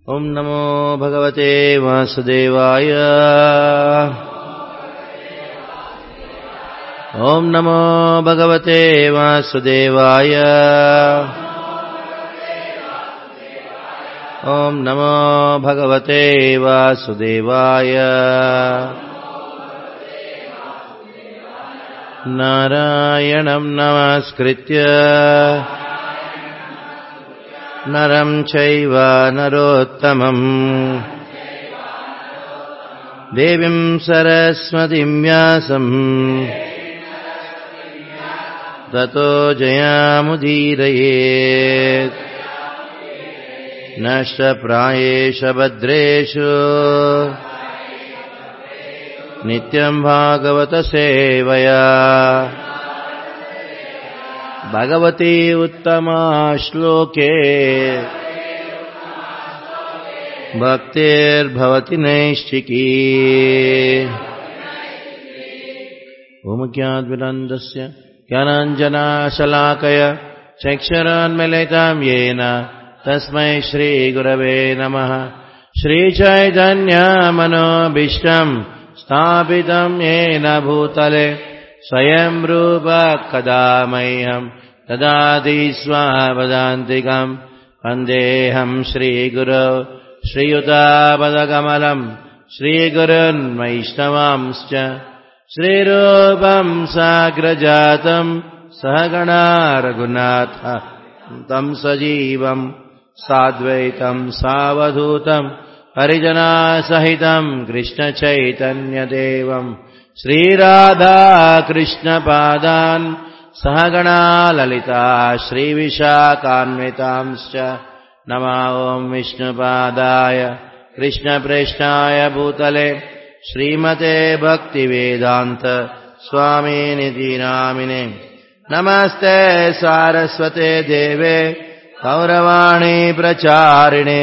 ॐ नमो भगवते वासुदेवाय ॐ नमो भगवते वासुदेवाय ॐ नमो भगवते वासुदेवाय नारायणं नमस्कृत्य नरं चैव नरोत्तमम् देवीं सरस्वतीं व्यासम् ततो जयामुदीरयेत् नष्टप्रायेष भद्रेषु नित्यं भागवतसेवया भगवती उत्तमा श्लोके भक्तिर्भवति नैश्चिकी भूमुख्याद्विनन्दस्य ज्ञानाञ्जनाशलाकय चक्षरान्मिलितां येन तस्मै श्रीगुरवे नमः श्रीचैतन्यमनोभीष्टम् स्थापितम् येन भूतले स्वयं रूप कदा मह्यम् ददाति स्वावदान्तिकम् वन्देऽहम् श्रीगुरौ श्रीयुतापदकमलम् श्रीगुरुन्वैष्णवांश्च श्रीरूपम् साग्रजातम् सहगणा रघुनाथ तम् सजीवम् साद्वैतम् सावधूतम् परिजनासहितम् कृष्णचैतन्यदेवम् श्रीराधाकृष्णपादान् सहगणा ललिता श्रीविशाखान्वितांश्च नमा ॐ विष्णुपादाय कृष्णप्रेष्ठाय भूतले श्रीमते भक्तिवेदान्त स्वामिनिति नामिने नमस्ते सारस्वते देवे गौरवाणी प्रचारिणे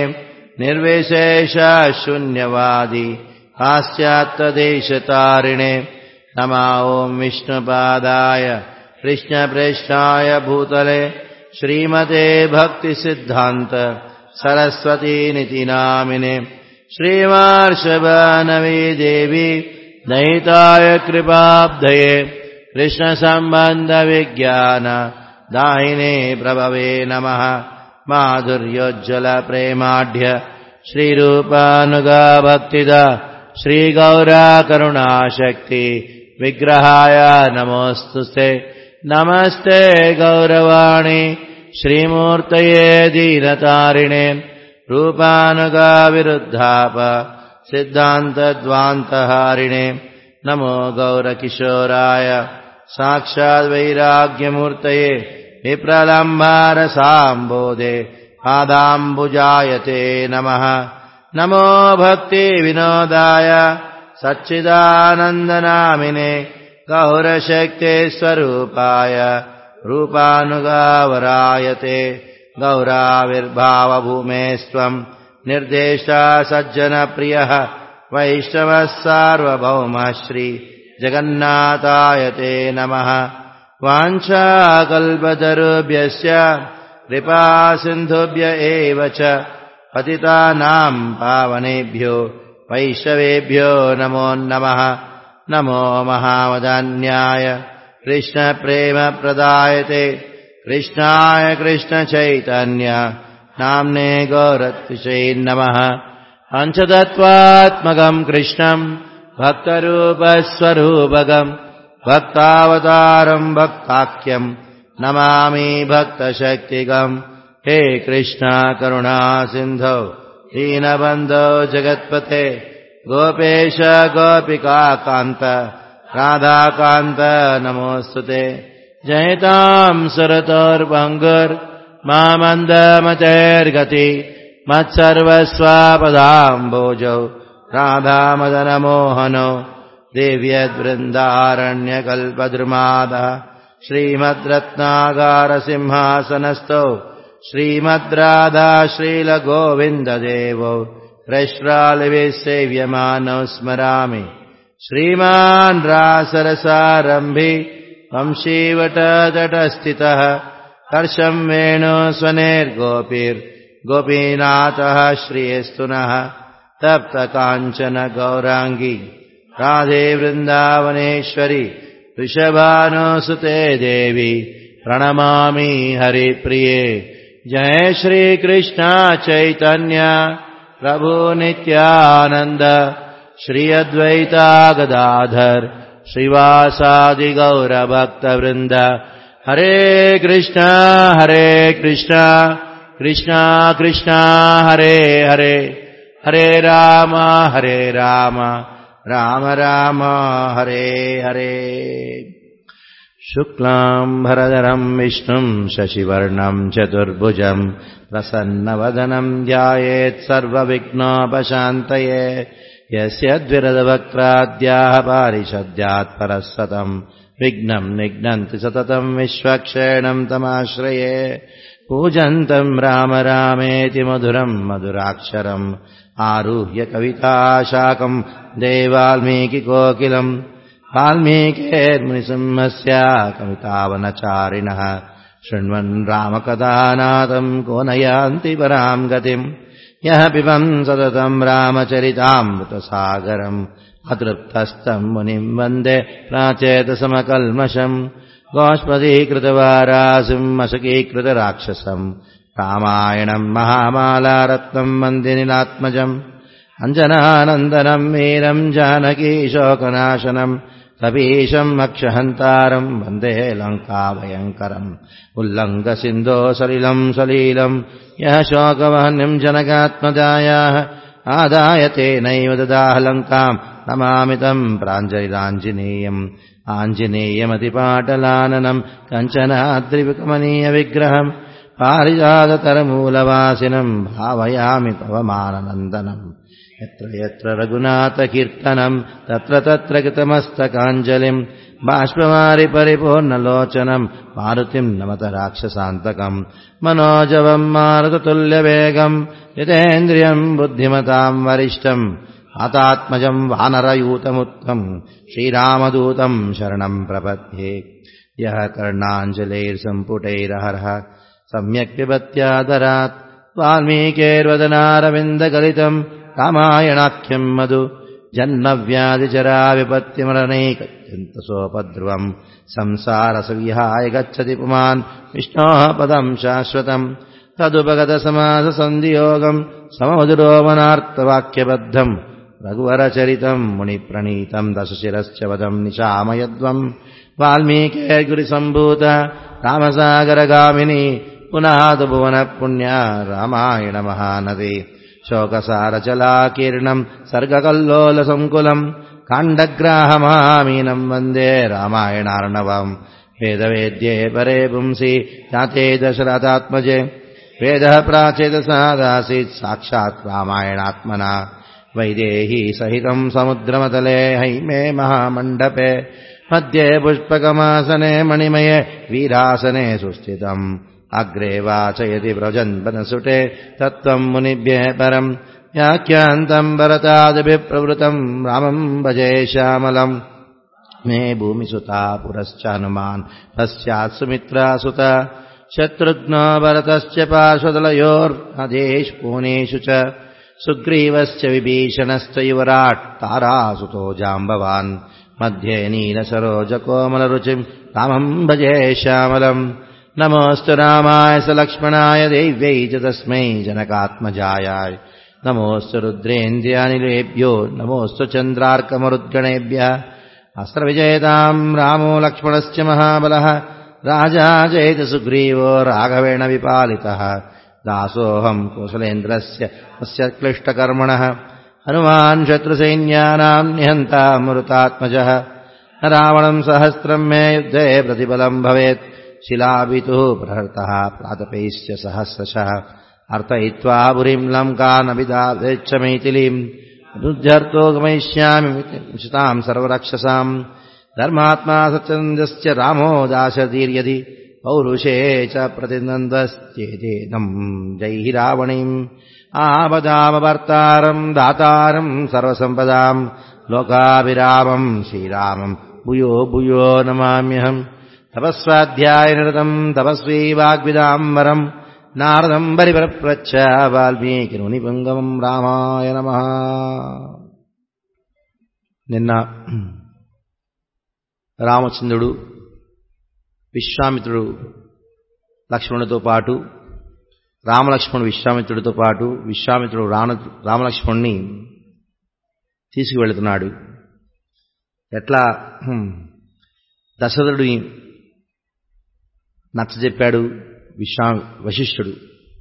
निर्विशेषशून्यवादी पाश्चात्यदेशतारिणे नमा ॐ विष्णुपादाय कृष्णप्रेष्ठाय भूतले श्रीमते भक्तिसिद्धान्त सरस्वतीनिति नामिने श्रीमार्षभानवी देवी दयिताय कृपाब्धये कृष्णसम्बन्धविज्ञान दाहिने प्रभवे नमः माधुर्योज्ज्वलप्रेमाढ्य श्रीरूपानुगा भक्तिदा श्रीगौरा करुणाशक्ति विग्रहाय नमोऽस्तु ते नमस्ते गौरवाणि श्रीमूर्तये दीनतारिणे रूपानुगा विरुद्धाप सिद्धान्तद्वान्तहारिणे नमो गौरकिशोराय साक्षाद्वैराग्यमूर्तये विप्रलम्बारसाम्बोधे पादाम्बुजायते नमः नमो भक्तिविनोदाय सच्चिदानन्दनामिने गौरशक्ते स्वरूपाय रूपानुगावरायते गौराविर्भावभूमेस्त्वम् निर्देष्टा सज्जनप्रियः वैष्णवः सार्वभौमः श्री जगन्नाथायते नमः वाञ्छाकल्पतरुभ्यश्च कृपासिन्धुभ्य एव च पतितानाम् पावनेभ्यो वैष्णवेभ्यो नमो नमः नमो महावदान्याय कृष्णप्रेमप्रदायते कृष्णाय कृष्णचैतन्य नाम्ने गौरत्विषै नमः पञ्चतत्त्वात्मकम् कृष्णम् भक्तरूपस्वरूपकम् भक्तावतारम् भक्ताख्यम् नमामि भक्तशक्तिकम् हे कृष्ण करुणा सिन्धौ दीनबन्धो जगत्पते गोपेश गोपिकान्त राधाकान्त नमोऽस्तु ते जयताम् सुरतोर्भङ्गुर् मामन्दमतेर्गति मत्सर्वस्वापदाम्बोजौ राधामदनमोहनो देव्यद्वृन्दारण्यकल्पद्रुमादः श्रीमद्रत्नागारसिंहासनस्थौ श्रीमद्राधा श्रीलगोविन्ददेवौ प्रश्रालिभिः सेव्यमानौ स्मरामि श्रीमान् रासरसारम्भि वंशीवटतटस्थितः हर्षम् वेणु स्वनेर्गोपीर् गोपीनाथः श्रियस्तु नः तप्तकाञ्चन गौराङ्गी राधे वृन्दावनेश्वरि वृषभानुसुते देवी प्रणमामि हरिप्रिये जय श्रीकृष्ण चैतन्य प्रभु नित्यानन्द श्री अद्वैता गदाधर श्रीवासादि गौरभक्तवृन्द हरे कृष्ण हरे कृष्ण कृष्ण कृष्ण हरे हरे हरे राम हरे राम राम राम हरे हरे शुक्लाम् भरधरम् विष्णुम् शशिवर्णम् चतुर्भुजम् प्रसन्नवदनम् ध्यायेत् सर्वविघ्नोपशान्तये यस्य द्विरदवक्त्राद्याः पारिषद्यात् परः सतम् विघ्नम् निघ्नन्ति सततम् विश्वक्षेणम् तमाश्रये पूजन्तम् राम रामेति मधुरम् मधुराक्षरम् आरुह्य कविताशाकम् देवाल्मीकिकोकिलम् वाल्मीकेर्मुनिसिंहस्य कवितावनचारिणः शृण्वन् रामकथानाथम् को नयान्ति पराम् गतिम् यः पिबम् सततम् रामचरितामृतसागरम् अतृप्तस्तम् मुनिम् वन्दे प्राचेतसमकल्मषम् गोष्पदीकृतवारासिम् मशकीकृतराक्षसम् रामायणम् महामालारत्नम् वन्दिनिलात्मजम् अञ्जनानन्दनम् वीरम् जानकीशोकनाशनम् कपीशम् अक्षहन्तारम् वन्दे लङ्काभयङ्करम् उल्लङ्घसिन्धो सलिलम् सलीलम् यः शोकवहन्यम् जनकात्मजायाः आदाय तेनैव ददाह लङ्काम् नमामि तम् प्राञ्जलिराञ्जनेयम् आञ्जनेयमतिपाटलाननम् कञ्चनाद्रिविकमनीयविग्रहम् पारिजाततरमूलवासिनम् भावयामि पवमाननन्दनम् यत्र यत्र रघुनाथकीर्तनम् तत्र तत्र कृतमस्तकाञ्जलिम् बाष्पवारि परिपूर्णलोचनम् मारुतिम् नमत राक्षसान्तकम् मनोजवम् मारुततुल्यवेगम् यतेन्द्रियम् बुद्धिमताम् वरिष्ठम् आतात्मजम् वानरयूतमुत्तम् श्रीरामदूतम् शरणम् प्रपद्ये यः कर्णाञ्जलैर्सम्पुटैरहरः सम्यक् पिबत्यादरात् वाल्मीकेर्वदनारविन्दगलितम् रामायणाख्यम् मधु जन्मव्याधिजराविपत्तिमरणैकत्यन्तसोपद्रुवम् संसारसविहाय गच्छति पुमान् विष्णोः पदम् शाश्वतम् तदुपगतसमाससन्धियोगम् सममधुरोमनार्तवाक्यबद्धम् रघुवरचरितम् मुनिप्रणीतम् दशशिरश्च वदम् निशामयद्वम् वाल्मीकेर्गुरिसम्भूत रामसागरगामिनी पुनः तु भुवनः पुण्या रामायणमहानदी शोकसारचलाकीर्णम् सर्गकल्लोलसङ्कुलम् काण्डग्राहमामीनम् वन्दे रामायणार्णवम् वेदवेद्ये परे पुंसि जाते दशरथात्मजे वेदः प्राचेतसादासीत् साक्षात् रामायणात्मना वैदेही सहितम् समुद्रमतले हैमे महामण्डपे मध्ये पुष्पकमासने मणिमये वीरासने सुस्थितम् अग्रे वाचयति व्रजन्वनसुटे तत्त्वम् मुनिभ्यः परम् व्याख्यान्तम् भरतादभिप्रवृतम् रामम् भजे श्यामलम् मे भूमिसुता पुरश्च हनुमान् पश्चात् सुमित्रासुत शत्रुघ्नो भरतश्च पार्श्वदलयोर्नदेषु कोणेषु च सुग्रीवश्च विभीषणश्च युवराट् तारासुतो जाम्बवान् मध्ये नीलसरोजकोमलरुचिम् रामम् भजे श्यामलम् नमोऽस्तु रामाय स लक्ष्मणाय देव्यै च तस्मै जनकात्मजायाय नमोऽस्तु रुद्रेन्द्रियानिलेभ्यो नमोऽस्तु चन्द्रार्कमरुद्गणेभ्यः अस्त्रविजयताम् रामो लक्ष्मणश्च महाबलः राजा चेति सुग्रीवो राघवेण विपालितः दासोऽहम् कौसलेन्द्रस्य तस्य क्लिष्टकर्मणः हनुमान् शत्रुसैन्यानाम् निहन्तामृतात्मजः रावणम् सहस्रम् मे युद्धे प्रतिबलम् भवेत् शिलाभितुः प्रहर्तः प्रातपैश्च सहस्रशः अर्थयित्वा पुरीम् लङ्कानभिदावेच्छ मैथिलीम् रुध्यर्थो गमयिष्यामि विशिताम् सर्वरक्षसाम् धर्मात्मा सत्यन्दश्च रामो दाशतीर्यदि पौरुषे च प्रतिनन्दश्चेदेदम् जैः रावणीम् आपदामभर्तारम् दातारम् सर्वसम्पदाम् लोकाभिरामम् श्रीरामम् भूयो भूयो नमाम्यहम् तपस्वाध्यायनिरतम् तपस्वी वाग्विदाम्बरम् నారదం పరిప్రచ్చ వాల్మీకి పుంగమం రామాయ నమ నిన్న రామచంద్రుడు విశ్వామిత్రుడు లక్ష్మణుడితో పాటు రామలక్ష్మణుడు విశ్వామిత్రుడితో పాటు విశ్వామిత్రుడు రామ రామలక్ష్మణుని తీసుకువెళుతున్నాడు ఎట్లా దశరథుడిని నచ్చజెప్పాడు విశ్వా వశిష్ఠుడు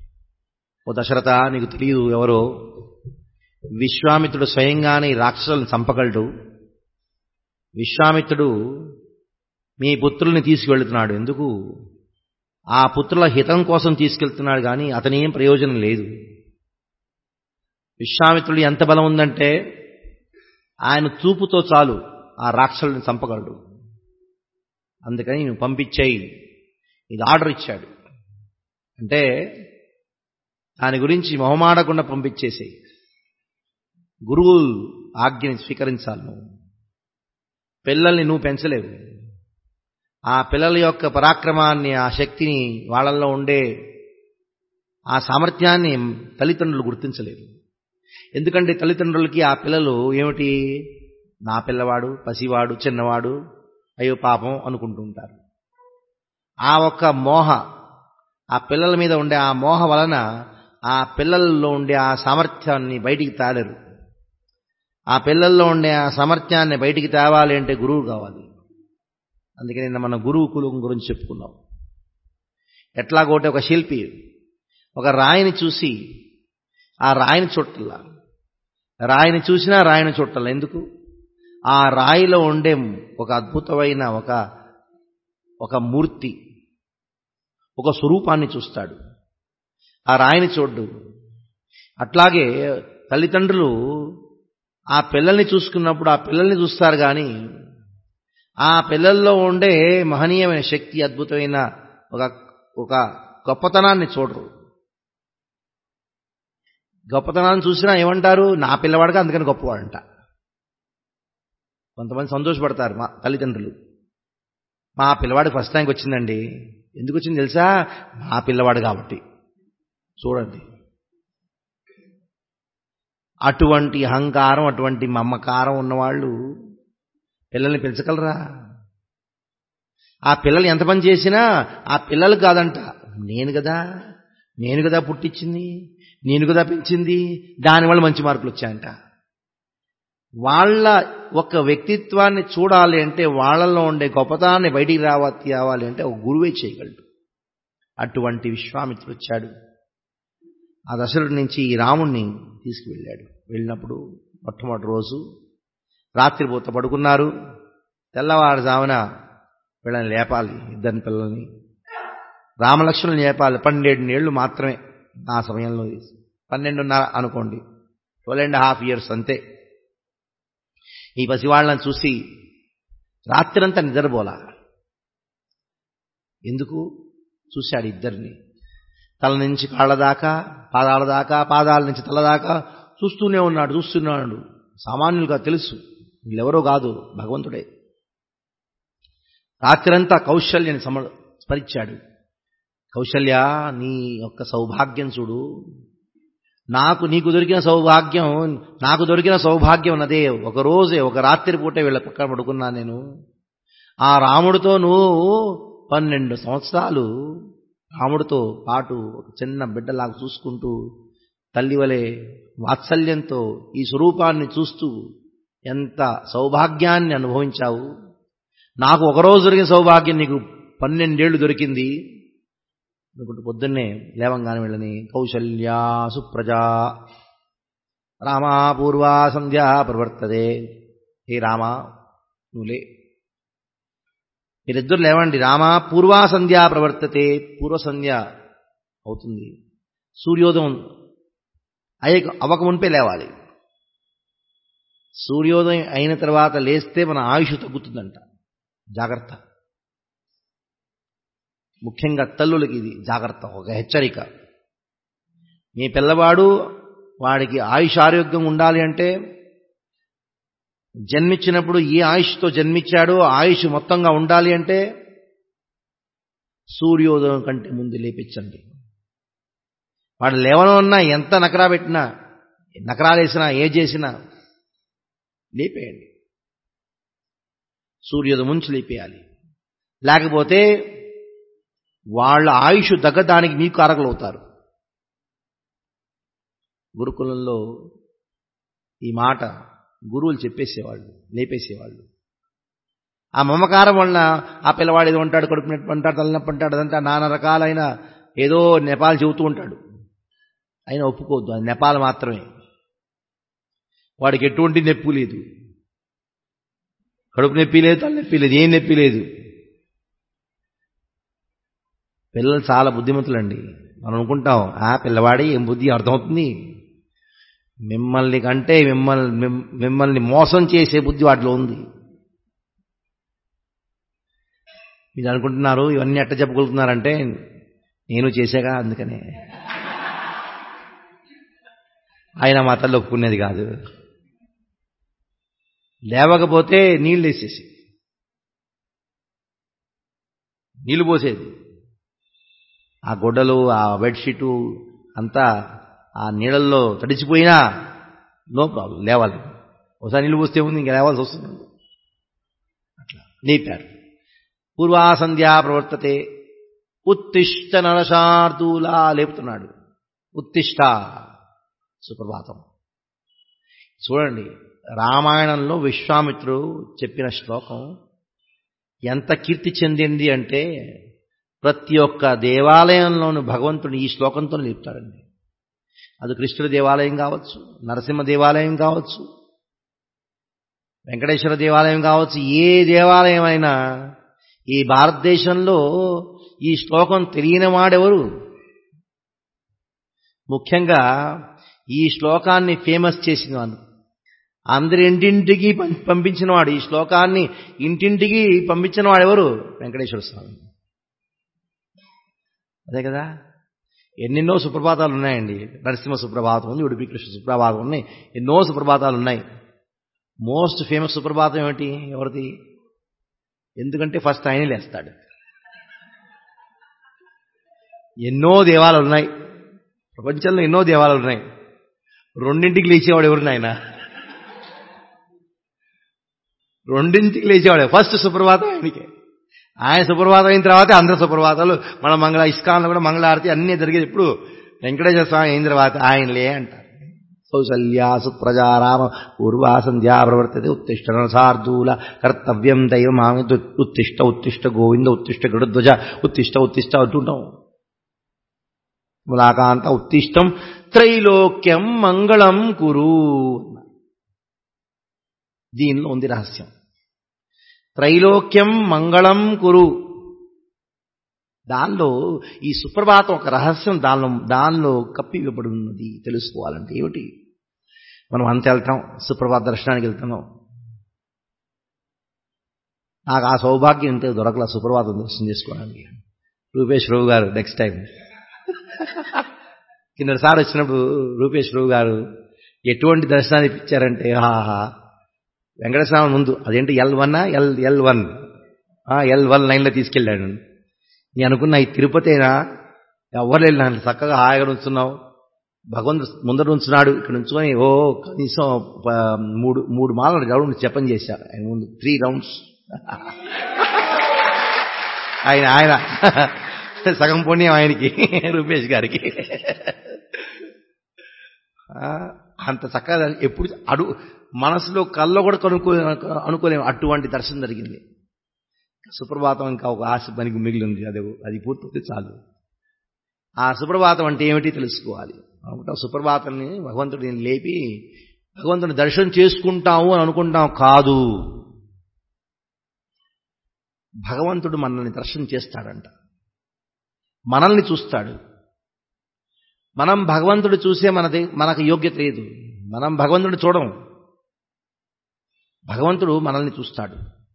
ఓ దశరథ నీకు తెలియదు ఎవరో విశ్వామిత్రుడు స్వయంగానే రాక్షసులను చంపగలడు విశ్వామిత్రుడు మీ పుత్రుల్ని తీసుకువెళ్తున్నాడు ఎందుకు ఆ పుత్రుల హితం కోసం తీసుకెళ్తున్నాడు కానీ అతనేం ప్రయోజనం లేదు విశ్వామిత్రుడు ఎంత బలం ఉందంటే ఆయన చూపుతో చాలు ఆ రాక్షసుల్ని చంపగలడు అందుకని నువ్వు పంపించేయి ఇది ఆర్డర్ ఇచ్చాడు అంటే దాని గురించి మొహమాడకుండా పంపించేసేయి గురువు ఆజ్ఞని స్వీకరించాలి నువ్వు పిల్లల్ని నువ్వు పెంచలేవు ఆ పిల్లల యొక్క పరాక్రమాన్ని ఆ శక్తిని వాళ్ళల్లో ఉండే ఆ సామర్థ్యాన్ని తల్లిదండ్రులు గుర్తించలేరు ఎందుకంటే తల్లిదండ్రులకి ఆ పిల్లలు ఏమిటి నా పిల్లవాడు పసివాడు చిన్నవాడు అయ్యో పాపం అనుకుంటూ ఉంటారు ఆ ఒక్క మోహ ఆ పిల్లల మీద ఉండే ఆ మోహ వలన ఆ పిల్లల్లో ఉండే ఆ సామర్థ్యాన్ని బయటికి తాలేరు ఆ పిల్లల్లో ఉండే ఆ సామర్థ్యాన్ని బయటికి తేవాలి అంటే గురువు కావాలి అందుకే నిన్న మన గురువు కులం గురించి చెప్పుకున్నాం ఎట్లాగోటే ఒక శిల్పి ఒక రాయిని చూసి ఆ రాయిని చుట్టల రాయిని చూసినా రాయిని చుట్టల ఎందుకు ఆ రాయిలో ఉండే ఒక అద్భుతమైన ఒక ఒక మూర్తి ఒక స్వరూపాన్ని చూస్తాడు ఆ రాయిని చూడ్డు అట్లాగే తల్లిదండ్రులు ఆ పిల్లల్ని చూసుకున్నప్పుడు ఆ పిల్లల్ని చూస్తారు కానీ ఆ పిల్లల్లో ఉండే మహనీయమైన శక్తి అద్భుతమైన ఒక ఒక గొప్పతనాన్ని చూడరు గొప్పతనాన్ని చూసినా ఏమంటారు నా పిల్లవాడుగా అందుకని గొప్పవాడంట కొంతమంది సంతోషపడతారు మా తల్లిదండ్రులు మా పిల్లవాడికి ఫస్ట్ ర్యాంక్ వచ్చిందండి ఎందుకు వచ్చింది తెలుసా మా పిల్లవాడు కాబట్టి చూడండి అటువంటి అహంకారం అటువంటి మమ్మకారం ఉన్నవాళ్ళు పిల్లల్ని పెంచగలరా ఆ పిల్లలు ఎంత పని చేసినా ఆ పిల్లలు కాదంట నేను కదా నేను కదా పుట్టించింది నేను కదా పెంచింది దానివల్ల మంచి మార్కులు వచ్చాయంట వాళ్ళ ఒక వ్యక్తిత్వాన్ని చూడాలి అంటే వాళ్ళల్లో ఉండే గొప్పతాన్ని బయటికి రావ తేవాలి అంటే ఒక గురువే చేయగలడు అటువంటి విశ్వామిత్రుడు వచ్చాడు ఆ దశరథుడి నుంచి ఈ రాముణ్ణి తీసుకువెళ్ళాడు వెళ్ళినప్పుడు మొట్టమొదటి రోజు రాత్రిపూత పడుకున్నారు తెల్లవారుజామున వీళ్ళని లేపాలి ఇద్దరిని పిల్లల్ని రామలక్ష్మణుని లేపాలి పన్నెండు ఏళ్ళు మాత్రమే ఆ సమయంలో పన్నెండున్నర అనుకోండి ట్వెల్వ్ అండ్ హాఫ్ ఇయర్స్ అంతే ఈ పసివాళ్ళని చూసి రాత్రంతా నిద్రపోలా ఎందుకు చూశాడు ఇద్దరిని తల నుంచి కాళ్ళ దాకా పాదాల దాకా పాదాల నుంచి తల దాకా చూస్తూనే ఉన్నాడు చూస్తున్నాడు సామాన్యులుగా తెలుసు వీళ్ళెవరో కాదు భగవంతుడే రాత్రంతా కౌశల్యని సమ స్మరించాడు కౌశల్య నీ యొక్క సౌభాగ్యం చూడు నాకు నీకు దొరికిన సౌభాగ్యం నాకు దొరికిన సౌభాగ్యం అన్నదే ఒక రోజే ఒక రాత్రి పూటే వీళ్ళ పక్కన పడుకున్నా నేను ఆ రాముడితో నువ్వు పన్నెండు సంవత్సరాలు రాముడితో పాటు ఒక చిన్న బిడ్డలాగా చూసుకుంటూ తల్లి వలె వాత్సల్యంతో ఈ స్వరూపాన్ని చూస్తూ ఎంత సౌభాగ్యాన్ని అనుభవించావు నాకు ఒకరోజు దొరికిన సౌభాగ్యం నీకు పన్నెండేళ్లు దొరికింది అనుకుంటూ పొద్దున్నే లేవంగానే వెళ్ళని కౌశల్యా సుప్రజా రామా పూర్వా సంధ్యా ప్రవర్తదే హే రామా నువ్వులే మీరిద్దరు లేవండి రామా పూర్వా సంధ్యా ప్రవర్తతే పూర్వ సంధ్య అవుతుంది సూర్యోదయం అయ్య అవ్వక మునిపే లేవాలి సూర్యోదయం అయిన తర్వాత లేస్తే మన ఆయుష్ తగ్గుతుందంట జాగ్రత్త ముఖ్యంగా తల్లులకి ఇది జాగ్రత్త ఒక హెచ్చరిక మీ పిల్లవాడు వాడికి ఆయుష్ ఆరోగ్యం ఉండాలి అంటే జన్మించినప్పుడు ఏ ఆయుష్తో జన్మించాడో ఆయుష్ మొత్తంగా ఉండాలి అంటే సూర్యోదయం కంటే ముందు లేపించండి వాడు లేవనున్నా ఎంత నకరా పెట్టినా నకరాలు వేసినా ఏ చేసినా లేపేయండి సూర్యోదయం ముంచి లేపేయాలి లేకపోతే వాళ్ళ ఆయుష్ తగ్గడానికి మీకు కారకులు అవుతారు గురుకులంలో ఈ మాట గురువులు చెప్పేసేవాళ్ళు లేపేసేవాళ్ళు ఆ మమకారం వలన ఆ పిల్లవాడు ఏదో ఉంటాడు కడుపు నొప్పి అంటాడు తలనొప్పి అంటాడు అదంతా నానా రకాలైన ఏదో నెపాలు చెబుతూ ఉంటాడు అయినా ఒప్పుకోవద్దు అది నెపాలు మాత్రమే వాడికి ఎటువంటి నొప్పి లేదు కడుపు నొప్పి లేదు తలనొప్పి లేదు ఏం నొప్పి లేదు పిల్లలు చాలా బుద్ధిమంతులండి మనం అనుకుంటాం ఆ పిల్లవాడి ఏం బుద్ధి అర్థమవుతుంది మిమ్మల్ని కంటే మిమ్మల్ని మిమ్మల్ని మోసం చేసే బుద్ధి వాటిలో ఉంది మీరు అనుకుంటున్నారు ఇవన్నీ ఎట్ట చెప్పుకుంటున్నారంటే నేను చేశాగా అందుకనే ఆయన మా తల్లి ఒప్పుకునేది కాదు లేవకపోతే నీళ్ళు వేసేసి నీళ్ళు పోసేది ఆ గుడ్డలు ఆ బెడ్షీటు అంతా ఆ నీళ్ళల్లో తడిచిపోయినా నో ప్రాబ్లం లేవాలి ఒకసారి నీళ్ళు పోస్తే ఉంది ఇంకా లేవాల్సి వస్తుంది అట్లా లేపారు పూర్వాసంధ్యా ప్రవర్తతే ఉత్తిష్ట నరశార్దూలా లేపుతున్నాడు ఉత్తిష్ట సుప్రభాతం చూడండి రామాయణంలో విశ్వామిత్రుడు చెప్పిన శ్లోకం ఎంత కీర్తి చెందింది అంటే ప్రతి ఒక్క దేవాలయంలోని భగవంతుడు ఈ శ్లోకంతో లేపుతాడండి అది కృష్ణుడి దేవాలయం కావచ్చు నరసింహ దేవాలయం కావచ్చు వెంకటేశ్వర దేవాలయం కావచ్చు ఏ దేవాలయం అయినా ఈ భారతదేశంలో ఈ శ్లోకం తెలియని వాడెవరు ముఖ్యంగా ఈ శ్లోకాన్ని ఫేమస్ చేసిన వాడు అందరి ఇంటింటికి పంపించిన వాడు ఈ శ్లోకాన్ని ఇంటింటికి పంపించిన వాడు ఎవరు వెంకటేశ్వర స్వామి అదే కదా ఎన్నెన్నో సుప్రభాతాలు ఉన్నాయండి నరసింహ సుప్రభాతం ఉంది ఉడిపి కృష్ణ సుప్రభాతం ఉన్నాయి ఎన్నో సుప్రభాతాలు ఉన్నాయి మోస్ట్ ఫేమస్ సుప్రభాతం ఏమిటి ఎవరిది ఎందుకంటే ఫస్ట్ ఆయనే లేస్తాడు ఎన్నో దేవాలు ఉన్నాయి ప్రపంచంలో ఎన్నో దేవాలు ఉన్నాయి రెండింటికి లేచేవాడు ఎవరు నాయన రెండింటికి లేచేవాడు ఫస్ట్ సుప్రభాతం ఆయనకే ఆయన సుప్రభాతం అయిన తర్వాత అందరు సుప్రభాతాలు మన మంగళ ఇస్కాన్లో కూడా మంగళారతి అన్నీ జరిగేది ఇప్పుడు వెంకటేశ్వర స్వామి అయిన తర్వాత ఆయనలే అంటారు కౌసల్యా సుప్రజారామ పూర్వా సంధ్యా ప్రవర్తతే ఉత్తిష్ట సార్దూల కర్తవ్యం దైవమామి ఉత్తిష్ట ఉత్తిష్ట గోవింద ఉత్తిష్ట గరుడ్ధ్వజ ఉత్తిష్ట ఉత్తిష్ట అంటుంటాం ములాకాంత ఉత్తిష్టం త్రైలోక్యం మంగళం కురు దీనిలో ఉంది రహస్యం త్రైలోక్యం మంగళం కురు దానిలో ఈ సుప్రభాతం ఒక రహస్యం దానిలో దానిలో కప్పి ఇవ్వబడి ఉన్నది తెలుసుకోవాలంటే ఏమిటి మనం అంత వెళ్తాం సుప్రభాత దర్శనానికి వెళ్తున్నాం నాకు ఆ సౌభాగ్యం ఇంతే దొరకల సుప్రభాతం దర్శనం చేసుకోవడానికి రూపేష్ రావు గారు నెక్స్ట్ టైం కిందసారి వచ్చినప్పుడు రూపేష్ రావు గారు ఎటువంటి దర్శనాన్ని ఇప్పించారంటే ఆహా వెంకటస్వామి ముందు అదేంటి ఎల్ వన్నా L L one L one లైన్లో తీసుకెళ్ళాడు నేను అనుకున్నా ఈ తిరుపతేనా ఎవరు వెళ్ళినా చక్కగా హాయిగా ఉంచున్నావు భగవంతుడు ముందర ఉంచున్నాడు ఇక్కడ ఉంచుకొని ఓ కనీసం మూడు మూడు మాలలు రౌండ్ జపం చేశారు ఆయన ముందు త్రీ రౌండ్స్ ఆయన ఆయన సగం పుణ్యం ఆయనకి రూపేష్ గారికి అంత చక్కగా ఎప్పుడు అడు మనసులో కల్లో కూడా కనుక్కో అనుకోలేము అటువంటి దర్శనం జరిగింది సుప్రభాతం ఇంకా ఒక ఆశ పనికి మిగిలింది అది అది పూర్తయితే చాలు ఆ సుప్రభాతం అంటే ఏమిటి తెలుసుకోవాలి అనుకుంటాం సుప్రభాతాన్ని భగవంతుడిని లేపి భగవంతుని దర్శనం చేసుకుంటాము అని అనుకుంటాం కాదు భగవంతుడు మనల్ని దర్శనం చేస్తాడంట మనల్ని చూస్తాడు మనం భగవంతుడు చూసే మనది మనకు యోగ్యత లేదు మనం భగవంతుడు చూడం భగవంతుడు మనల్ని చూస్తాడు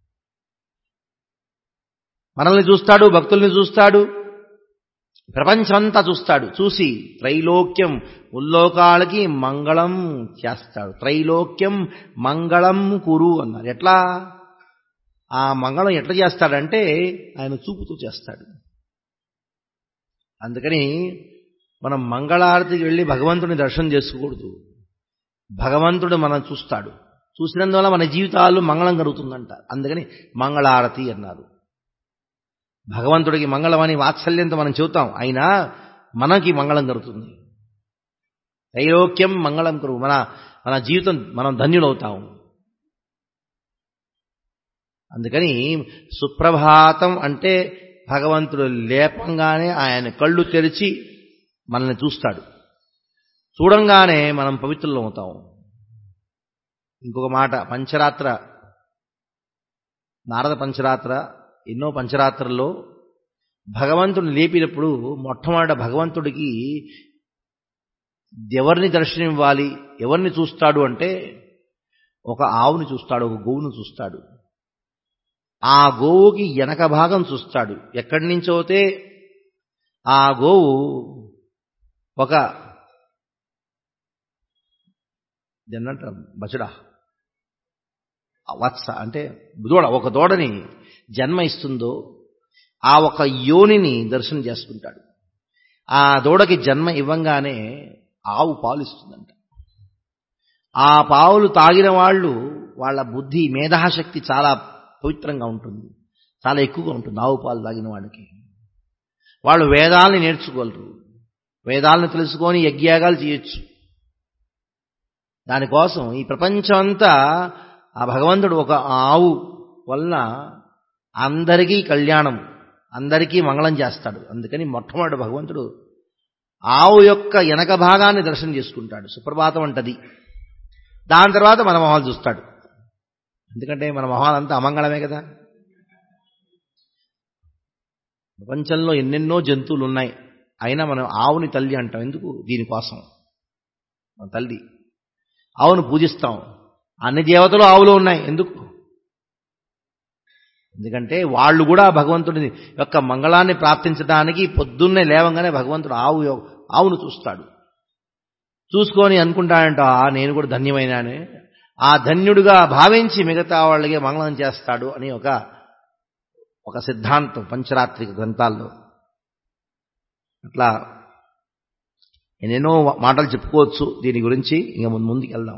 మనల్ని చూస్తాడు భక్తుల్ని చూస్తాడు ప్రపంచమంతా చూస్తాడు చూసి త్రైలోక్యం ఉల్లోకాలకి మంగళం చేస్తాడు త్రైలోక్యం మంగళం కురు అన్నారు ఎట్లా ఆ మంగళం ఎట్లా చేస్తాడంటే ఆయన చూపుతూ చేస్తాడు అందుకని మనం మంగళారతికి వెళ్ళి భగవంతుని దర్శనం చేసుకోకూడదు భగవంతుడు మనం చూస్తాడు చూసినందువల్ల మన జీవితాలు మంగళం కలుగుతుందంట అందుకని మంగళారతి అన్నారు భగవంతుడికి మంగళం అని వాత్సల్యంతో మనం చెబుతాం అయినా మనకి మంగళం కలుగుతుంది త్రైలోక్యం మంగళం కరువు మన మన జీవితం మనం ధన్యులవుతాం అందుకని సుప్రభాతం అంటే భగవంతుడు లేపంగానే ఆయన కళ్ళు తెరిచి మనల్ని చూస్తాడు చూడంగానే మనం పవిత్రులం అవుతాం ఇంకొక మాట పంచరాత్ర నారద పంచరాత్ర ఎన్నో పంచరాత్రల్లో భగవంతుడిని లేపినప్పుడు మొట్టమొదట భగవంతుడికి ఎవరిని దర్శనం ఇవ్వాలి ఎవరిని చూస్తాడు అంటే ఒక ఆవుని చూస్తాడు ఒక గోవును చూస్తాడు ఆ గోవుకి వెనక భాగం చూస్తాడు ఎక్కడి నుంచోతే ఆ గోవు ఒక జన్నంటారు బచడా వత్స అంటే దూడ ఒక దూడని జన్మ ఇస్తుందో ఆ ఒక యోనిని దర్శనం చేసుకుంటాడు ఆ దూడకి జన్మ ఇవ్వంగానే ఆవు పాలు ఇస్తుందంట ఆ పావులు తాగిన వాళ్ళు వాళ్ళ బుద్ధి మేధాశక్తి చాలా పవిత్రంగా ఉంటుంది చాలా ఎక్కువగా ఉంటుంది ఆవు పాలు తాగిన వాళ్ళకి వాళ్ళు వేదాలని నేర్చుకోగలరు వేదాలను తెలుసుకొని యజ్ఞయాగాలు చేయొచ్చు దానికోసం ఈ ప్రపంచం అంతా ఆ భగవంతుడు ఒక ఆవు వలన అందరికీ కళ్యాణం అందరికీ మంగళం చేస్తాడు అందుకని మొట్టమొదటి భగవంతుడు ఆవు యొక్క వెనక భాగాన్ని దర్శనం చేసుకుంటాడు సుప్రభాతం అంటది దాని తర్వాత మన మొహాలు చూస్తాడు ఎందుకంటే మన మొహాలంతా అమంగళమే కదా ప్రపంచంలో ఎన్నెన్నో జంతువులు ఉన్నాయి అయినా మనం ఆవుని తల్లి అంటాం ఎందుకు దీనికోసం మన తల్లి ఆవును పూజిస్తాం అన్ని దేవతలు ఆవులు ఉన్నాయి ఎందుకు ఎందుకంటే వాళ్ళు కూడా భగవంతుడి యొక్క మంగళాన్ని ప్రాప్తించడానికి పొద్దున్నే లేవంగానే భగవంతుడు ఆవు ఆవును చూస్తాడు చూసుకొని అనుకుంటాడంట నేను కూడా ధన్యమైనానే ఆ ధన్యుడిగా భావించి మిగతా వాళ్ళకి మంగళం చేస్తాడు అని ఒక ఒక సిద్ధాంతం పంచరాత్రిక గ్రంథాల్లో అట్లా నేనెన్నో మాటలు చెప్పుకోవచ్చు దీని గురించి ఇంకా ముందుకు వెళ్దాం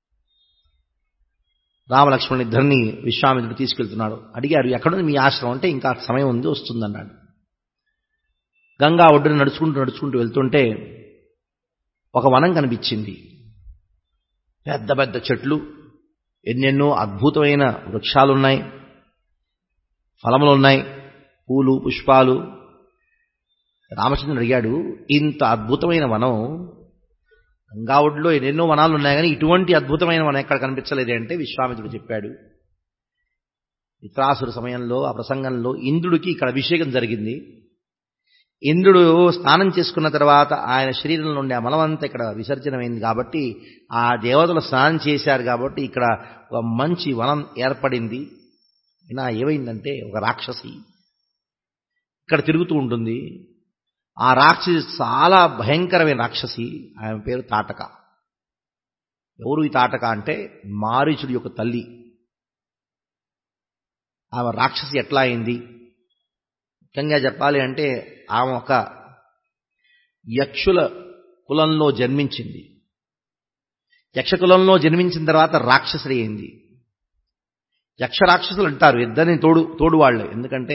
రామలక్ష్మణుని ఇద్దరిని విశ్వామిత్రుడు తీసుకెళ్తున్నాడు అడిగారు ఎక్కడుంది మీ ఆశ్రమం అంటే ఇంకా సమయం ఉంది వస్తుందన్నాడు గంగా ఒడ్డున నడుచుకుంటూ నడుచుకుంటూ వెళ్తుంటే ఒక వనం కనిపించింది పెద్ద పెద్ద చెట్లు ఎన్నెన్నో అద్భుతమైన వృక్షాలున్నాయి ఫలములున్నాయి పూలు పుష్పాలు రామచంద్రుడు అడిగాడు ఇంత అద్భుతమైన వనం గంగావుడిలో ఎన్నెన్నో వనాలు ఉన్నాయి కానీ ఇటువంటి అద్భుతమైన వనం ఎక్కడ కనిపించలేదే అంటే విశ్వామిత్రుడు చెప్పాడు ఇత్రాసుర సమయంలో ఆ ప్రసంగంలో ఇంద్రుడికి ఇక్కడ అభిషేకం జరిగింది ఇంద్రుడు స్నానం చేసుకున్న తర్వాత ఆయన శరీరం నుండి ఆ మలమంతా ఇక్కడ విసర్జనమైంది కాబట్టి ఆ దేవతలు స్నానం చేశారు కాబట్టి ఇక్కడ ఒక మంచి వనం ఏర్పడింది అయినా ఏమైందంటే ఒక రాక్షసి ఇక్కడ తిరుగుతూ ఉంటుంది ఆ రాక్షసి చాలా భయంకరమైన రాక్షసి ఆమె పేరు తాటక ఎవరు ఈ తాటక అంటే మారీచుడి యొక్క తల్లి ఆమె రాక్షసి ఎట్లా అయింది ముఖ్యంగా చెప్పాలి అంటే ఆమె ఒక యక్షుల కులంలో జన్మించింది యక్ష కులంలో జన్మించిన తర్వాత రాక్షసుడి అయింది యక్ష రాక్షసులు అంటారు ఇద్దరిని తోడు తోడు వాళ్ళు ఎందుకంటే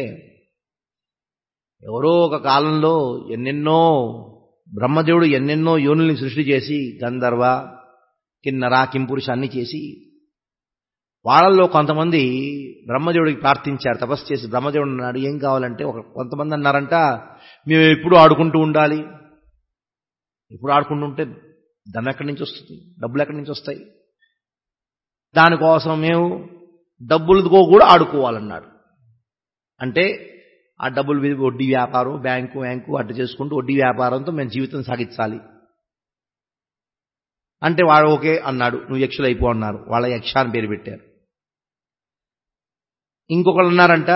ఎవరో ఒక కాలంలో ఎన్నెన్నో బ్రహ్మదేవుడు ఎన్నెన్నో యోనుల్ని సృష్టి చేసి గంధర్వ కిన్నర కింపురుష అన్ని చేసి వాళ్ళల్లో కొంతమంది బ్రహ్మదేవుడికి ప్రార్థించారు తపస్సు చేసి బ్రహ్మదేవుడు అన్నాడు ఏం కావాలంటే ఒక కొంతమంది అన్నారంట మేము ఎప్పుడు ఆడుకుంటూ ఉండాలి ఎప్పుడు ఆడుకుంటూ ఉంటే ధనం ఎక్కడి నుంచి వస్తుంది డబ్బులు ఎక్కడి నుంచి వస్తాయి దానికోసం మేము డబ్బులతో కూడా ఆడుకోవాలన్నాడు అంటే ఆ డబ్బులు వడ్డీ వ్యాపారం బ్యాంకు బ్యాంకు అడ్డు చేసుకుంటూ వడ్డీ వ్యాపారంతో మేము జీవితం సాగించాలి అంటే వాడు ఓకే అన్నాడు నువ్వు యక్షులు అయిపో అన్నారు వాళ్ళ యక్ష అని పేరు పెట్టారు ఇంకొకళ్ళు అన్నారంట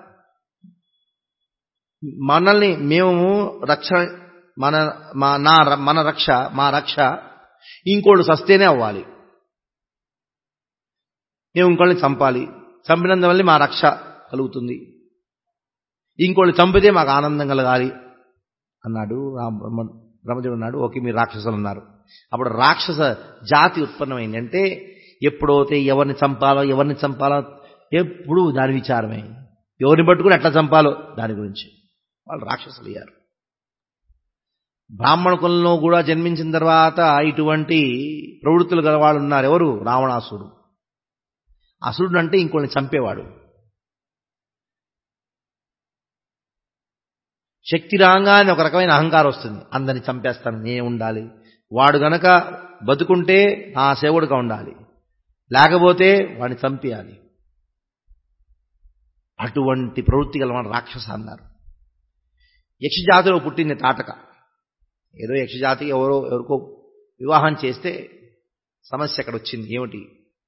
మనల్ని మేము రక్ష మన మా నా మన రక్ష మా రక్ష ఇంకోళ్ళు సస్తేనే అవ్వాలి మేము ఇంకోళ్ళని చంపాలి చంపినందువల్ల మా రక్ష కలుగుతుంది ఇంకోళ్ళు చంపితే మాకు ఆనందం కలగాలి అన్నాడు రామ బ్రహ్మదేవుడు అన్నాడు ఓకే మీరు రాక్షసులు ఉన్నారు అప్పుడు రాక్షస జాతి ఉత్పన్నమైంది అంటే ఎప్పుడైతే ఎవరిని చంపాలో ఎవరిని చంపాలో ఎప్పుడు దాని విచారమే ఎవరిని పట్టుకుని ఎట్లా చంపాలో దాని గురించి వాళ్ళు రాక్షసులు అయ్యారు బ్రాహ్మణ కులంలో కూడా జన్మించిన తర్వాత ఇటువంటి ప్రవృత్తులు గల వాళ్ళు ఉన్నారు ఎవరు రావణాసుడు అసురుడు అంటే ఇంకొన్ని చంపేవాడు శక్తి రాగానే ఒక రకమైన అహంకారం వస్తుంది అందరిని చంపేస్తాను నేనే ఉండాలి వాడు గనక బతుకుంటే నా సేవడుగా ఉండాలి లేకపోతే వాడిని చంపేయాలి అటువంటి ప్రవృత్తి గల రాక్షస అన్నారు యక్షజాతిలో పుట్టింది తాటక ఏదో యక్షజాతి ఎవరో ఎవరికో వివాహం చేస్తే సమస్య అక్కడ వచ్చింది ఏమిటి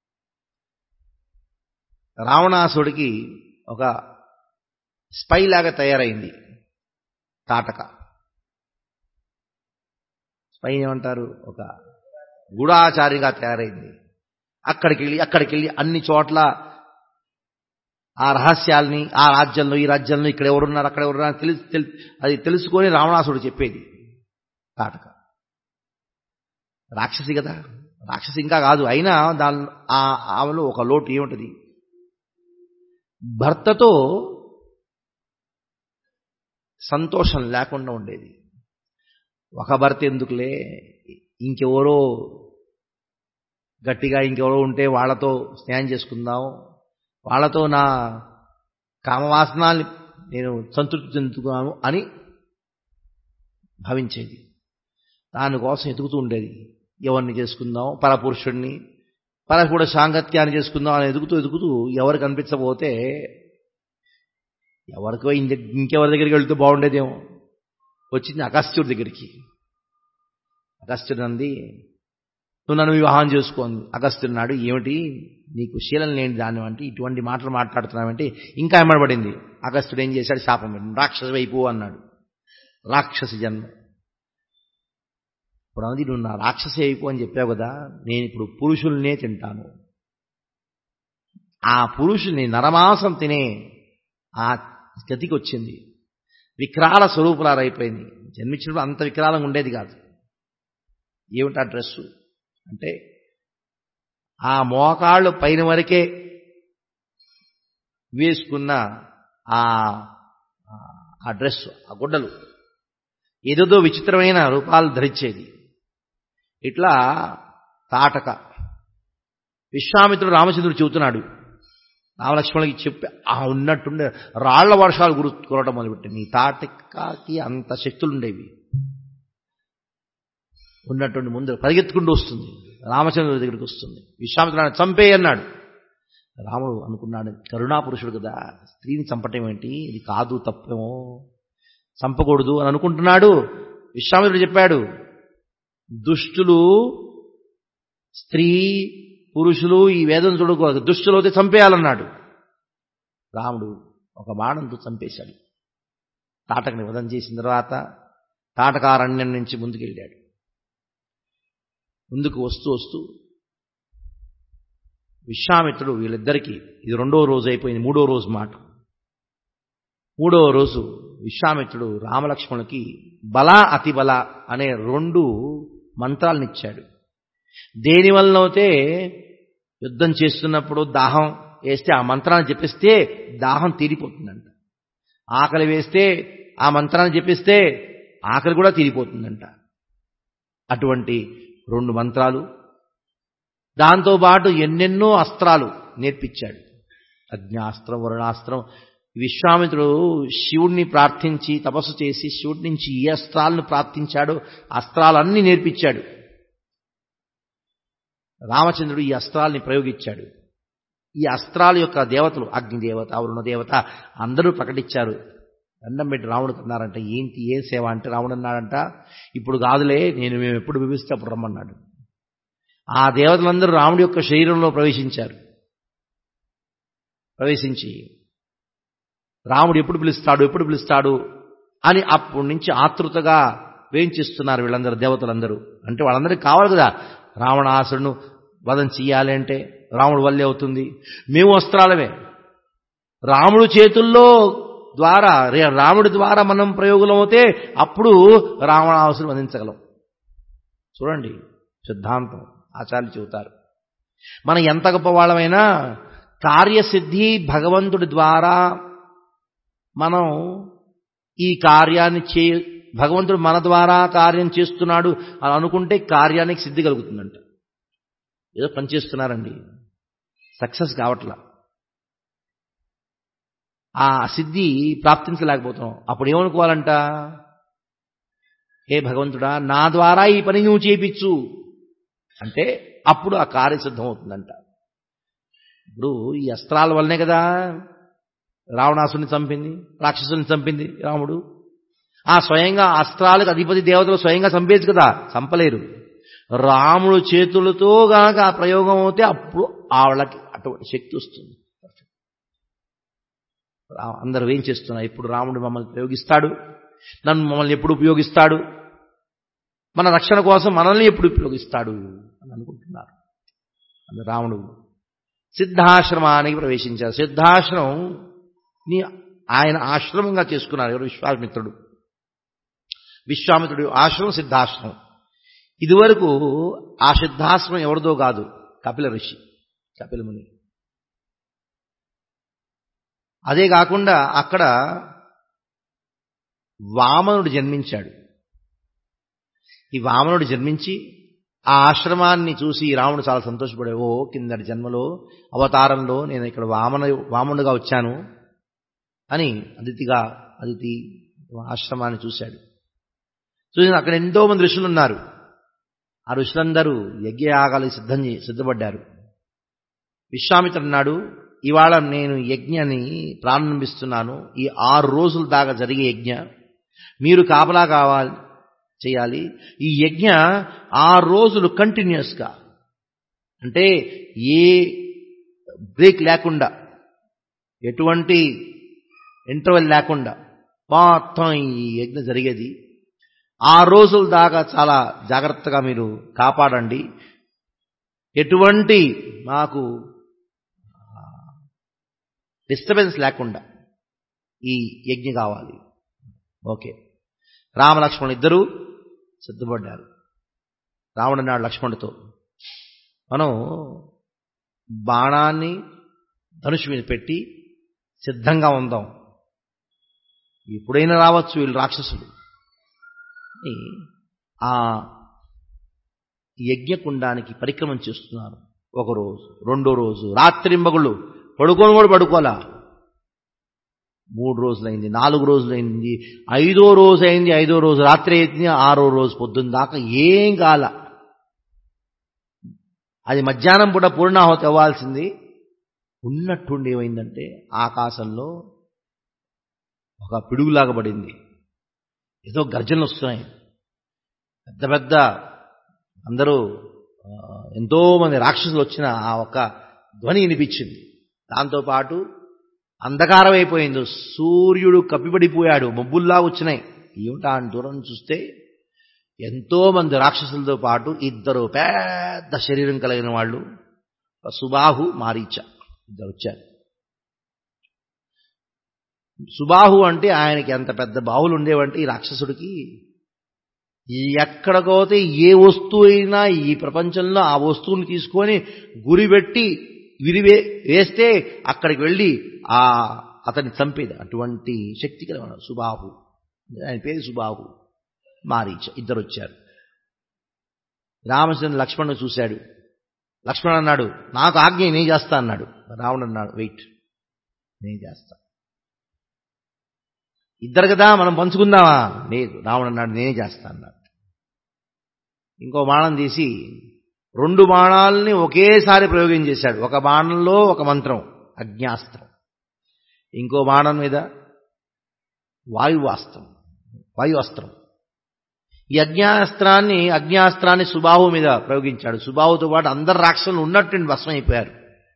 రావణాసుడికి ఒక స్పై లాగా తయారైంది తాటక స్పై ఏమంటారు ఒక గూఢాచారిగా తయారైంది అక్కడికి వెళ్ళి అక్కడికి వెళ్ళి అన్ని చోట్ల ఆ రహస్యాల్ని ఆ రాజ్యంలో ఈ రాజ్యంలో ఇక్కడ ఎవరున్నారు అక్కడ ఎవరున్నారు తెలిసి అది తెలుసుకొని రావణాసుడు చెప్పేది తాటక రాక్షసి కదా రాక్షసి ఇంకా కాదు అయినా దాని ఆ ఆమెలో ఒక లోటు ఏముంటుంది భర్తతో సంతోషం లేకుండా ఉండేది ఒక భర్త ఎందుకులే ఇంకెవరో గట్టిగా ఇంకెవరో ఉంటే వాళ్ళతో స్నేహం చేసుకుందాం వాళ్ళతో నా కామవాసనాల్ని నేను సంతృప్తి చెందుతున్నాను అని భావించేది దానికోసం ఎతుకుతూ ఉండేది ఎవరిని చేసుకుందాం పరపురుషుడిని పరపుడ సాంగత్యాన్ని చేసుకుందాం అని ఎదుగుతూ ఎదుగుతూ ఎవరు కనిపించబోతే ఎవరికో ఇంకెవరి దగ్గరికి వెళ్తే బాగుండేదేమో వచ్చింది అగస్త్యుడి దగ్గరికి అగస్త్యుడు అంది నువ్వు నన్ను వివాహం చేసుకోండి అగస్త్యున్నాడు ఏమిటి నీకు శీలం లేని దాన్ని అంటే ఇటువంటి మాటలు మాట్లాడుతున్నావంటే ఇంకా ఎమ్మడబడింది అగస్త్యుడు ఏం చేశాడు శాపం రాక్షస వైపు అన్నాడు రాక్షసి జన్మ ఇప్పుడు అన్నది నువ్వు నా రాక్షసి అయిపో అని చెప్పావు కదా నేను ఇప్పుడు పురుషుల్నే తింటాను ఆ పురుషుల్ని నరమాంసం తినే ఆ గతికి వచ్చింది వికరాల స్వరూపులారైపోయింది జన్మించినప్పుడు అంత వికరాలంగా ఉండేది కాదు ఏమిటా డ్రెస్సు అంటే ఆ మోకాళ్ళు పైన వరకే వేసుకున్న ఆ ఆ డ్రెస్ ఆ గుడ్డలు ఏదేదో విచిత్రమైన రూపాలు ధరించేది ఇట్లా తాటక విశ్వామిత్రుడు రామచంద్రుడు చెబుతున్నాడు రామలక్ష్మణుడికి చెప్పి ఆ ఉన్నట్టుండే రాళ్ల వర్షాలు గురు కురవడం మొదలుపెట్టి నీ తాటకకి అంత శక్తులు ఉండేవి ఉన్నటువంటి ముందు పరిగెత్తుకుంటూ వస్తుంది రామచంద్రుడి దగ్గరికి వస్తుంది విశ్వామిత్రుడు చంపే అన్నాడు రాముడు అనుకున్నాడు కరుణాపురుషుడు కదా స్త్రీని చంపటం ఏంటి ఇది కాదు తప్పేమో చంపకూడదు అని అనుకుంటున్నాడు విశ్వామిత్రుడు చెప్పాడు దుష్టులు స్త్రీ పురుషులు ఈ వేదం చూడకూడదు దుష్టులు అయితే చంపేయాలన్నాడు రాముడు ఒక బాణంతో చంపేశాడు తాటకని వధం చేసిన తర్వాత తాటకారణ్యం నుంచి ముందుకెళ్ళాడు ముందుకు వస్తూ వస్తూ విశ్వామిత్రుడు వీళ్ళిద్దరికీ ఇది రెండో రోజు అయిపోయింది మూడో రోజు మాట మూడవ రోజు విశ్వామిత్రుడు రామలక్ష్మణునికి బల అతి బల అనే రెండు మంత్రాలను ఇచ్చాడు దేనివల్లనైతే యుద్ధం చేస్తున్నప్పుడు దాహం వేస్తే ఆ మంత్రాన్ని చెప్పిస్తే దాహం తీరిపోతుందంట ఆకలి వేస్తే ఆ మంత్రాన్ని చెప్పిస్తే ఆకలి కూడా తీరిపోతుందంట అటువంటి రెండు మంత్రాలు దాంతోపాటు ఎన్నెన్నో అస్త్రాలు నేర్పించాడు అజ్ఞాస్త్రం వరుణాస్త్రం విశ్వామిత్రుడు శివుణ్ణి ప్రార్థించి తపస్సు చేసి శివుడి నుంచి ఏ అస్త్రాలను ప్రార్థించాడో అస్త్రాలన్నీ నేర్పించాడు రామచంద్రుడు ఈ అస్త్రాల్ని ప్రయోగించాడు ఈ అస్త్రాల యొక్క దేవతలు అగ్నిదేవత వరుణ దేవత అందరూ ప్రకటించారు దండం పెట్టి రావణుడు అన్నారంట ఏంటి ఏం సేవ అంటే రావణుడు అన్నాడంట ఇప్పుడు కాదులే నేను మేము ఎప్పుడు విభిస్తే అప్పుడు రమ్మన్నాడు ఆ దేవతలందరూ రాముడి యొక్క శరీరంలో ప్రవేశించారు ప్రవేశించి రాముడు ఎప్పుడు పిలుస్తాడు ఎప్పుడు పిలుస్తాడు అని అప్పటి నుంచి ఆతృతగా వేయించిస్తున్నారు వీళ్ళందరూ దేవతలందరూ అంటే వాళ్ళందరికీ కావాలి కదా రావణాసురును వధం చెయ్యాలి అంటే రాముడు వల్లే అవుతుంది మేము వస్త్రాలమే రాముడు చేతుల్లో ద్వారా రే- రాముడి ద్వారా మనం ప్రయోగం అవుతే అప్పుడు రావణాసుని వధించగలం చూడండి సిద్ధాంతం ఆచార్యులు చెబుతారు మనం ఎంత గొప్ప వాళ్ళమైనా కార్యసిద్ధి భగవంతుడి ద్వారా మనం ఈ కార్యాన్ని చే భగవంతుడు మన ద్వారా కార్యం చేస్తున్నాడు అని అనుకుంటే కార్యానికి సిద్ధి కలుగుతుందంట ఏదో పని చేస్తున్నారండి సక్సెస్ కావట్లా ఆ సిద్ధి ప్రాప్తించలేకపోతున్నాం అప్పుడు ఏమనుకోవాలంట ఏ భగవంతుడా నా ద్వారా ఈ పని నువ్వు చేపించు అంటే అప్పుడు ఆ కార్యసిద్ధం అవుతుందంట ఇప్పుడు ఈ అస్త్రాల వల్లనే కదా రావణాసుని చంపింది రాక్షసుని చంపింది రాముడు ఆ స్వయంగా అస్త్రాలకు అధిపతి దేవతలు స్వయంగా చంపేచ్చు కదా చంపలేరు రాముడు చేతులతో గనక ఆ ప్రయోగం అవుతే అప్పుడు ఆవిడకి అటువంటి శక్తి వస్తుంది రా- అందరూ ఏం చేస్తున్నారు ఇప్పుడు రాముడు మమ్మల్ని ప్రయోగిస్తాడు నన్ను మమ్మల్ని ఎప్పుడు ఉపయోగిస్తాడు మన రక్షణ కోసం మనల్ని ఎప్పుడు ఉపయోగిస్తాడు అని అనుకుంటున్నారు అది రాముడు సిద్ధాశ్రమానికి ప్రవేశించారు సిద్ధాశ్రమం ని ఆయన ఆశ్రమంగా చేసుకున్నారు ఎవరు విశ్వామిత్రుడు విశ్వామిత్రుడు ఆశ్రమం సిద్ధాశ్రమం ఇదివరకు ఆ సిద్ధాశ్రమం ఎవరిదో కాదు కపిల ఋషి కపిల ముని అదే కాకుండా అక్కడ వామనుడు జన్మించాడు ఈ వామనుడు జన్మించి ఆ ఆశ్రమాన్ని చూసి రాముడు చాలా సంతోషపడే ఓ కిందటి జన్మలో అవతారంలో నేను ఇక్కడ వామన వామనుడుగా వచ్చాను అని అదితిగా అదితి ఆశ్రమాన్ని చూశాడు చూసిన అక్కడ ఎంతో మంది ఋషులు ఉన్నారు ఆ ఋషులందరూ యజ్ఞయాగాలు సిద్ధం చే- సిద్ధపడ్డారు విశ్వామిత్రుడు అన్నాడు ఇవాళ నేను యజ్ఞాన్ని ప్రారంభిస్తున్నాను ఈ ఆరు రోజుల దాకా జరిగే యజ్ఞ మీరు కాపలా కావాలి చేయాలి ఈ యజ్ఞ ఆరు రోజులు కంటిన్యూస్గా అంటే ఏ బ్రేక్ లేకుండా ఎటువంటి ఇంటర్వెల్ లేకుండా మొత్తం ఈ యజ్ఞ జరిగేది ఆ రోజుల దాకా చాలా జాగ్రత్తగా మీరు కాపాడండి ఎటువంటి మాకు డిస్టర్బెన్స్ లేకుండా ఈ యజ్ఞ కావాలి ఓకే రామలక్ష్మణులు ఇద్దరూ సిద్ధపడ్డారు రావణుడు అన్నాడు లక్ష్మణుడితో మనం బాణాన్ని ధనుషు మీద పెట్టి సిద్ధంగా ఉందాం ఎప్పుడైనా రావచ్చు వీళ్ళు రాక్షసులు అని ఆ యజ్ఞకుండానికి పరిక్రమం చేస్తున్నారు ఒక రోజు రెండో రోజు రాత్రింబగుళ్ళు పడుకొని కూడా పడుకోలా మూడు రోజులైంది నాలుగు రోజులైంది ఐదో రోజు అయింది ఐదో రోజు రాత్రి అయింది ఆరో రోజు పొద్దున్న దాకా ఏం కాల అది మధ్యాహ్నం పూట పూర్ణాహుతి అవ్వాల్సింది ఉన్నట్టుండి ఏమైందంటే ఆకాశంలో ఒక పిడుగులాగా పడింది ఏదో గర్జనలు వస్తున్నాయి పెద్ద పెద్ద అందరూ ఆ, ఎంతో మంది రాక్షసులు వచ్చిన ఆ ఒక్క ధ్వని వినిపించింది దాంతోపాటు అంధకారం అయిపోయింది సూర్యుడు కప్పిపడిపోయాడు మబ్బుల్లా వచ్చినాయి ఏమిటా అని దూరం నుంచి చూస్తే ఎంతో మంది రాక్షసులతో పాటు ఇద్దరు పెద్ద శరీరం కలిగిన వాళ్ళు ఒక సుబాహు మారీచ ఇద్దరు వచ్చారు సుబాహు అంటే ఆయనకి ఎంత పెద్ద బాహులు ఉండేవంటే ఈ రాక్షసుడికి ఎక్కడికోతే ఏ వస్తువు అయినా ఈ ప్రపంచంలో ఆ వస్తువుని తీసుకొని గురి పెట్టి విరివే వేస్తే అక్కడికి వెళ్ళి ఆ అతన్ని చంపేది అటువంటి శక్తి కలిగిన సుబాహు ఆయన పేరు సుబాహు మారీచ ఇద్దరు వచ్చారు రామచంద్ర లక్ష్మణుడు చూశాడు లక్ష్మణుడు అన్నాడు నాకు ఆజ్ఞ నేను చేస్తా అన్నాడు రావణుడు అన్నాడు వెయిట్ నేను చేస్తా ఇద్దరు కదా మనం పంచుకుందామా లేదు రావణుడు అన్నాడు నేనే చేస్తా అన్నాడు ఇంకో బాణం తీసి రెండు బాణాలని ఒకేసారి ప్రయోగం చేశాడు ఒక బాణంలో ఒక మంత్రం అజ్ఞాస్త్రం ఇంకో బాణం మీద వాయువాస్త్రం వాయువస్త్రం ఈ అజ్ఞాస్త్రాన్ని అజ్ఞాస్త్రాన్ని సుబాహు మీద ప్రయోగించాడు సుబాహుతో పాటు అందరు రాక్షసులు ఉన్నట్టు భస్మం అయిపోయారు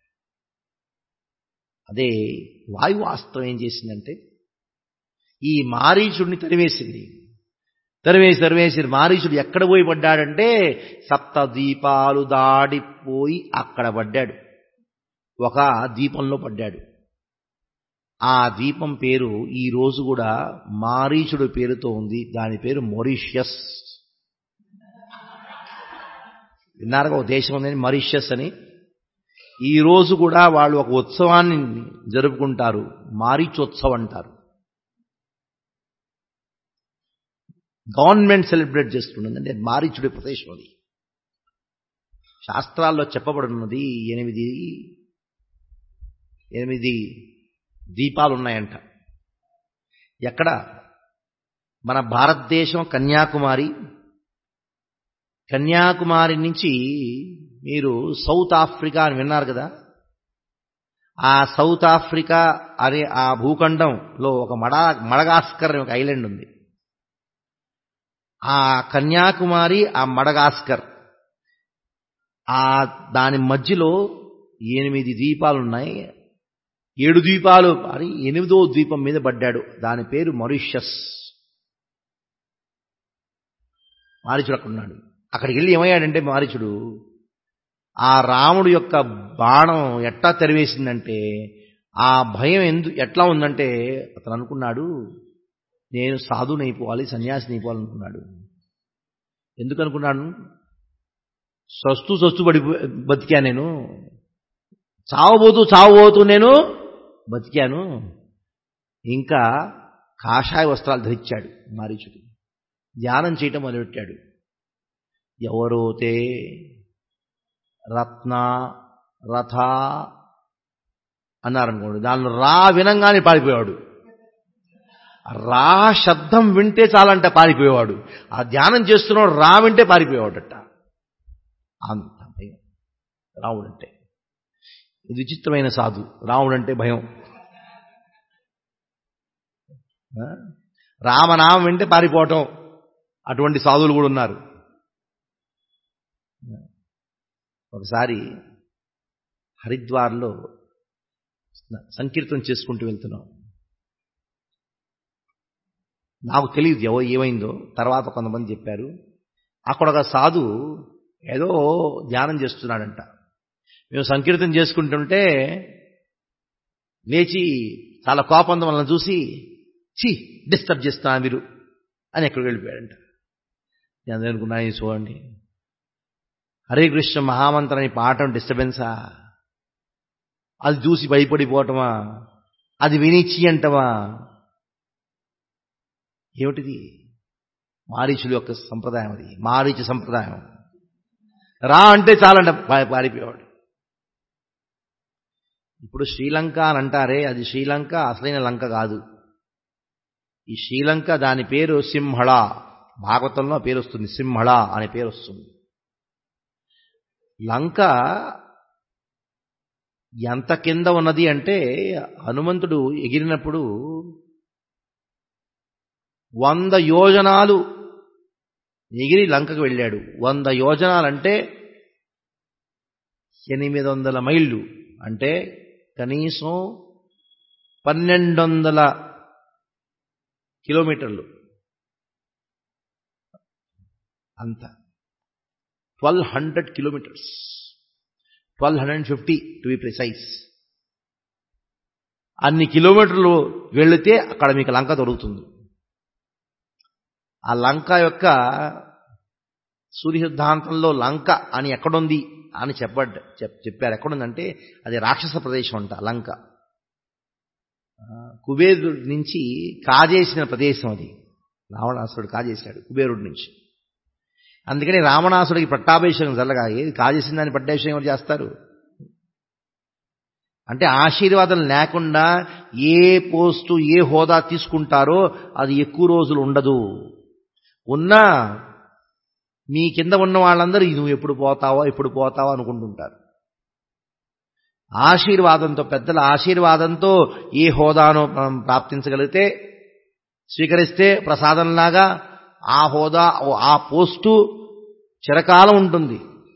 అదే వాయువాస్త్రం ఏం చేసిందంటే ఈ మారీచుడిని తరివేసింది తరివేసి తరివేసి మారీచుడు ఎక్కడ పోయి పడ్డాడంటే సప్త దీపాలు దాడిపోయి అక్కడ పడ్డాడు ఒక దీపంలో పడ్డాడు ఆ ద్వీపం పేరు ఈ రోజు కూడా మారీచుడు పేరుతో ఉంది దాని పేరు మొరీషియస్ విన్నారుగా ఒక దేశం ఉందని మారిషియస్ అని ఈ రోజు కూడా వాళ్ళు ఒక ఉత్సవాన్ని జరుపుకుంటారు మారీచోత్సవం అంటారు గవర్నమెంట్ సెలబ్రేట్ చేస్తున్నది అంటే మారీచుడి ప్రదేశం అది శాస్త్రాల్లో చెప్పబడినది ఎనిమిది ఎనిమిది దీపాలు ఉన్నాయంట ఎక్కడ మన భారతదేశం కన్యాకుమారి కన్యాకుమారి నుంచి మీరు సౌత్ ఆఫ్రికా అని విన్నారు కదా ఆ సౌత్ ఆఫ్రికా అనే ఆ భూఖండంలో ఒక మడా మడగాస్కర్ అనే ఒక ఐలాండ్ ఉంది ఆ కన్యాకుమారి ఆ మడగాస్కర్ ఆ దాని మధ్యలో ఎనిమిది ద్వీపాలు ఉన్నాయి ఏడు ద్వీపాలు అని ఎనిమిదో ద్వీపం మీద పడ్డాడు దాని పేరు మారిషస్ మారిచుడు అక్కడ ఉన్నాడు అక్కడికి వెళ్ళి ఏమయ్యాడంటే మారిచుడు ఆ రాముడు యొక్క బాణం ఎట్లా తెరవేసిందంటే ఆ భయం ఎందు ఎట్లా ఉందంటే అతను అనుకున్నాడు నేను సాధునైపోవాలి సన్యాసిని అయిపోవాలనుకున్నాడు ఎందుకు అనుకున్నాను సస్తు సస్తు పడి బతికా నేను చావబోతూ చావబోతూ నేను బతికాను ఇంకా కాషాయ వస్త్రాలు ధరించాడు మారీచుడు ధ్యానం చేయటం మొదలెట్టాడు ఎవరోతే రత్న రథ అన్నారనుకోండి దానిలో రా వినంగానే పారిపోయాడు రా శబ్దం వింటే చాలంటే పారిపోయేవాడు ఆ ధ్యానం చేస్తున్నాడు రా వింటే పారిపోయేవాడట అంత భయం రావుడంటే ఇది విచిత్రమైన సాధు రాముడంటే భయం రామనామం వింటే పారిపోవటం అటువంటి సాధువులు కూడా ఉన్నారు ఒకసారి హరిద్వార్లో సంకీర్తన చేసుకుంటూ వెళ్తున్నాం నాకు తెలియదు ఎవ ఏమైందో తర్వాత కొంతమంది చెప్పారు అక్కడ ఒక సాధు ఏదో ధ్యానం చేస్తున్నాడంట మేము సంకీర్తన చేసుకుంటుంటే లేచి చాలా కోపంతో మనల్ని చూసి ఛీ డిస్టర్బ్ చేస్తున్నా మీరు అని ఎక్కడికి వెళ్ళిపోయాడంట నేను అనుకున్నా చూడండి హరే కృష్ణ మహామంత్రం అనే పాఠం డిస్టర్బెన్సా అది చూసి భయపడిపోవటమా అది వినిచి అంటవా ఏమిటిది మారీచుల యొక్క సంప్రదాయం అది మారీచు సంప్రదాయం రా అంటే చాలంట పారిపోయేవాడు ఇప్పుడు శ్రీలంక అని అంటారే అది శ్రీలంక అసలైన లంక కాదు ఈ శ్రీలంక దాని పేరు సింహళ భాగవతంలో పేరు వస్తుంది సింహళ అనే పేరు వస్తుంది లంక ఎంత కింద ఉన్నది అంటే హనుమంతుడు ఎగిరినప్పుడు వంద యోజనాలు ఎగిరి లంకకు వెళ్ళాడు వంద యోజనాలంటే ఎనిమిది వందల మైళ్ళు అంటే కనీసం పన్నెండు వందల కిలోమీటర్లు అంత twelve hundred kilometers twelve hundred fifty to be precise అన్ని కిలోమీటర్లు వెళితే అక్కడ మీకు లంక దొరుకుతుంది ఆ లంక యొక్క సూర్య సిద్ధాంతంలో లంక అని ఎక్కడుంది అని చెప్పబడ్డ చెప్పారు ఎక్కడుందంటే అది రాక్షస ప్రదేశం అంట లంక కుబేరుడి నుంచి కాజేసిన ప్రదేశం అది రావణాసురుడు కాజేశాడు కుబేరుడి నుంచి అందుకని రావణాసుడికి పట్టాభిషేకం జరగగా ఏది కాజేసిన దాన్ని పట్టాభిషేకం ఎవరు చేస్తారు అంటే ఆశీర్వాదం లేకుండా ఏ పోస్టు ఏ హోదా తీసుకుంటారో అది ఎక్కువ రోజులు ఉండదు ఉన్నా మీ కింద ఉన్న వాళ్ళందరూ నువ్వు ఎప్పుడు పోతావో ఎప్పుడు పోతావో అనుకుంటుంటారు ఆశీర్వాదంతో పెద్దల ఆశీర్వాదంతో ఏ హోదాను మనం ప్రాప్తించగలిగితే స్వీకరిస్తే ప్రసాదంలాగా ఆ హోదా ఆ పోస్టు చిరకాలం ఉంటుంది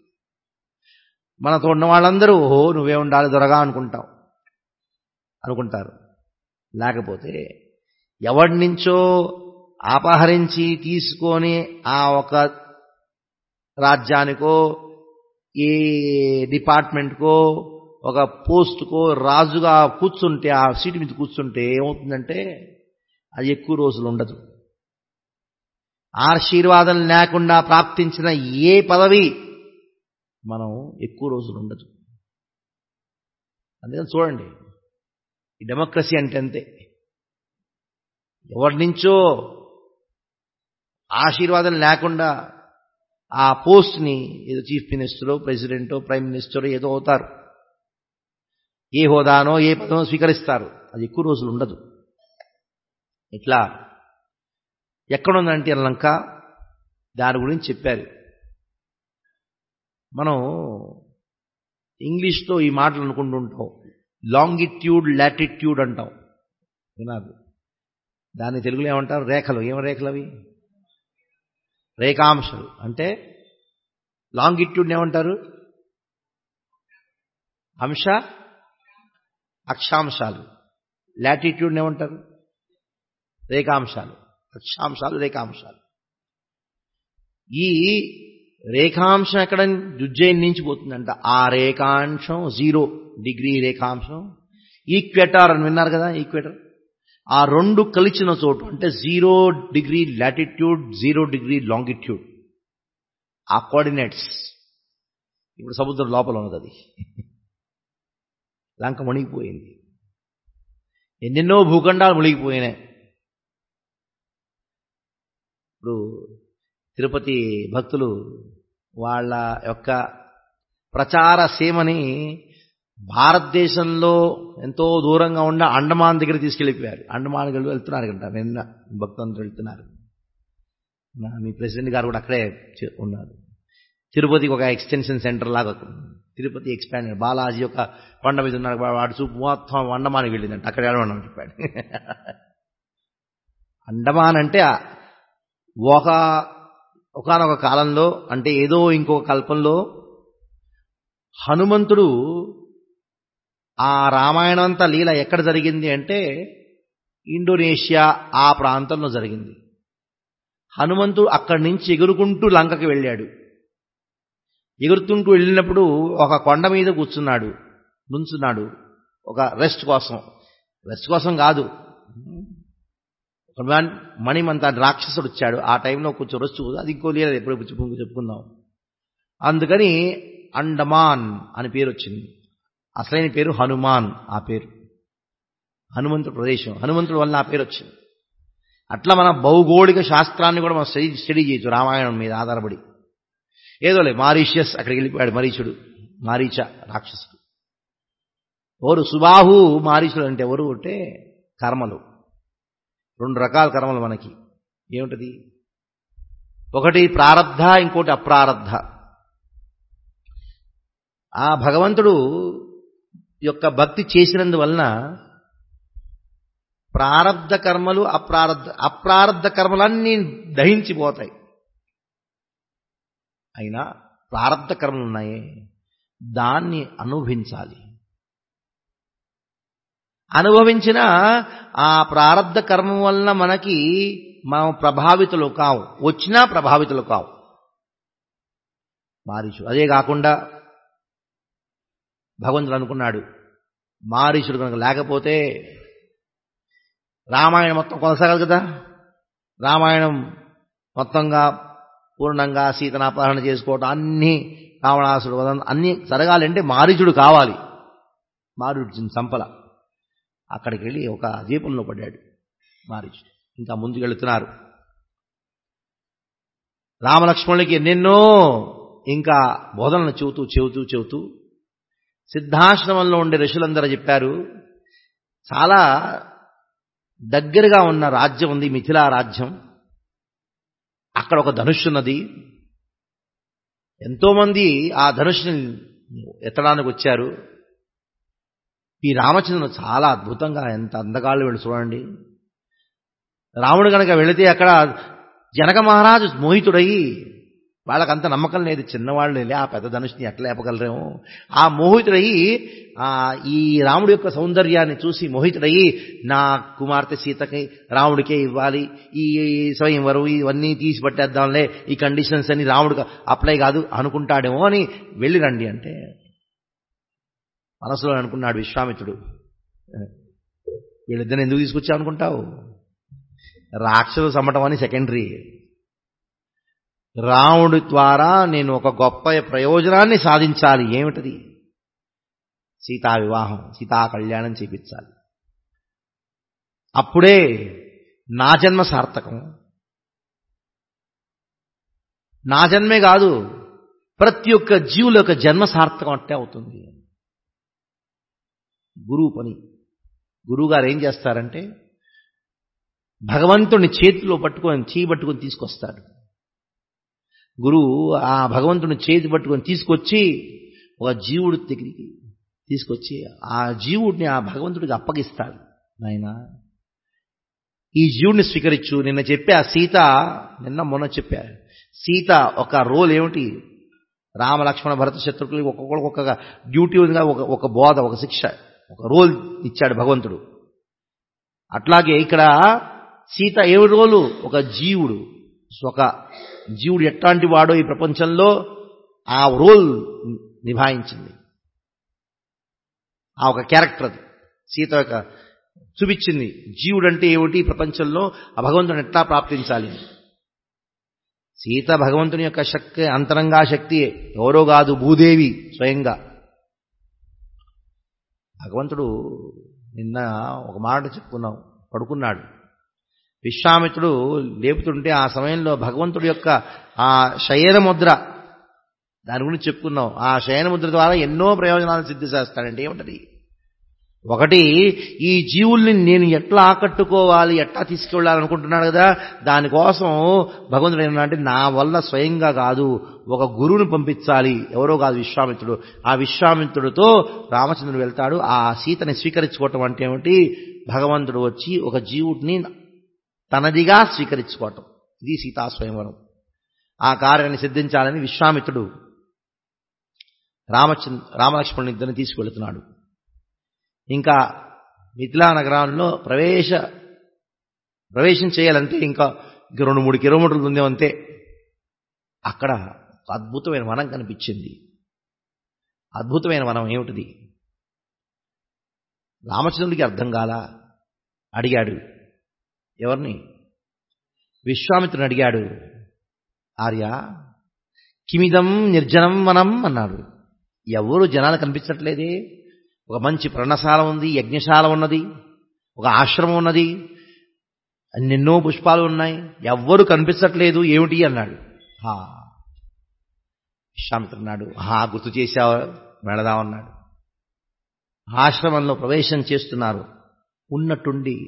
మనతో ఉన్న వాళ్ళందరూ ఓహో నువ్వే ఉండాలి దొరగా అనుకుంటాం అనుకుంటారు లేకపోతే ఎవరి నుంచో అపహరించి తీసుకొని ఆ ఒక రాజ్యానికో ఏ డిపార్ట్మెంట్కో ఒక పోస్టుకో రాజుగా కూర్చుంటే ఆ సీటు మీద కూర్చుంటే ఏమవుతుందంటే అది ఎక్కువ రోజులు ఉండదు ఆశీర్వాదం లేకుండా ప్రాప్తించిన ఏ పదవి మనం ఎక్కువ రోజులు ఉండదు అందుకని చూడండి ఈ డెమోక్రసీ అంటే అంతే ఎవరి నుంచో ఆశీర్వాదం లేకుండా ఆ పోస్ట్ని ఏదో చీఫ్ మినిస్టరో ప్రెసిడెంటో ప్రైమ్ మినిస్టరో ఏదో అవుతారు ఏ హోదానో ఏ పదమో స్వీకరిస్తారు అది ఎక్కువ రోజులు ఉండదు ఇట్లా ఎక్కడుందంటే లంక దాని గురించి చెప్పారు మనం ఇంగ్లీష్లో ఈ మాటలు అనుకుంటుంటాం లాంగిట్యూడ్ లాటిట్యూడ్ అంటాం వినాదు దాన్ని తెలుగులో ఏమంటారు రేఖలు ఏం రేఖలు అవి రేఖాంశాలు అంటే లాంగిట్యూడ్ ఏమంటారు అంశ అక్షాంశాలు లాటిట్యూడ్ ఏమంటారు రేఖాంశాలు అక్షాంశాలు రేఖాంశాలు ఈ రేఖాంశం ఎక్కడ ఉజ్జయిన్ నుంచి పోతుందంట ఆ రేఖాంశం జీరో డిగ్రీ రేఖాంశం ఈక్వేటర్ అని విన్నారు కదా ఈక్వేటర్ ఆ రెండు కలిసిన చోటు అంటే zero degree latitude zero degree longitude ఆ కోఆర్డినేట్స్ ఇప్పుడు సముద్రం లోపల ఉన్నది అది లంక మునిగిపోయింది ఎన్నెన్నో భూఖండాలు మునిగిపోయినాయి ఇప్పుడు తిరుపతి భక్తులు వాళ్ళ యొక్క ప్రచార సీమని భారతదేశంలో ఎంతో దూరంగా ఉన్న అండమాన్ దగ్గర తీసుకెళ్ళిపోయారు అండమాన్ గళ్ళు వెళ్తున్నారు కంట నిన్న భక్తులందరూ వెళ్తున్నారు మీ ప్రెసిడెంట్ గారు కూడా అక్కడే ఉన్నారు తిరుపతికి ఒక ఎక్స్టెన్షన్ సెంటర్ లాగా తిరుపతి ఎక్స్పాండ్ బాలాజీ యొక్క కొండ మీద ఉన్నారు వాడు చూపు మొత్తం అండమానికి వెళ్ళిందంట అక్కడ వెళ్ళమని చెప్పాడు అండమాన్ అంటే ఒక ఒకనొక కాలంలో అంటే ఏదో ఇంకొక కల్పంలో హనుమంతుడు ఆ రామాయణంతా లీల ఎక్కడ జరిగింది అంటే ఇండోనేషియా ఆ ప్రాంతంలో జరిగింది హనుమంతుడు అక్కడి నుంచి ఎగురుకుంటూ లంకకి వెళ్ళాడు ఎగురుతుంటూ వెళ్ళినప్పుడు ఒక కొండ మీద కూర్చున్నాడు నుంచున్నాడు ఒక రెస్ట్ కోసం రెస్ట్ కోసం కాదు ఒక మణిమంత రాక్షసుడు వచ్చాడు ఆ టైంలో కొంచెం రెస్ట్ అది ఇంకో లేదు ఎప్పుడు చెప్పుకుందాం అందుకని అండమాన్ అని పేరు వచ్చింది అసలైన పేరు హనుమాన్ ఆ పేరు హనుమంతుడు ప్రదేశం హనుమంతుడు వల్ల ఆ పేరు వచ్చింది అట్లా మన భౌగోళిక శాస్త్రాన్ని కూడా మనం స్టడీ స్టడీ చేయొచ్చు రామాయణం మీద ఆధారపడి ఏదోలే మారీషియస్ అక్కడికి వెళ్ళిపోయాడు మరీచుడు మారీచ రాక్షసుడు ఎవరు సుబాహు మారీచుడు అంటే ఎవరు అంటే కర్మలు రెండు రకాల కర్మలు మనకి ఏమిటది ఒకటి ప్రారబ్ధ ఇంకోటి అప్రారబ్ధ ఆ భగవంతుడు యొక్క భక్తి చేసినందువలన ప్రారబ్ధ కర్మలు అప్రారబ్ధ అప్రారబ్ధ కర్మలన్నీ దహించిపోతాయి అయినా ప్రారబ్ధ కర్మలు ఉన్నాయే దాన్ని అనుభవించాలి అనుభవించిన ఆ ప్రారబ్ధ కర్మం వలన మనకి మనం ప్రభావితులు కావు వచ్చినా ప్రభావితులు కావు మారీచుడు అదే కాకుండా భగవంతుడు అనుకున్నాడు మారీచుడు కనుక లేకపోతే రామాయణం మొత్తం కొనసాగదు కదా రామాయణం మొత్తంగా పూర్ణంగా సీతను అపహరణ చేసుకోవటం అన్ని రావణాసుడు అన్ని జరగాలంటే మారీచుడు కావాలి మారీచుడు సంపల అక్కడికి వెళ్ళి ఒక దీపంలో పడ్డాడు మారీచుడు ఇంకా ముందుకు వెళుతున్నారు రామలక్ష్మణులకి ఎన్నెన్నో ఇంకా బోధనలు చెబుతూ చెబుతూ చెబుతూ సిద్ధాశ్రమంలో ఉండే ఋషులందరూ చెప్పారు చాలా దగ్గరగా ఉన్న రాజ్యం ఉంది మిథిలా రాజ్యం అక్కడ ఒక ధనుష్సు ఉన్నది ఎంతోమంది ఆ ధనుష్ని ఎత్తడానికి వచ్చారు ఈ రామచంద్రుడు చాలా అద్భుతంగా ఎంత అందగాళ్ళు వీళ్ళు చూడండి రాముడు కనుక వెళితే అక్కడ జనక మహారాజు మోహితుడయి వాళ్ళకంత నమ్మకం లేదు చిన్నవాళ్ళు ఆ పెద్ద ధనుష్ని ఎట్లా లేపగలరేమో ఆ మోహితుడయి ఆ ఈ రాముడి యొక్క సౌందర్యాన్ని చూసి మోహితుడయి నా కుమార్తె సీతకి రాముడికే ఇవ్వాలి ఈ స్వయంవరం ఇవన్నీ తీసి పట్టేద్దాంలే ఈ కండిషన్స్ అని రాముడికి అప్లై కాదు అనుకుంటాడేమో అని వెళ్ళి రండి అంటే మనసులో అనుకున్నాడు విశ్వామిత్రుడు వీళ్ళిద్దరిని ఎందుకు తీసుకొచ్చావు అనుకుంటావు రాక్షసు సమ్మటం అని సెకండరీ రాముడి ద్వారా నేను ఒక గొప్ప ప్రయోజనాన్ని సాధించాలి ఏమిటది సీతా వివాహం సీతా కళ్యాణం చేపించాలి అప్పుడే నా జన్మ సార్థకం నా జన్మే కాదు ప్రతి ఒక్క జీవుల యొక్క జన్మ సార్థకం అంటే అవుతుంది గురువు పని గురువు గారు ఏం చేస్తారంటే భగవంతుని చేతిలో పట్టుకొని చేయి పట్టుకొని తీసుకొస్తాడు గురువు ఆ భగవంతుని చేతి పట్టుకొని తీసుకొచ్చి ఒక జీవుడి దగ్గరికి తీసుకొచ్చి ఆ జీవుడిని ఆ భగవంతుడికి అప్పగిస్తాడు నాయన ఈ జీవుడిని స్వీకరించు నిన్న చెప్పా సీత నిన్న మొన్న చెప్పా సీత ఒక రోల్ ఏమిటి రామ లక్ష్మణ భరత శత్రుకులకి ఒక్కొక్కరికి ఒక్కొక్క డ్యూటీ ఉందిగా ఒక ఒక బోధ ఒక శిక్ష ఒక రోల్ ఇచ్చాడు భగవంతుడు అట్లాగే ఇక్కడ సీత ఏ రోలు ఒక జీవుడు ఒక జీవుడు ఎట్లాంటి వాడో ఈ ప్రపంచంలో ఆ రోల్ నిభాయించింది ఆ ఒక క్యారెక్టర్ అది సీత యొక్క చూపించింది జీవుడు అంటే ఏమిటి ఈ ప్రపంచంలో ఆ భగవంతుని ఎట్లా ప్రాప్తించాలి సీత భగవంతుని యొక్క శక్తి అంతరంగా శక్తియే ఎవరో కాదు భూదేవి స్వయంగా భగవంతుడు నిన్న ఒక మాట చెప్పుకున్నాం పడుకున్నాడు విశ్వామిత్రుడు లేపుతుంటే ఆ సమయంలో భగవంతుడి యొక్క ఆ శయన ముద్ర దాని గురించి చెప్పుకున్నాం ఆ శయన ముద్ర ద్వారా ఎన్నో ప్రయోజనాలు సిద్ధి చేస్తాడంటే ఏమిటది ఒకటి ఈ జీవుల్ని నేను ఎట్లా ఆకట్టుకోవాలి ఎట్లా తీసుకెళ్ళాలనుకుంటున్నాడు కదా దానికోసం భగవంతుడు ఏమన్నా నా వల్ల స్వయంగా కాదు ఒక గురువుని పంపించాలి ఎవరో కాదు విశ్వామిత్రుడు ఆ విశ్వామిత్రుడితో రామచంద్రుడు వెళ్తాడు ఆ సీతని స్వీకరించుకోవటం అంటే ఏమిటి భగవంతుడు వచ్చి ఒక జీవుడిని తనదిగా స్వీకరించుకోవటం ఇది సీతా స్వయంవరం ఆ కార్యాన్ని సిద్ధించాలని విశ్వామిత్రుడు రామచంద్ర రామలక్ష్మణుని ఇద్దరిని తీసుకువెళుతున్నాడు ఇంకా మిథిలా నగరంలో ప్రవేశ ప్రవేశం చేయాలంటే ఇంకా ఇంక రెండు మూడు కిలోమీటర్లు ఉంది అంతే అక్కడ అద్భుతమైన వనం కనిపించింది అద్భుతమైన వనం ఏమిటిది రామచంద్రుడికి అర్థం కాల అడిగాడు ఎవరిని విశ్వామిత్రుని అడిగాడు ఆర్య కిమిదం నిర్జనం వనం అన్నాడు ఎవరు జనాలు కనిపించట్లేదే ఒక మంచి పర్ణశాల ఉంది యజ్ఞశాల ఉన్నది ఒక ఆశ్రమం ఉన్నది ఎన్నెన్నో పుష్పాలు ఉన్నాయి ఎవ్వరు కనిపించట్లేదు ఏమిటి అన్నాడు హా విశ్వామిత్రున్నాడు హా గుర్తు చేశావు వెళదామన్నాడు ఆశ్రమంలో ప్రవేశం చేస్తున్నారు ఉన్నట్టుండి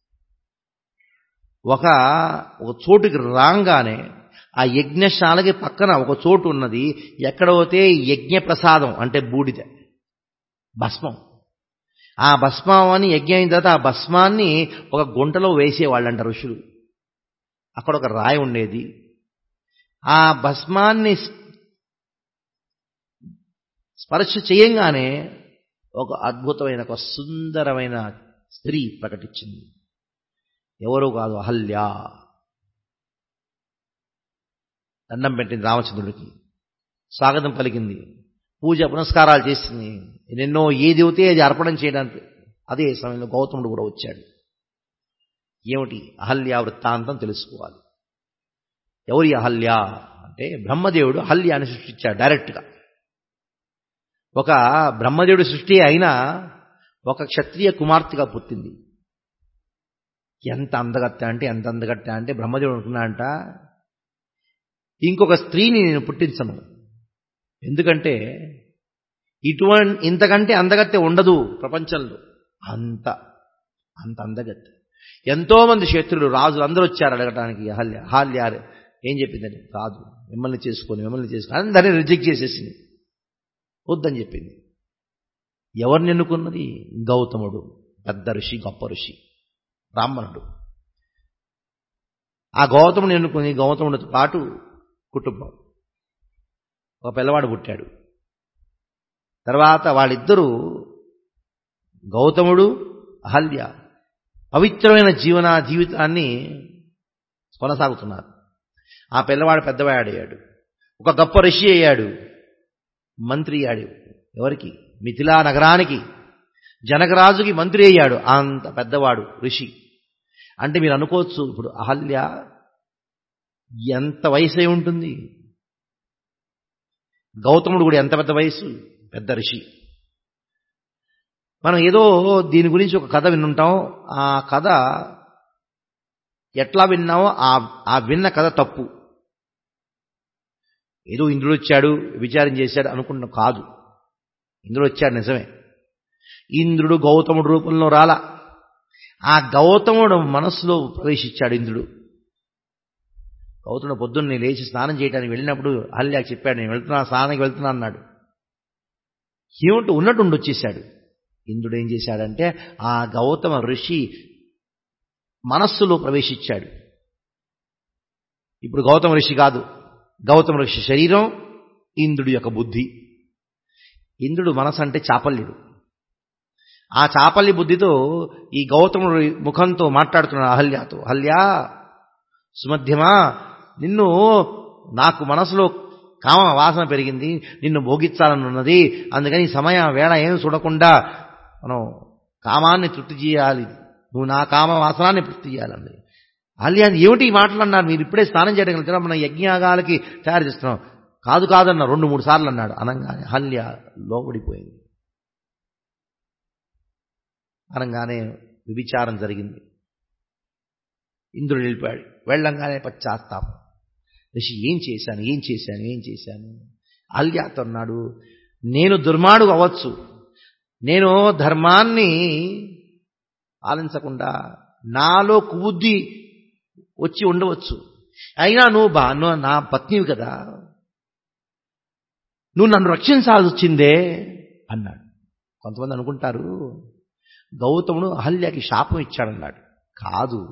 ఒక ఒక చోటుకి రాగానే ఆ యజ్ఞశాలకి పక్కన ఒక చోటు ఉన్నది ఎక్కడైతే యజ్ఞ ప్రసాదం అంటే బూడిద భస్మం ఆ భస్మం అని యజ్ఞం అయిన తర్వాత ఆ భస్మాన్ని ఒక గుంటలో వేసేవాళ్ళంట ఋషులు అక్కడ ఒక రాయి ఉండేది ఆ భస్మాన్ని స్పర్శ చేయంగానే ఒక అద్భుతమైన ఒక సుందరమైన స్త్రీ ప్రకటించింది ఎవరో కాదు అహల్య దండం పెట్టింది రామచంద్రుడికి స్వాగతం పలికింది పూజ పునస్కారాలు చేసింది ఎన్నెన్నో ఏ దేవతే అది అర్పణం చేయడానికి అదే సమయంలో గౌతముడు కూడా వచ్చాడు ఏమిటి అహల్య వృత్తాంతం తెలుసుకోవాలి ఎవరి అహల్య అంటే బ్రహ్మదేవుడు అహల్యాన్ని సృష్టించాడు డైరెక్ట్గా ఒక బ్రహ్మదేవుడి సృష్టి అయినా ఒక క్షత్రియ కుమార్తెగా పుట్టింది ఎంత అందగత్త అంటే ఎంత అందగత్త అంటే బ్రహ్మదేవుడు అనుకున్నాడంట ఇంకొక స్త్రీని నేను పుట్టించను ఎందుకంటే ఇటువంటి ఇంతకంటే అందగత్తె ఉండదు ప్రపంచంలో అంత అంత అందగత్తె ఎంతోమంది శత్రులు రాజులు అందరూ వచ్చారు అడగటానికి అహల్య అహల్య ఏం చెప్పిందని కాదు మిమ్మల్ని చేసుకొని మిమ్మల్ని చేసుకొని అందరినీ రిజెక్ట్ చేసేసింది వద్దని చెప్పింది ఎవరిని ఎన్నుకున్నది గౌతముడు పెద్ద ఋషి గొప్ప ఋషి బ్రాహ్మణుడు ఆ గౌతముని ఎన్నుకుని గౌతముడితో పాటు కుటుంబం ఒక పిల్లవాడు పుట్టాడు తర్వాత వాళ్ళిద్దరూ గౌతముడు అహల్య పవిత్రమైన జీవన జీవితాన్ని కొనసాగుతున్నారు ఆ పిల్లవాడు పెద్దవాడు అయ్యాడు ఒక గొప్ప ఋషి అయ్యాడు మంత్రి అయ్యాడు ఎవరికి మిథిలా నగరానికి జనకరాజుకి మంత్రి అయ్యాడు అంత పెద్దవాడు ఋషి అంటే మీరు అనుకోవచ్చు ఇప్పుడు అహల్య ఎంత వయసు అయి ఉంటుంది గౌతముడు కూడా ఎంత పెద్ద వయసు పెద్ద ఋషి మనం ఏదో దీని గురించి ఒక కథ వినుంటాం ఆ కథ ఎట్లా విన్నామో ఆ ఆ విన్న కథ తప్పు ఏదో ఇంద్రుడు వచ్చాడు విచారం చేశాడు అనుకున్న కాదు ఇంద్రుడు వచ్చాడు నిజమే ఇంద్రుడు గౌతముడు రూపంలో రాల ఆ గౌతముడు మనస్సులో ప్రవేశించాడు ఇంద్రుడు గౌతముడు పొద్దున్నే లేచి స్నానం చేయడానికి వెళ్ళినప్పుడు అల్లాకి చెప్పాడు నేను వెళ్తున్నా స్నానానికి వెళ్తున్నా అన్నాడు ఏమిటి ఉన్నట్టుండి వచ్చేసాడు ఇంద్రుడు ఏం చేశాడంటే ఆ గౌతమ ఋషి మనస్సులో ప్రవేశించాడు ఇప్పుడు గౌతమ ఋషి కాదు గౌతమ ఋషి శరీరం ఇంద్రుడి యొక్క బుద్ధి ఇంద్రుడు మనసు అంటే చాపల్యుడు ఆ చాపల్య బుద్ధితో ఈ గౌతముడు ముఖంతో మాట్లాడుతున్నాడు అహల్యాతో అహల్యా సుమధ్యమా నిన్ను నాకు మనసులో కామ వాసన పెరిగింది నిన్ను భోగించాలని ఉన్నది అందుకని సమయం వేళ ఏం చూడకుండా మనం కామాన్ని తృప్తి చేయాలి నువ్వు నా కామ వాసనాన్ని తృప్తి చేయాలండి అల్లి అని ఏమిటి ఈ మాటలు అన్నారు మీరు ఇప్పుడే స్నానం చేయడం వెళ్తున్నా మనం యజ్ఞయాగాలకి తయారు చేస్తున్నాం కాదు కాదన్న రెండు మూడు సార్లు అన్నాడు అనగానే హల్య లోబడిపోయింది అనగానే విభిచారం జరిగింది ఇంద్రుడు వెళ్ళిపోయాడు వెళ్ళంగానే పశ్చాత్తాపం ఋషి ఏం చేశాను ఏం చేశాను ఏం చేశాను అల్యాతో అన్నాడు నేను దుర్మాడు అవ్వచ్చు నేను ధర్మాన్ని పాలించకుండా నాలో కుబుద్ధి వచ్చి ఉండవచ్చు అయినా నువ్వు బా నువ్వు నా పత్నివి కదా నువ్వు నన్ను రక్షించాల్సి వచ్చిందే అన్నాడు కొంతమంది అనుకుంటారు గౌతముడు అహల్యకి శాపం ఇచ్చాడన్నాడు కాదు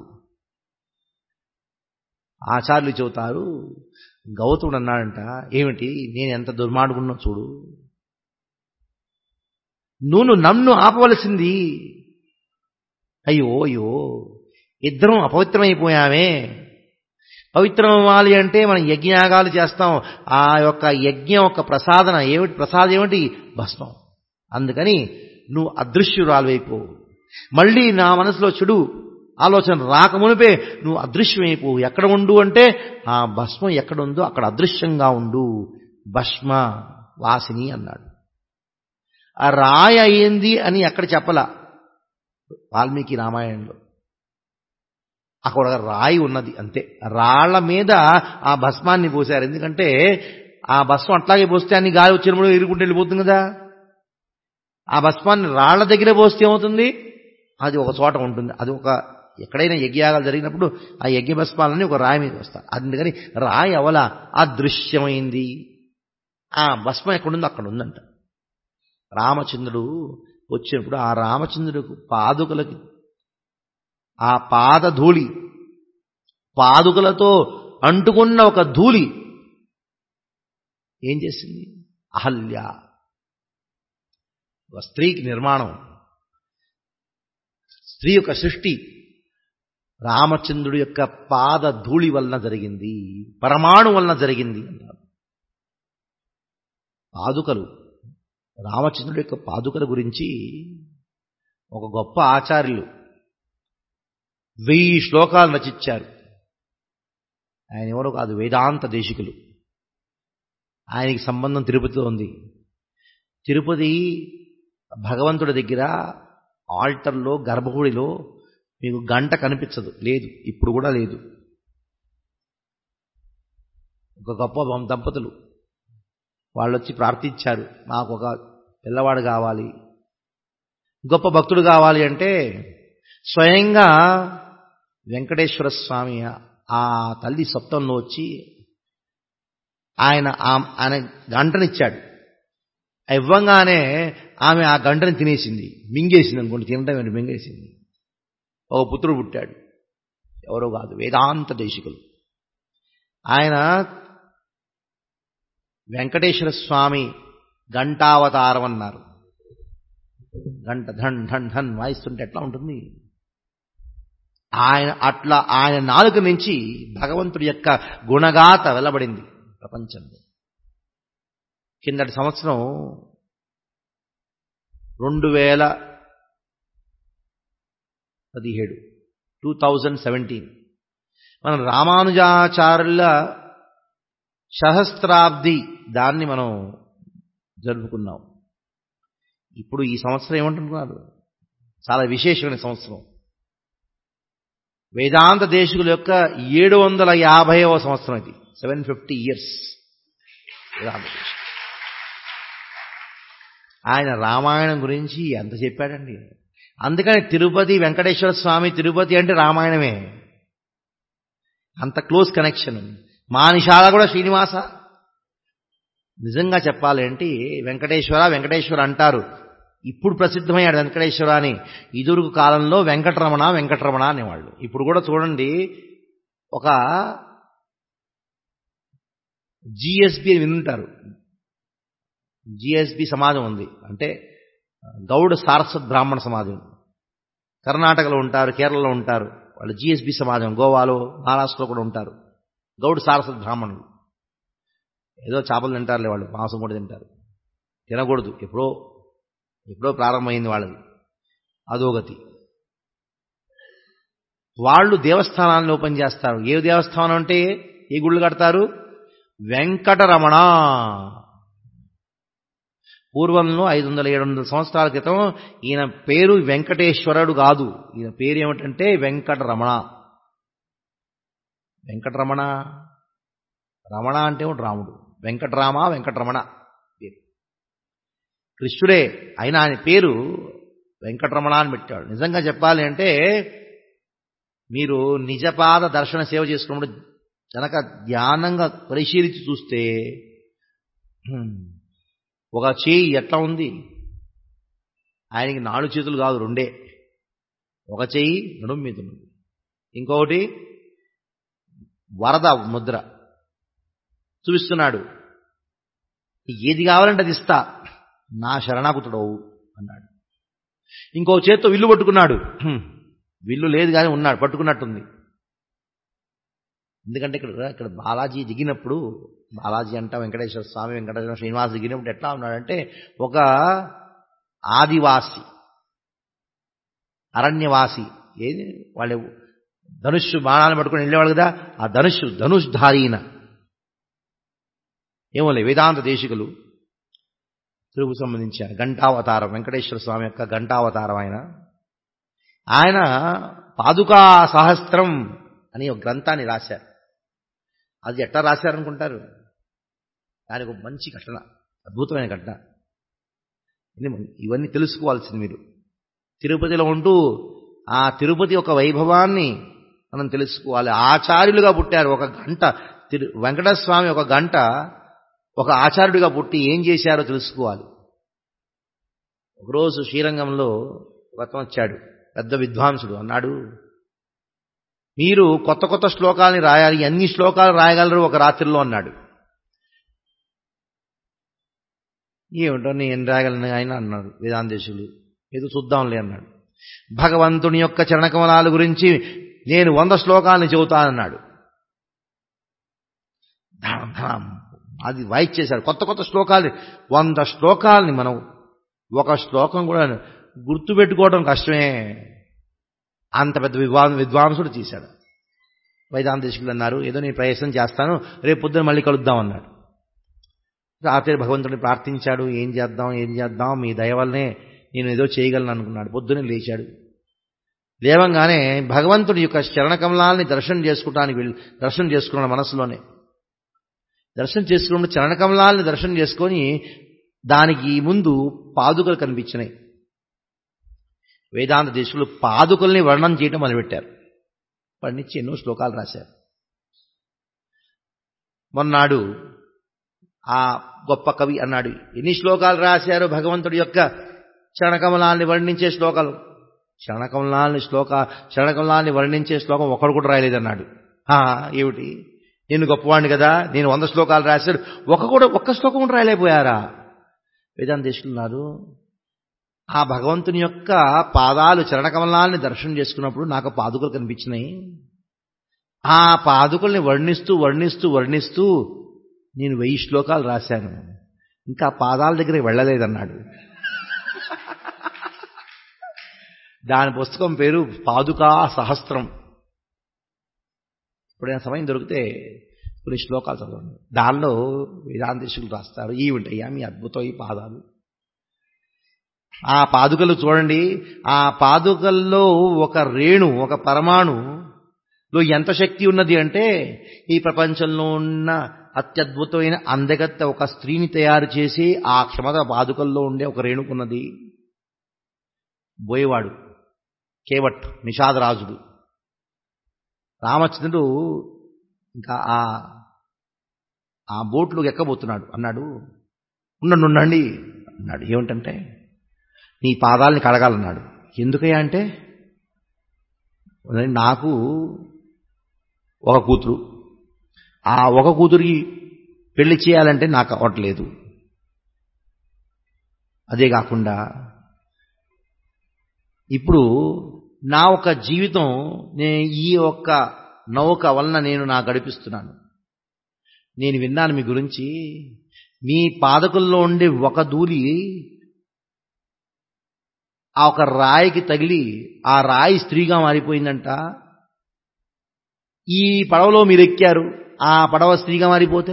ఆచార్యులు చెబుతారు గౌతముడు అన్నాడంట ఏమిటి నేను ఎంత దుర్మార్గున్నో చూడు నువ్వు నన్ను ఆపవలసింది అయ్యో అయ్యో ఇద్దరం అపవిత్రమైపోయామే పవిత్రం అవ్వాలి అంటే మనం యజ్ఞయాగాలు చేస్తాం ఆ యొక్క యజ్ఞం యొక్క ప్రసాదన ఏమిటి ప్రసాదం ఏమిటి భస్మం అందుకని నువ్వు అదృశ్యురాలువైపో మళ్ళీ నా మనసులో చెడు ఆలోచన రాకమునిపే నువ్వు అదృశ్యమైపో ఎక్కడ ఉండు అంటే ఆ భస్మం ఎక్కడ ఉందో అక్కడ అదృశ్యంగా ఉండు భస్మ వాసిని అన్నాడు ఆ రాయ అయింది అని ఎక్కడ చెప్పలా వాల్మీకి రామాయణంలో అక్కడ ఒక రాయి ఉన్నది అంతే రాళ్ల మీద ఆ భస్మాన్ని పోశారు ఎందుకంటే ఆ భస్మం అట్లాగే పోస్తే అన్ని గాలి వచ్చినప్పుడు ఎరుగుంటే వెళ్ళిపోతుంది కదా ఆ భస్మాన్ని రాళ్ల దగ్గర పోస్తే ఏమవుతుంది అది ఒక చోట ఉంటుంది అది ఒక ఎక్కడైనా యజ్ఞయాగాలు జరిగినప్పుడు ఆ యజ్ఞ భస్మాలని ఒక రాయి మీద వస్తారు అందుకని రాయి అవల అదృశ్యమైంది ఆ భస్మం ఎక్కడుందో అక్కడ ఉందంట రామచంద్రుడు వచ్చినప్పుడు ఆ రామచంద్రుడికి పాదుకలకి ఆ పాద ధూళి పాదుకలతో అంటుకున్న ఒక ధూళి ఏం చేసింది అహల్య ఒక స్త్రీకి నిర్మాణం స్త్రీ యొక్క సృష్టి రామచంద్రుడి యొక్క పాద ధూళి వలన జరిగింది పరమాణు వలన జరిగింది అన్నారు పాదుకలు రామచంద్రుడి యొక్క పాదుకల గురించి ఒక గొప్ప ఆచార్యులు వెయ్యి శ్లోకాలు రచించారు ఆయన ఎవరో కాదు వేదాంత దేశికులు ఆయనకి సంబంధం తిరుపతిలో ఉంది తిరుపతి భగవంతుడి దగ్గర ఆల్టర్లో గర్భగుడిలో మీకు గంట కనిపించదు లేదు ఇప్పుడు కూడా లేదు ఒక గొప్ప దంపతులు వాళ్ళు వచ్చి ప్రార్థించారు నాకు ఒక పిల్లవాడు కావాలి గొప్ప భక్తుడు కావాలి అంటే స్వయంగా వెంకటేశ్వర స్వామి ఆ తల్లి సప్తంలో వచ్చి ఆయన ఆయన గంటనిచ్చాడు ఇవ్వంగానే ఆమె ఆ గంటని తినేసింది మింగేసింది అనుకోండి తినడం ఏంటి మింగేసింది ఒక పుత్రుడు పుట్టాడు ఎవరో కాదు వేదాంత దేశికులు ఆయన వెంకటేశ్వర స్వామి గంటావతారం అన్నారు గంట ధన్ ధన్ ధన్ వాయిస్తుంటే ఎట్లా ఉంటుంది ఆయన అట్లా ఆయన నాలుక నుంచి భగవంతుడి యొక్క గుణగాత వెలబడింది ప్రపంచంలో కిందటి సంవత్సరం రెండు వేల పదిహేడు టూ థౌజండ్ సెవెంటీన్ మనం రామానుజాచార్యుల సహస్రాబ్ది దాన్ని మనం జరుపుకున్నాం ఇప్పుడు ఈ సంవత్సరం ఏమంటున్నారు చాలా విశేషమైన సంవత్సరం వేదాంత దేశకుల యొక్క ఏడు వందల యాభైవ సంవత్సరం ఇది సెవెన్ ఫిఫ్టీ ఇయర్స్ వేదాంత దేశం ఆయన రామాయణం గురించి ఎంత చెప్పాడండి అందుకని తిరుపతి వెంకటేశ్వర స్వామి తిరుపతి అంటే రామాయణమే అంత క్లోజ్ కనెక్షన్ మానిషాల కూడా శ్రీనివాస నిజంగా చెప్పాలి అంటే వెంకటేశ్వర వెంకటేశ్వర అంటారు ఇప్పుడు ప్రసిద్ధమయ్యాడు వెంకటేశ్వర అని ఇదురుకు కాలంలో వెంకటరమణ వెంకటరమణ అనేవాళ్ళు ఇప్పుడు కూడా చూడండి ఒక జిఎస్బి అని వినుంటారు జిఎస్బి సమాజం ఉంది అంటే గౌడ్ సారస్వత్ బ్రాహ్మణ సమాజం కర్ణాటకలో ఉంటారు కేరళలో ఉంటారు వాళ్ళు జిఎస్బి సమాజం గోవాలో మహారాష్ట్రలో కూడా ఉంటారు గౌడ్ సారస్వత్ బ్రాహ్మణులు ఏదో చేపలు తింటారులే వాళ్ళు మాంసం కూడా తింటారు తినకూడదు ఎప్పుడో ఎప్పుడో ప్రారంభమైంది వాళ్ళది అధోగతి వాళ్ళు దేవస్థానాలను ఓపెన్ చేస్తారు ఏ దేవస్థానం అంటే ఏ గుళ్ళు కడతారు వెంకటరమణ పూర్వంలో ఐదు వందల ఏడు వందల సంవత్సరాల క్రితం ఈయన పేరు వెంకటేశ్వరుడు కాదు ఈయన పేరు ఏమిటంటే వెంకటరమణ వెంకటరమణ రమణ అంటే రాముడు వెంకటరామ వెంకటరమణ పేరు కృష్ణుడే అయినా ఆయన పేరు వెంకటరమణ అని పెట్టాడు నిజంగా చెప్పాలి అంటే మీరు నిజపాద దర్శన సేవ చేసుకున్నప్పుడు కనుక ధ్యానంగా పరిశీలించి చూస్తే ఒక చేయి ఎట్లా ఉంది ఆయనకి నాలుగు చేతులు కాదు రెండే ఒక చెయ్యి నడుము మీద ఉంది ఇంకొకటి వరద ముద్ర చూపిస్తున్నాడు ఏది కావాలంటే అది ఇస్తా నా శరణాకుతుడవు అన్నాడు ఇంకో చేత్తో విల్లు పట్టుకున్నాడు విల్లు లేదు కానీ ఉన్నాడు పట్టుకున్నట్టుంది ఎందుకంటే ఇక్కడ ఇక్కడ బాలాజీ దిగినప్పుడు బాలాజీ అంట వెంకటేశ్వర స్వామి వెంకటేశ్వర శ్రీనివాస్ దిగినప్పుడు ఎట్లా ఉన్నాడంటే ఒక ఆదివాసి అరణ్యవాసి ఏది వాళ్ళు ధనుష్సు బాణాలు పట్టుకుని వెళ్ళేవాళ్ళు కదా ఆ ధనుష్సు ధనుష్ధారీన ఏమోలే వేదాంత దేశికులు తిరుగు సంబంధించిన ఘంటావతారం వెంకటేశ్వర స్వామి యొక్క ఘంటావతారం ఆయన ఆయన పాదుకా సహస్రం అని ఒక గ్రంథాన్ని రాశారు అది ఎట్లా రాశారనుకుంటారు దానికి ఒక మంచి ఘటన అద్భుతమైన ఘటన ఇవన్నీ తెలుసుకోవాల్సింది మీరు తిరుపతిలో ఉంటూ ఆ తిరుపతి ఒక వైభవాన్ని మనం తెలుసుకోవాలి ఆచార్యులుగా పుట్టారు ఒక గంట తిరు వెంకటస్వామి ఒక గంట ఒక ఆచార్యుడిగా పుట్టి ఏం చేశారో తెలుసుకోవాలి ఒకరోజు శ్రీరంగంలో వ్రతం వచ్చాడు పెద్ద విద్వాంసుడు అన్నాడు మీరు కొత్త కొత్త శ్లోకాలని రాయాలి అన్ని శ్లోకాలు రాయగలరు ఒక రాత్రిలో అన్నాడు ఏమిటో నేను రాయగలను ఆయన అన్నాడు వేదాంతేశులు ఏదో చూద్దాంలే అన్నాడు భగవంతుని యొక్క చరణకమలాల గురించి నేను వంద శ్లోకాలని చెబుతానన్నాడు అది వాయిస్ చేశాడు కొత్త కొత్త శ్లోకాలు వంద శ్లోకాలని మనం ఒక శ్లోకం కూడా గుర్తుపెట్టుకోవడం కష్టమే అంత పెద్ద విద్వా విద్వాంసుడు చేశాడు వైదాంతేశులు అన్నారు ఏదో నేను ప్రయత్నం చేస్తాను రేపు పొద్దున మళ్ళీ కలుద్దాం అన్నాడు రాత్రి భగవంతుడిని ప్రార్థించాడు ఏం చేద్దాం ఏం చేద్దాం మీ దయ వల్లనే నేను ఏదో చేయగలను అనుకున్నాడు పొద్దునే లేచాడు లేవంగానే భగవంతుడి యొక్క చరణకమలాల్ని దర్శనం చేసుకోవటానికి వెళ్ళి దర్శనం చేసుకున్నాడు మనసులోనే దర్శనం చేసుకున్నప్పుడు చరణకమలాల్ని దర్శనం చేసుకొని దానికి ముందు పాదుకలు కనిపించినాయి వేదాంత దేశంలో పాదుకల్ని వర్ణం చేయటం మొదలుపెట్టారు పండించి ఎన్నో శ్లోకాలు రాశారు మొన్నాడు ఆ గొప్ప కవి అన్నాడు ఎన్ని శ్లోకాలు రాశారు భగవంతుడి యొక్క చరణకమలాన్ని వర్ణించే శ్లోకాలు చరణకమలాన్ని శ్లోక చరణకమలాన్ని వర్ణించే శ్లోకం ఒకడు కూడా రాయలేదన్నాడు ఏమిటి నేను గొప్పవాడిని కదా నేను వంద శ్లోకాలు రాశాడు ఒక కూడా ఒక్క శ్లోకం కూడా రాయలేకపోయారా వేదాంత దేశులున్నారు ఆ భగవంతుని యొక్క పాదాలు చరణకమలాన్ని దర్శనం చేసుకున్నప్పుడు నాకు పాదుకలు కనిపించినాయి ఆ పాదుకల్ని వర్ణిస్తూ వర్ణిస్తూ వర్ణిస్తూ నేను వెయ్యి శ్లోకాలు రాశాను ఇంకా పాదాల దగ్గరికి వెళ్ళలేదన్నాడు దాని పుస్తకం పేరు పాదుకా సహస్రం ఎప్పుడైనా సమయం దొరికితే కొన్ని శ్లోకాలు చదవండి దానిలో వేదాంతేశులు రాస్తారు ఈ ఉంటాయి మీ అద్భుతం ఈ పాదాలు ఆ పాదుకలు చూడండి ఆ పాదుకల్లో ఒక రేణు ఒక పరమాణులో ఎంత శక్తి ఉన్నది అంటే ఈ ప్రపంచంలో ఉన్న అత్యద్భుతమైన అందగత్త ఒక స్త్రీని తయారు చేసి ఆ క్షమత పాదుకల్లో ఉండే ఒక రేణుకున్నది బోయేవాడు కేవట్ నిషాదరాజుడు రామచంద్రుడు ఇంకా ఆ ఆ బోట్లో ఎక్కబోతున్నాడు అన్నాడు ఉండండి ఉండండి అన్నాడు ఏమిటంటే నీ పాదాలని కడగాలన్నాడు ఎందుకయ్యా అంటే నాకు ఒక కూతురు ఆ ఒక కూతురికి పెళ్లి చేయాలంటే నాకు అవ్వట్లేదు అదే కాకుండా ఇప్పుడు నా ఒక జీవితం నేను ఈ ఒక్క నౌక వలన నేను నా గడిపిస్తున్నాను నేను విన్నాను మీ గురించి మీ పాదకుల్లో ఉండే ఒక దూలి ఆ ఒక రాయికి తగిలి ఆ రాయి స్త్రీగా మారిపోయిందంట ఈ పడవలో మీరు ఎక్కారు ఆ పడవ స్త్రీగా మారిపోతే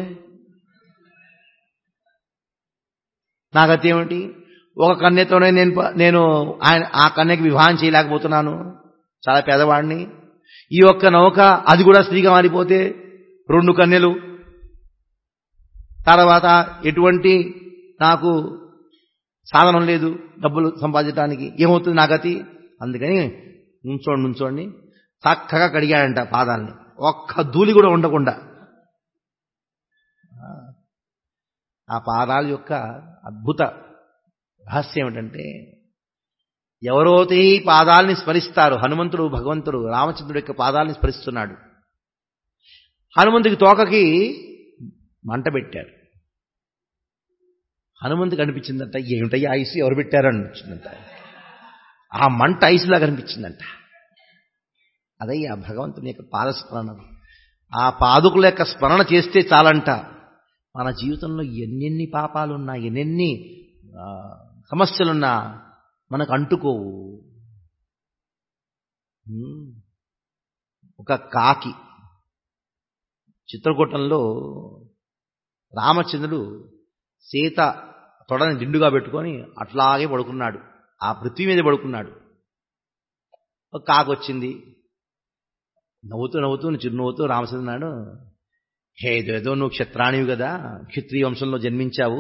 నాకైతే ఏమిటి ఒక కన్యతోనే నేను నేను ఆయన ఆ కన్యకి వివాహం చేయలేకపోతున్నాను చాలా పేదవాడిని ఈ ఒక్క నౌక అది కూడా స్త్రీగా మారిపోతే రెండు కన్యలు తర్వాత ఎటువంటి నాకు సాధనం లేదు డబ్బులు సంపాదించడానికి ఏమవుతుంది నా గతి అందుకని నుంచోండి నుంచోండి చక్కగా కడిగాడంట పాదాలని ఒక్క ధూళి కూడా ఉండకుండా ఆ పాదాల యొక్క అద్భుత రహస్యం ఏమిటంటే ఎవరైతే ఈ పాదాలని స్మరిస్తారు హనుమంతుడు భగవంతుడు రామచంద్రుడి యొక్క పాదాలని స్మరిస్తున్నాడు హనుమంతుడికి తోకకి మంట పెట్టారు హనుమంతుకి అనిపించిందంట ఏమిటయ్యా ఐసు ఎవరు పెట్టారు అనిపించిందంట ఆ మంట ఐసులా కనిపించిందంట అదయ్యా భగవంతుని యొక్క పాదస్మరణ ఆ పాదుకుల యొక్క స్మరణ చేస్తే చాలంట మన జీవితంలో ఎన్నెన్ని పాపాలున్నా ఎన్నెన్ని సమస్యలున్నా మనకు అంటుకోవు ఒక కాకి చిత్రకూటంలో రామచంద్రుడు సీత తొడని దిండుగా పెట్టుకొని అట్లాగే పడుకున్నాడు ఆ పృథ్వీ మీద పడుకున్నాడు ఒక కాకి వచ్చింది నవ్వుతూ నవ్వుతూ చిరునవ్వుతూ రామచంద్ర అన్నాడు హే ఏదో నువ్వు క్షత్రాణివి కదా క్షత్రియ వంశంలో జన్మించావు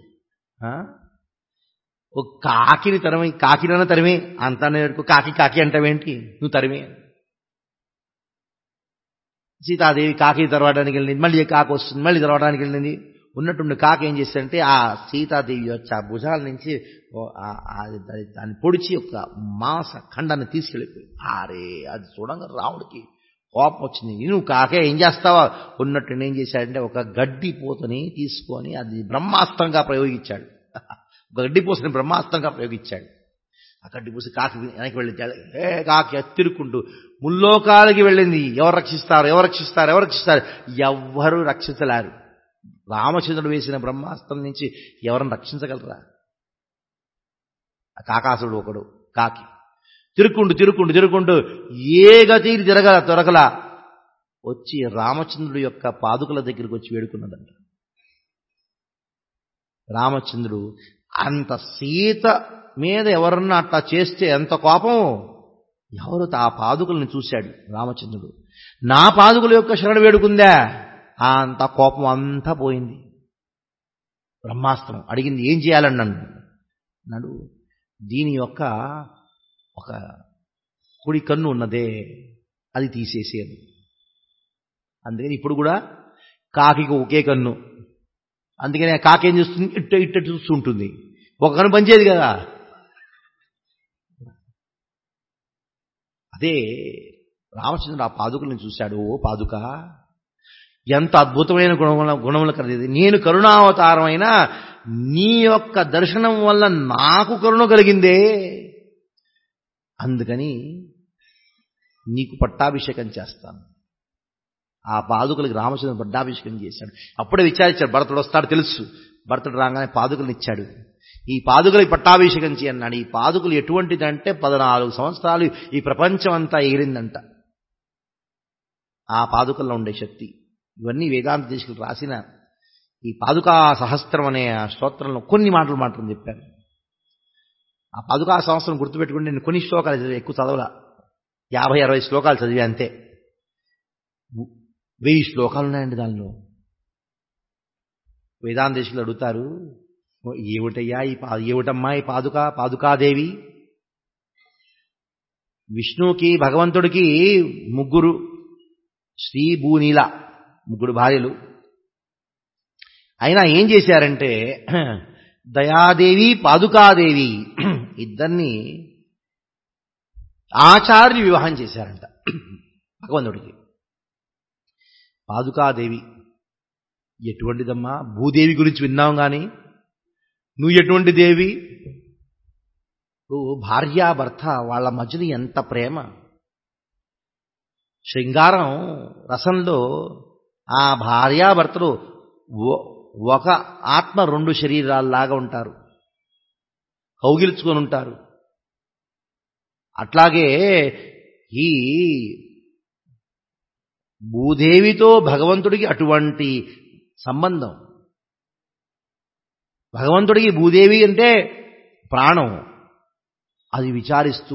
ఓ కాకిని తరమే కాకినన్న తరిమే అంతా నేర్పు కాకి కాకి అంటావేంటి నువ్వు తరిమే సీతాదేవి కాకి తెరవడానికి వెళ్ళింది మళ్ళీ కాకి వస్తుంది మళ్ళీ తెరవడానికి వెళ్ళింది ఉన్నట్టుండి కాకి ఏం చేశాడంటే ఆ సీతాదేవి వచ్చి ఆ భుజాల నుంచి దాన్ని పొడిచి ఒక మాంస ఖండాన్ని తీసుకెళ్ళిపోయి అరే అది చూడంగా రాముడికి కోపం వచ్చింది నువ్వు కాకే ఏం చేస్తావా ఉన్నట్టు ఏం చేశాడంటే ఒక గడ్డి పూతని తీసుకొని అది బ్రహ్మాస్త్రంగా ప్రయోగించాడు ఒక గడ్డి పూసని బ్రహ్మాస్త్రంగా ప్రయోగించాడు ఆ గడ్డి పూసి కాకి వెనక్కి వెళ్ళించాడు ఏ కాకి అత్తిరుక్కుంటూ ముల్లోకాలకి వెళ్ళింది ఎవరు రక్షిస్తారు ఎవరు రక్షిస్తారు ఎవరు రక్షిస్తారు ఎవ్వరూ రక్షించలేరు రామచంద్రుడు వేసిన బ్రహ్మాస్త్రం నుంచి ఎవరిని రక్షించగలరా కాకాసుడు ఒకడు కాకి తిరుక్కుంటూ తిరుక్కుంటూ తిరుక్కుంటూ ఏ గతి తిరగల తొరగల వచ్చి రామచంద్రుడు యొక్క పాదుకల దగ్గరికి వచ్చి వేడుకున్నదంట రామచంద్రుడు అంత సీత మీద ఎవరన్నా అట్లా చేస్తే ఎంత కోపం ఎవరు ఆ పాదుకలను చూశాడు రామచంద్రుడు నా పాదుకుల యొక్క శరణు వేడుకుందా అంత కోపం అంతా పోయింది బ్రహ్మాస్త్రం అడిగింది ఏం చేయాలన్నాడు అన్నాడు దీని యొక్క ఒక కుడి కన్ను ఉన్నదే అది తీసేసేది అందుకని ఇప్పుడు కూడా కాకికి ఒకే కన్ను అందుకని కాకి ఏం చేస్తుంది ఇట్ట ఇట్ట చూస్తూ ఉంటుంది ఒక కన్ను పనిచేయదు కదా అదే రామచంద్రుడు ఆ పాదుకలను చూశాడు ఓ పాదుక ఎంత అద్భుతమైన గుణముల గుణములు కలిగేది నేను కరుణావతారమైన నీ యొక్క దర్శనం వల్ల నాకు కరుణ కలిగిందే అందుకని నీకు పట్టాభిషేకం చేస్తాను ఆ పాదుకలకి రామచంద్రుడు పట్టాభిషేకం చేశాడు అప్పుడే విచారించాడు భరతుడు వస్తాడు తెలుసు భరతుడు రాగానే పాదుకలను ఇచ్చాడు ఈ పాదుకలు పట్టాభిషేకం చేయన్నాడు ఈ పాదుకలు ఎటువంటిదంటే పద్నాలుగు సంవత్సరాలు ఈ ప్రపంచం అంతా ఎగిరిందంట ఆ పాదుకల్లో ఉండే శక్తి ఇవన్నీ వేదాంత దేశకులు రాసిన ఈ పాదుకా సహస్రం అనే ఆ స్తోత్రంలో కొన్ని మాటలు మాత్రం చెప్పాను ఆ పాదుకా సంవత్సరం గుర్తుపెట్టుకుంటే నేను కొన్ని శ్లోకాలు చదివా ఎక్కువ చదవలా యాభై అరవై శ్లోకాలు చదివా అంతే వెయ్యి శ్లోకాలు ఉన్నాయండి దానిలో వేదాంత దేశకులు అడుగుతారు ఏమిటయ్యా ఈ పా ఏమిటమ్మా ఈ పాదుక పాదుకాదేవి విష్ణువుకి భగవంతుడికి ముగ్గురు శ్రీ భూనీల ముగ్గురు భార్యలు అయినా ఏం చేశారంటే దయాదేవి పాదుకాదేవి ఇద్దరిని ఆచార్య వివాహం చేశారంట భగవంతుడికి పాదుకాదేవి ఎటువంటిదమ్మా భూదేవి గురించి విన్నాం కానీ నువ్వు ఎటువంటి దేవి నువ్వు భార్యాభర్త వాళ్ళ మధ్యలో ఎంత ప్రేమ శృంగారం రసంలో ఆ భార్యాభర్తలు ఒక ఆత్మ రెండు శరీరాల్లాగా ఉంటారు కౌగిల్చుకొని ఉంటారు అట్లాగే ఈ భూదేవితో భగవంతుడికి అటువంటి సంబంధం భగవంతుడికి భూదేవి అంటే ప్రాణం అది విచారిస్తూ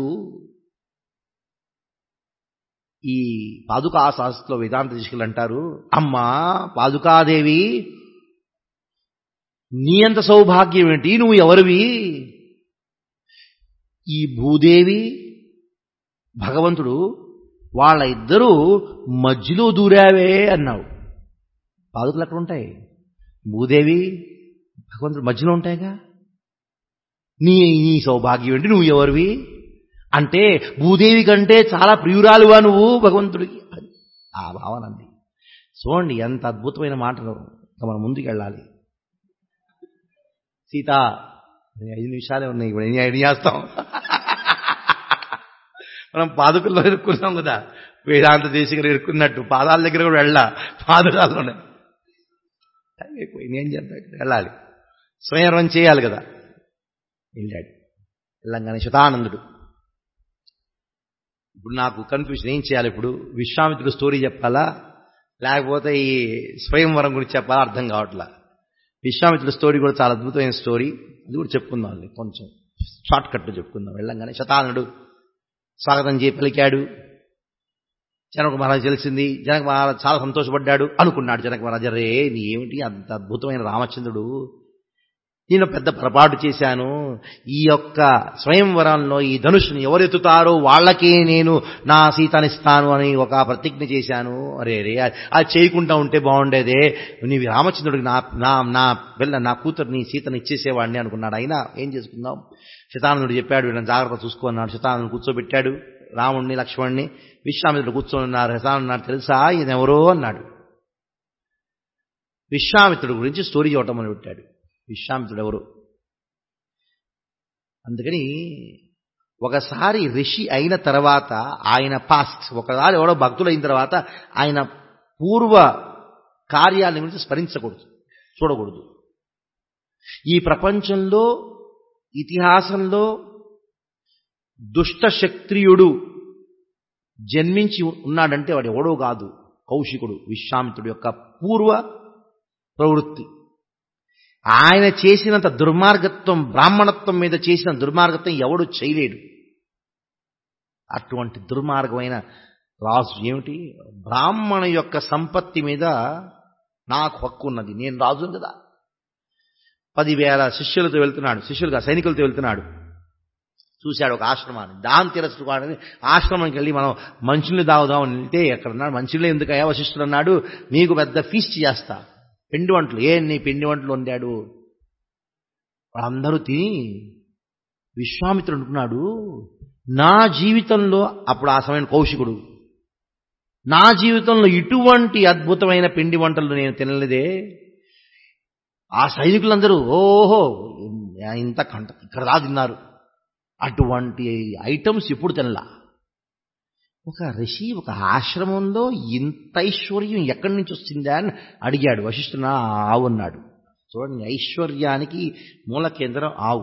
ఈ పాదుకా శాస్త్రంలో వేదాంత దిశకులు అంటారు అమ్మా పాదుకాదేవి నీ అంత సౌభాగ్యం ఏంటి నువ్వు ఎవరివి ఈ భూదేవి భగవంతుడు వాళ్ళ ఇద్దరూ మధ్యలో దూరావే అన్నావు పాదుకలు ఎక్కడ ఉంటాయి భూదేవి భగవంతుడు మధ్యలో ఉంటాయిగా నీ నీ సౌభాగ్యం ఏంటి నువ్వు ఎవరివి అంటే భూదేవి కంటే చాలా ప్రియురాలువా నువ్వు భగవంతుడికి ఆ భావన అంది చూడండి ఎంత అద్భుతమైన మాటలు మనం ముందుకు వెళ్ళాలి సీత ఐదు నిమిషాలే ఉన్నాయి ఇప్పుడు ఎన్ని ఐదు చేస్తాం మనం పాదుకల్లో ఇరుక్కున్నాం కదా వేదాంత దేశికలు ఇరుక్కున్నట్టు పాదాల దగ్గర కూడా వెళ్ళా పాదుకాల్లోనే టైం అయిపోయింది ఏం చేద్దాం వెళ్ళాలి స్వయంవరం చేయాలి కదా వెళ్ళాడు వెళ్ళంగానే శతానందుడు ఇప్పుడు నాకు కన్ఫ్యూషన్ ఏం చేయాలి ఇప్పుడు విశ్వామిత్రుడు స్టోరీ చెప్పాలా లేకపోతే ఈ స్వయంవరం గురించి చెప్పాలా అర్థం కావట్లా విశ్వామిత్రుడు స్టోరీ కూడా చాలా అద్భుతమైన స్టోరీ అది కూడా చెప్పుకుందాం కొంచెం షార్ట్ కట్ చెప్పుకుందాం వెళ్ళంగానే శతానుడు స్వాగతం చేయి పలికాడు జనక మహారాజు తెలిసింది జనక మహారాజు చాలా సంతోషపడ్డాడు అనుకున్నాడు జనక మహారాజు రే నీ ఏమిటి అంత అద్భుతమైన రామచంద్రుడు నేను పెద్ద పొరపాటు చేశాను ఈ యొక్క స్వయంవరంలో ఈ ధనుషుని ఎవరెత్తుతారో వాళ్ళకే నేను నా సీతనిస్తాను అని ఒక ప్రతిజ్ఞ చేశాను అరే రే అది చేయకుండా ఉంటే బాగుండేదే నీవి రామచంద్రుడికి నా నా నా పిల్ల నా కూతుర్ని సీతని ఇచ్చేసేవాడిని అనుకున్నాడు అయినా ఏం చేసుకుందాం శతానందుడు చెప్పాడు వీళ్ళని జాగ్రత్త చూసుకున్నాడు శతానందుడు కూర్చోబెట్టాడు రాముడిని లక్ష్మణ్ణి విశ్వామిత్రుడు కూర్చొని ఉన్నారు శతానందుడు తెలుసా ఈయన ఎవరో అన్నాడు విశ్వామిత్రుడు గురించి స్టోరీ చెప్పటం అని పెట్టాడు విశ్వామిత్రుడు ఎవరు అందుకని ఒకసారి ఋషి అయిన తర్వాత ఆయన పాస్ట్ ఒకసారి ఎవడో భక్తులైన తర్వాత ఆయన పూర్వ కార్యాల గురించి స్మరించకూడదు చూడకూడదు ఈ ప్రపంచంలో ఇతిహాసంలో దుష్ట శక్త్రియుడు జన్మించి ఉన్నాడంటే వాడు ఎవడో కాదు కౌశికుడు విశ్వామిత్రుడు యొక్క పూర్వ ప్రవృత్తి ఆయన చేసినంత దుర్మార్గత్వం బ్రాహ్మణత్వం మీద చేసిన దుర్మార్గత్వం ఎవడు చేయలేడు అటువంటి దుర్మార్గమైన రాజు ఏమిటి బ్రాహ్మణ యొక్క సంపత్తి మీద నాకు హక్కు ఉన్నది నేను రాజు కదా పదివేల శిష్యులతో వెళ్తున్నాడు శిష్యులుగా సైనికులతో వెళ్తున్నాడు చూశాడు ఒక ఆశ్రమాన్ని దాని తిరస్కృని ఆశ్రమానికి వెళ్ళి మనం మనుషుల్ని దావుదామని వెళ్తే ఎక్కడన్నాడు మనుషులే ఎందుకయ్యా వశిష్ఠుడు అన్నాడు నీకు పెద్ద ఫీస్ట్ చేస్తా పిండి వంటలు ఏ నీ పిండి వంటలు వండాడు వాళ్ళందరూ తిని విశ్వామిత్రుడు అంటున్నాడు నా జీవితంలో అప్పుడు ఆ సమయం కౌశికుడు నా జీవితంలో ఇటువంటి అద్భుతమైన పిండి వంటలు నేను తినలేదే ఆ సైనికులందరూ ఓహో ఇంత కంట ఇక్కడ రా తిన్నారు అటువంటి ఐటమ్స్ ఎప్పుడు తినలా ఒక ఋషి ఒక ఆశ్రమంలో ఇంత ఐశ్వర్యం ఎక్కడి నుంచి వస్తుందా అని అడిగాడు వశిష్ఠున ఆవున్నాడు చూడండి ఐశ్వర్యానికి మూల కేంద్రం ఆవు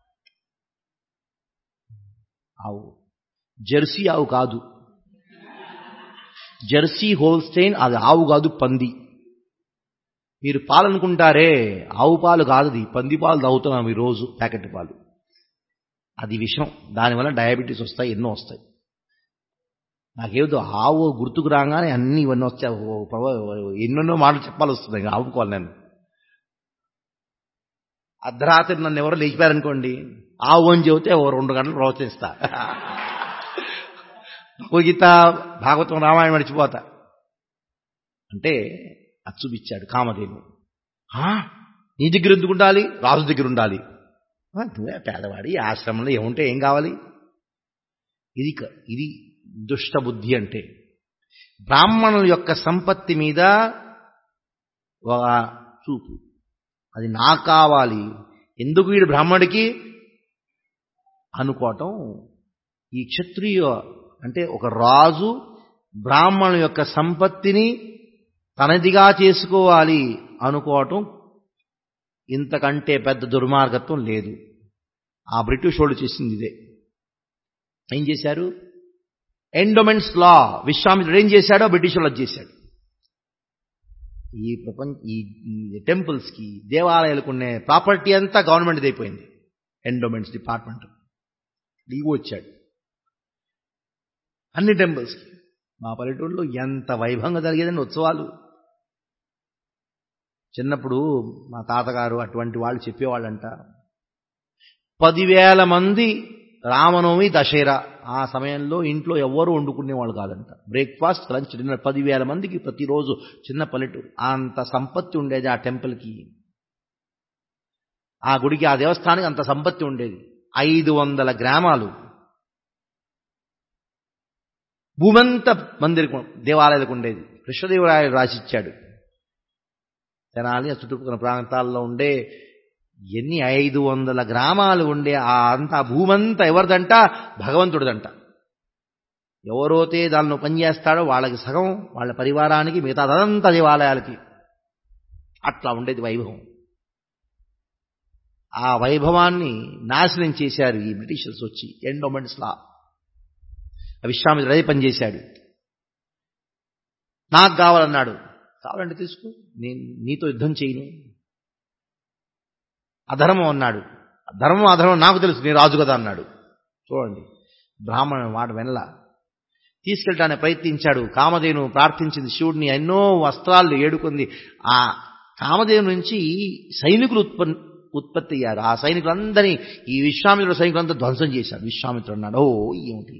ఆవు జెర్సీ ఆవు కాదు జెర్సీ హోల్స్టైన్ అది ఆవు కాదు పంది మీరు పాలు అనుకుంటారే ఆవు పాలు కాదు అది పంది పాలు తాగుతున్నాం ఈరోజు ప్యాకెట్ పాలు అది విషం దానివల్ల డయాబెటీస్ వస్తాయి ఎన్నో వస్తాయి నాకేదో ఆవు గుర్తుకు రాగానే అన్ని ఇవన్నీ వస్తాయి ఓ ప్రభా, ఎన్నెన్నో మాటలు చెప్పాలి వస్తుంది ఇంకా ఆవుకోవాలి నేను అర్ధరాత్రి నన్ను ఎవరో లేచిపోయారనుకోండి ఆవు అని చెబితే ఓ రెండు గంటలు ప్రవచనిస్తా భగవద్గీత భాగవతం రామాయణం మర్చిపోతా అంటే అది చూపించాడు కామధేను "ఆ, నీ దగ్గర ఎందుకు ఉండాలి రాజు దగ్గర ఉండాలి "ఆ, నువ్వే పేదవాడి ఆశ్రమంలో ఏముంటే ఏం కావాలి ఇది క- ఇది దుష్ట బుద్ధి అంటే బ్రాహ్మణుల యొక్క సంపత్తి మీద ఒక చూపు అది నా కావాలి ఎందుకు వీడు బ్రాహ్మడికి అనుకోవటం ఈ క్షత్రియ అంటే ఒక రాజు బ్రాహ్మణుల యొక్క సంపత్తిని తనదిగా చేసుకోవాలి అనుకోవటం ఇంతకంటే పెద్ద దుర్మార్గత్వం లేదు ఆ బ్రిటిష్ వాళ్ళు చేసింది ఇదే ఏం చేశారు ఎండోమెంట్స్ లా విశ్వామిత్రుడు ఏం చేశాడో బ్రిటిష్ వాళ్ళు అది చేశాడు ఈ ప్రపంచ ఈ ఈ టెంపుల్స్కి దేవాలయాలకు ఉండే ప్రాపర్టీ అంతా గవర్నమెంట్ అయిపోయింది ఎండోమెంట్స్ డిపార్ట్మెంట్ డీఓ వచ్చాడు అన్ని టెంపుల్స్కి మా పల్లెటూరులో ఎంత వైభవంగా జరిగేదండి ఉత్సవాలు చిన్నప్పుడు మా తాతగారు అటువంటి వాళ్ళు చెప్పేవాళ్ళంట పదివేల మంది రామనవమి దశేరా ఆ సమయంలో ఇంట్లో ఎవ్వరూ వండుకునేవాళ్ళు కాదంట బ్రేక్ఫాస్ట్ లంచ్ డిన్నర్ పదివేల మందికి ప్రతిరోజు చిన్న పల్లెటూరు అంత సంపత్తి ఉండేది ఆ టెంపుల్కి ఆ గుడికి ఆ దేవస్థానానికి అంత సంపత్తి ఉండేది ఐదు వందల గ్రామాలు భూమంతా మందిరికి దేవాలయాలకు ఉండేది కృష్ణదేవరాయలు రాసిచ్చాడు తెనాలి ఆ చుట్టుపక్కల ప్రాంతాల్లో ఉండే ఎన్ని ఐదు వందల గ్రామాలు ఉండే ఆ అంత భూమంతా ఎవరిదంట భగవంతుడిదంట ఎవరైతే దానిలో పనిచేస్తాడో వాళ్ళకి సగం వాళ్ళ పరివారానికి మిగతా అదంతా దేవాలయాలకి అట్లా ఉండేది వైభవం ఆ వైభవాన్ని నాశనం చేశారు ఈ బ్రిటిషర్స్ వచ్చి ఎండోమెంట్స్ లా విశ్వామిత్రుడు అదే పనిచేశాడు నాకు కావాలన్నాడు కావాలంటే తీసుకో నేను నీతో యుద్ధం చేయను అధర్మం అన్నాడు ధర్మం అధర్మం నాకు తెలుసు నేను రాజు కదా అన్నాడు చూడండి బ్రాహ్మణ మాట వెనల తీసుకెళ్ళటానికి ప్రయత్నించాడు కామధేను ప్రార్థించింది శివుడిని ఎన్నో వస్త్రాలు ఏడుకుంది ఆ కామధేను నుంచి సైనికులు ఉత్పన్ ఉత్పత్తి అయ్యారు ఆ సైనికులందరినీ ఈ విశ్వామిత్రుడు సైనికులంతా ధ్వంసం చేశాడు విశ్వామిత్రుడు అన్నాడు ఓ ఏమిటి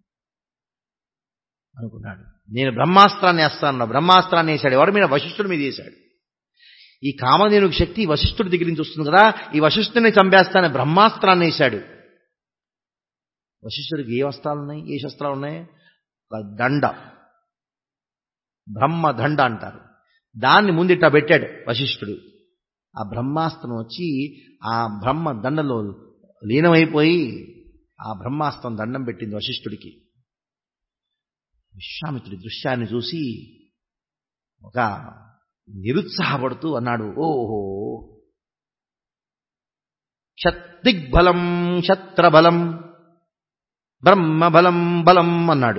అనుకున్నాడు నేను బ్రహ్మాస్త్రాన్ని వేస్తాను బ్రహ్మాస్త్రాన్ని వేశాడు ఎవరి మీద వశిష్ఠుడి మీద వేశాడు ఈ కామధేనుకు శక్తి వశిష్ఠుడి దగ్గర నుంచి వస్తుంది కదా ఈ వశిష్ఠుని చంపేస్తానని బ్రహ్మాస్త్రాన్ని వేశాడు వశిష్ఠుడికి ఏ వస్త్రాలు ఉన్నాయి ఏ శస్త్రాలు ఉన్నాయి ఒక దండ బ్రహ్మ దండ అంటారు దాన్ని ముందిట్లా పెట్టాడు వశిష్ఠుడు ఆ బ్రహ్మాస్త్రం వచ్చి ఆ బ్రహ్మ దండలో లీనమైపోయి ఆ బ్రహ్మాస్త్రం దండం పెట్టింది వశిష్ఠుడికి విశ్వామిత్రుడి దృశ్యాన్ని చూసి ఒక నిరుత్సాహపడుతూ అన్నాడు ఓహో క్షత్తిగ్బలం క్షత్రబలం బ్రహ్మబలం బలం అన్నాడు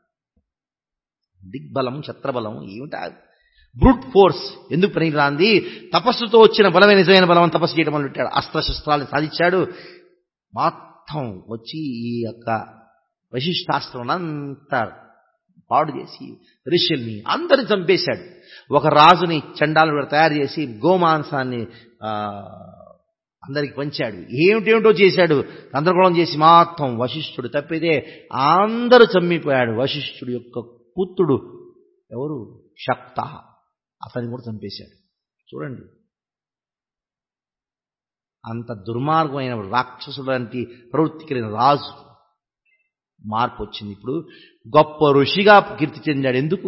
దిగ్బలం క్షత్రబలం ఏమిటా బ్రూట్ ఫోర్స్ ఎందుకు పనికిరాంది తపస్సుతో వచ్చిన బలమే నిజమైన బలం అని తపస్సు చేయడం మొదలుపెట్టాడు అస్త్రశస్త్రాలను సాధించాడు మొత్తం వచ్చి ఈ యొక్క వశిష్టాస్త్రం అంతా పాడు చేసి ఋషుల్ని అందరిని చంపేశాడు ఒక రాజుని చండాలుడు తయారు చేసి గోమాంసాన్ని ఆ, అందరికి పంచాడు ఏమిటేమిటో చేశాడు గందరగోళం చేసి మొత్తం వశిష్ఠుడు తప్పితే అందరూ చంపిపోయాడు వశిష్ఠుడు యొక్క పుత్రుడు ఎవరు శక్త అతన్ని కూడా చంపేశాడు చూడండి అంత దుర్మార్గమైన రాక్షసుడు లాంటి ప్రవృత్తి కలిగిన రాజు మార్పు వచ్చింది ఇప్పుడు గొప్ప ఋషిగా కీర్తి చెందాడు ఎందుకు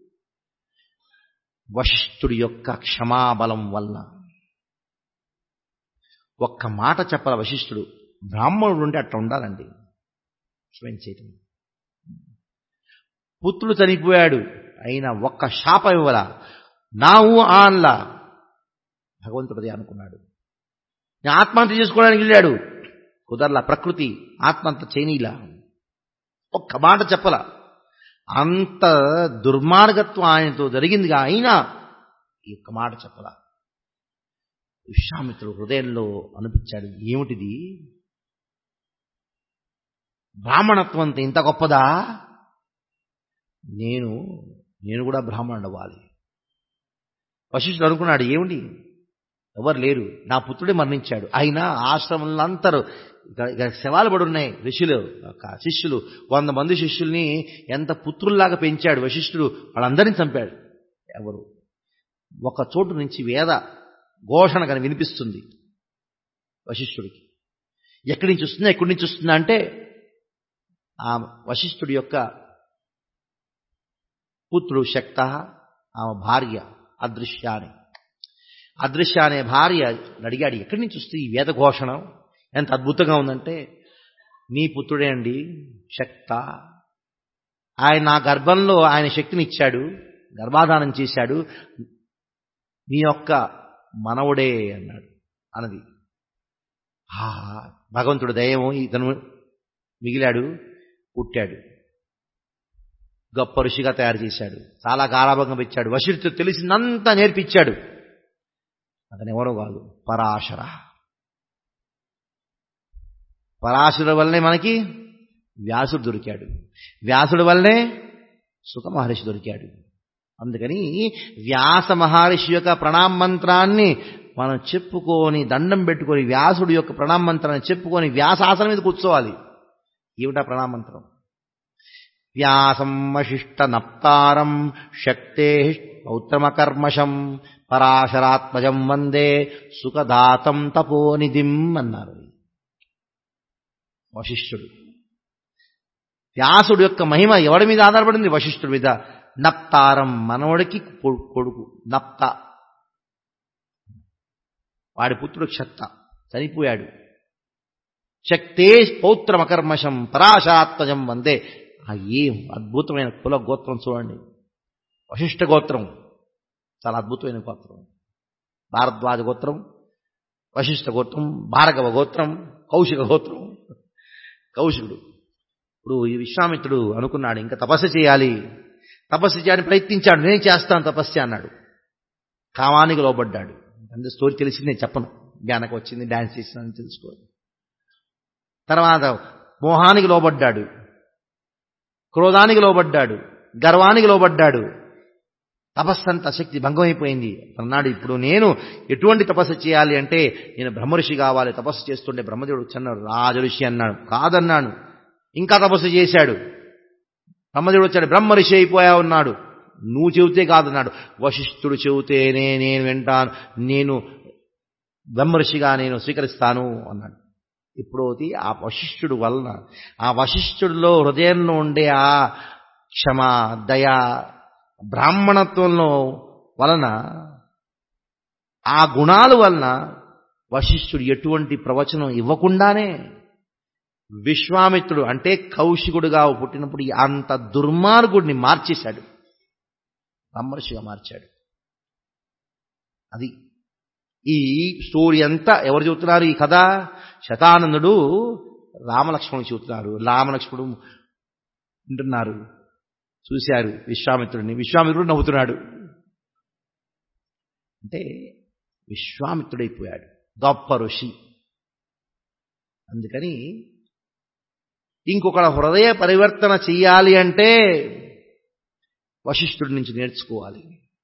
వశిష్ఠుడి యొక్క క్షమాబలం వల్ల ఒక్క మాట చెప్పాల వశిష్ఠుడు బ్రాహ్మణుడు ఉంటే అట్లా ఉండాలండి క్షమించేయటం చేయటం పుత్రుడు చనిపోయాడు అయినా ఒక్క శాపం ఇవ్వలా నావు ఆన్లా భగవంతుడిదే అనుకున్నాడు నేను ఆత్మహత్య చేసుకోవడానికి వెళ్ళాడు కుదరలా ప్రకృతి ఆత్మహత్య చేయనీలా ఒక్క మాట చెప్పలా అంత దుర్మార్గత్వం ఆయనతో జరిగిందిగా అయినా ఈ ఒక్క మాట చెప్పలా విశ్వామిత్రుడు హృదయంలో అనిపించాడు ఏమిటిది బ్రాహ్మణత్వం అంత ఇంత గొప్పదా నేను నేను కూడా బ్రాహ్మణుడు అవ్వాలి వశిష్ఠుడు అనుకున్నాడు ఏమిటి ఎవరు లేరు నా పుత్రుడే మరణించాడు అయినా ఆశ్రమంలో అందరూ ఇక శవాలు పడి ఉన్నాయి ఋషులు శిష్యులు వంద మంది శిష్యుల్ని ఎంత పుత్రుల్లాగా పెంచాడు వశిష్ఠుడు వాళ్ళందరినీ చంపాడు ఎవరు ఒక చోటు నుంచి వేద ఘోషణ కానీ వినిపిస్తుంది వశిష్ఠుడికి ఎక్కడి నుంచి వస్తుందా ఎక్కడి నుంచి వస్తుందా అంటే ఆ వశిష్ఠుడి యొక్క పుత్రుడు శక్త ఆమె భార్య అదృశ్య అని అదృశ్య అనే భార్య అడిగాడు ఎక్కడి నుంచి వస్తుంది ఈ వేద ఘోషణ ఎంత అద్భుతంగా ఉందంటే నీ పుత్రుడే అండి శక్త ఆయన నా గర్భంలో ఆయన శక్తిని ఇచ్చాడు గర్భాధానం చేశాడు నీ యొక్క మనవుడే అన్నాడు అన్నది భగవంతుడు దయము ఇతను మిగిలాడు పుట్టాడు గొప్ప ఋషిగా తయారు చేశాడు చాలా గారాభంగా పెంచాడు వశిష్ఠుడు తెలిసిందంతా నేర్పించాడు అతను ఎవరో కాదు పరాశర పరాశుర వల్లనే మనకి వ్యాసుడు దొరికాడు వ్యాసుడి వల్లనే సుఖ మహర్షి దొరికాడు అందుకని వ్యాస మహర్షి యొక్క ప్రణామ మంత్రాన్ని మనం చెప్పుకొని దండం పెట్టుకొని వ్యాసుడి యొక్క ప్రణామ మంత్రాన్ని చెప్పుకొని వ్యాసాసనం మీద కూర్చోవాలి ఏమిటా ప్రణామ మంత్రం వ్యాసం వశిష్ట నప్తారం శక్తే పౌత్రమకర్మశం పరాశరాత్మజం వందే సుఖదాతం తపోనిధిం అన్నారు వశిష్ఠుడు వ్యాసుడు యొక్క మహిమ ఎవడి మీద ఆధారపడింది వశిష్ఠుడి మీద నప్తారం మనవడికి కొడుకు నప్త వాడి పుత్రుడు క్షత్త చనిపోయాడు శక్తే పౌత్రమకర్మశం పరాశరాత్మజం వందే ఆ ఏం అద్భుతమైన కుల గోత్రం చూడండి వశిష్ఠ గోత్రం చాలా అద్భుతమైన గోత్రం భారద్వాజ గోత్రం వశిష్ఠ గోత్రం భార్గవ గోత్రం కౌశిక గోత్రం కౌశికుడు ఇప్పుడు ఈ విశ్వామిత్రుడు అనుకున్నాడు ఇంకా తపస్సు చేయాలి తపస్సు చేయాలని ప్రయత్నించాడు నేను చేస్తాను తపస్సు అన్నాడు కామానికి లోబడ్డాడు అంటే స్టోరీ తెలిసింది నేను చెప్పను జ్ఞానకు వచ్చింది డ్యాన్స్ చేసినాను తెలుసుకోవాలి తర్వాత మోహానికి లోబడ్డాడు క్రోధానికి లోబడ్డాడు గర్వానికి లోబడ్డాడు తపస్సంత శక్తి భంగమైపోయింది అన్నాడు ఇప్పుడు నేను ఎటువంటి తపస్సు చేయాలి అంటే నేను బ్రహ్మఋషి కావాలి తపస్సు చేస్తుంటే బ్రహ్మదేవుడు చిన్నాడు రాజఋషి అన్నాడు కాదన్నాడు ఇంకా తపస్సు చేశాడు బ్రహ్మదేవుడు వచ్చాడు బ్రహ్మఋషి అయిపోయా ఉన్నాడు నువ్వు చెబితే కాదన్నాడు వశిష్ఠుడు చెబితేనే నేను వింటాను నేను బ్రహ్మఋషిగా నేను స్వీకరిస్తాను అన్నాడు ఇప్పుడోది ఆ వశిష్ఠుడు వలన ఆ వశిష్ఠుడిలో హృదయంలో ఉండే ఆ క్షమ దయ బ్రాహ్మణత్వంలో వలన ఆ గుణాల వలన వశిష్ఠుడు ఎటువంటి ప్రవచనం ఇవ్వకుండానే విశ్వామిత్రుడు అంటే కౌశికుడుగా పుట్టినప్పుడు అంత దుర్మార్గుడిని మార్చేశాడు బ్రహ్మర్షిగా మార్చాడు అది ఈ స్టోరీ అంతా ఎవరు చెబుతున్నారు ఈ కథ శతానందుడు రామలక్ష్మణుడు చెబుతున్నారు రామలక్ష్మణుడు వింటున్నారు చూశారు విశ్వామిత్రుడిని విశ్వామిత్రుడు నవ్వుతున్నాడు అంటే విశ్వామిత్రుడైపోయాడు గొప్ప ఋషి అందుకని ఇంకొకళ్ళ హృదయ పరివర్తన చెయ్యాలి అంటే వశిష్ఠుడి నుంచి నేర్చుకోవాలి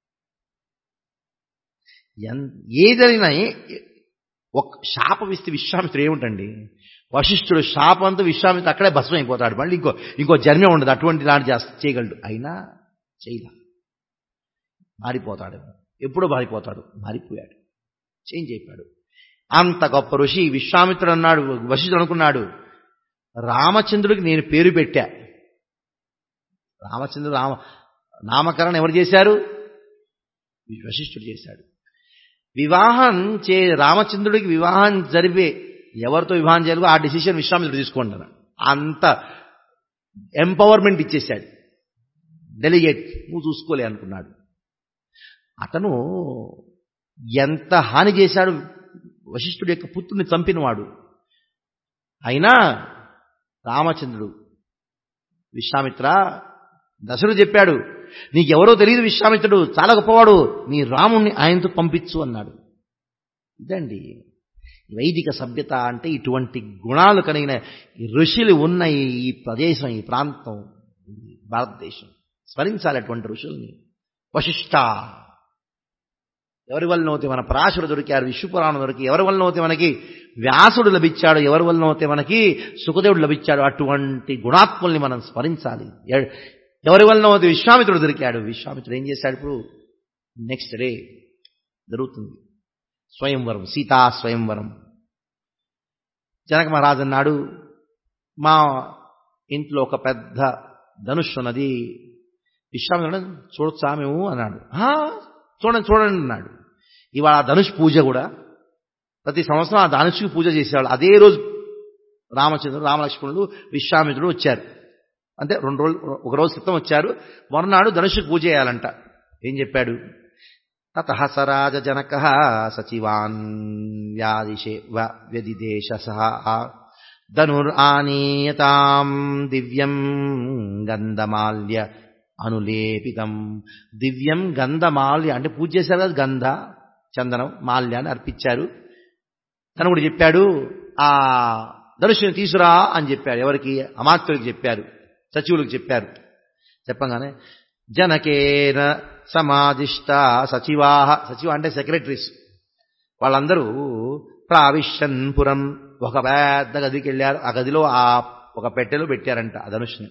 ఏదైనా ఒక శాపం ఇస్తే విశ్వామిత్రుడు ఏమిటండి వశిష్ఠుడు శాపంతో విశ్వామిత్రుడు అక్కడే భస్మం అయిపోతాడు మళ్ళీ ఇంకో ఇంకో జన్మే ఉండదు అటువంటి లాంటి చేయగలడు అయినా చేయలే మారిపోతాడు ఎప్పుడో మారిపోతాడు మారిపోయాడు చేంజ్ అయిపోయాడు అంత గొప్ప ఋషి విశ్వామిత్రుడు అన్నాడు వశిష్ఠుడు అనుకున్నాడు రామచంద్రుడికి నేను పేరు పెట్టా రామచంద్రుడు రామ నామకరణం ఎవరు చేశారు వశిష్ఠుడు చేశాడు వివాహం చే రామచంద్రుడికి వివాహం జరిపే ఎవరితో వివాహం చేయాలో ఆ డిసిషన్ విశ్వామిత్రుడు తీసుకుంటాను అంత ఎంపవర్మెంట్ ఇచ్చేశాడు డెలిగేట్ నువ్వు చూసుకోలే అనుకున్నాడు అతను ఎంత హాని చేశాడు వశిష్ఠుడి యొక్క పుత్రుని చంపినవాడు అయినా రామచంద్రుడు విశ్వామిత్ర దశరుడు చెప్పాడు నీకెవరో తెలియదు విశ్వామిత్రుడు చాలా గొప్పవాడు నీ రాముణ్ణి ఆయనతో పంపించు అన్నాడు ఇదండి వైదిక సభ్యత అంటే ఇటువంటి గుణాలు కలిగిన ఈ ఋషులు ఉన్న ఈ ప్రదేశం ఈ ప్రాంతం భారతదేశం స్మరించాలి అటువంటి ఋషుల్ని వశిష్ట ఎవరి వల్లనైతే మన పరాశుడు దొరికారు విశ్వపురాణం దొరికి ఎవరి వల్లనైతే మనకి వ్యాసుడు లభించాడు ఎవరి వల్లనైతే మనకి సుఖదేవుడు లభించాడు అటువంటి గుణాత్ముల్ని మనం స్మరించాలి ఎవరి వల్లనైతే విశ్వామిత్రుడు దొరికాడు విశ్వామిత్రుడు ఏం చేశాడు ఇప్పుడు నెక్స్ట్ డే జరుగుతుంది స్వయంవరం సీతా స్వయంవరం జనక మహారాజు అన్నాడు మా ఇంట్లో ఒక పెద్ద ధనుష్ ఉన్నది విశ్వామిత్రుడు చూడొచ్చా మేము అన్నాడు చూడండి చూడండి అన్నాడు ఇవాళ ఆ ధనుష్ పూజ కూడా ప్రతి సంవత్సరం ఆ ధనుష్కి పూజ చేసేవాళ్ళు అదే రోజు రామచంద్రుడు రామలక్ష్మణుడు విశ్వామిత్రుడు వచ్చారు అంటే రెండు రోజులు ఒక రోజు క్రితం వచ్చారు మరునాడు ధనుష్కి పూజ చేయాలంట ఏం చెప్పాడు తత సరాజ జనక సచివాన్ వ్యాదిశే వ్యదిదేశ సహా ధనురానీయతాం దివ్యం గంధమాల్య అనులేపితం దివ్యం గంధమాల్య అంటే పూజ చేశారు కదా గంధ చందనం మాల్యాన్ని అర్పించారు తను కూడా చెప్పాడు ఆ ధనుషుని తీసురా అని చెప్పారు ఎవరికి అమాత్యులకు చెప్పారు సచివులకు చెప్పారు చెప్పగానే జనకేన సమాధిష్ట సచివాహ సచివ అంటే సెక్రటరీస్ వాళ్ళందరూ ప్రావిశ్యన్ పురం ఒక పెద్ద గదికి వెళ్ళారు ఆ గదిలో ఆ ఒక పెట్టెలో పెట్టారంట ఆ ధనుష్ని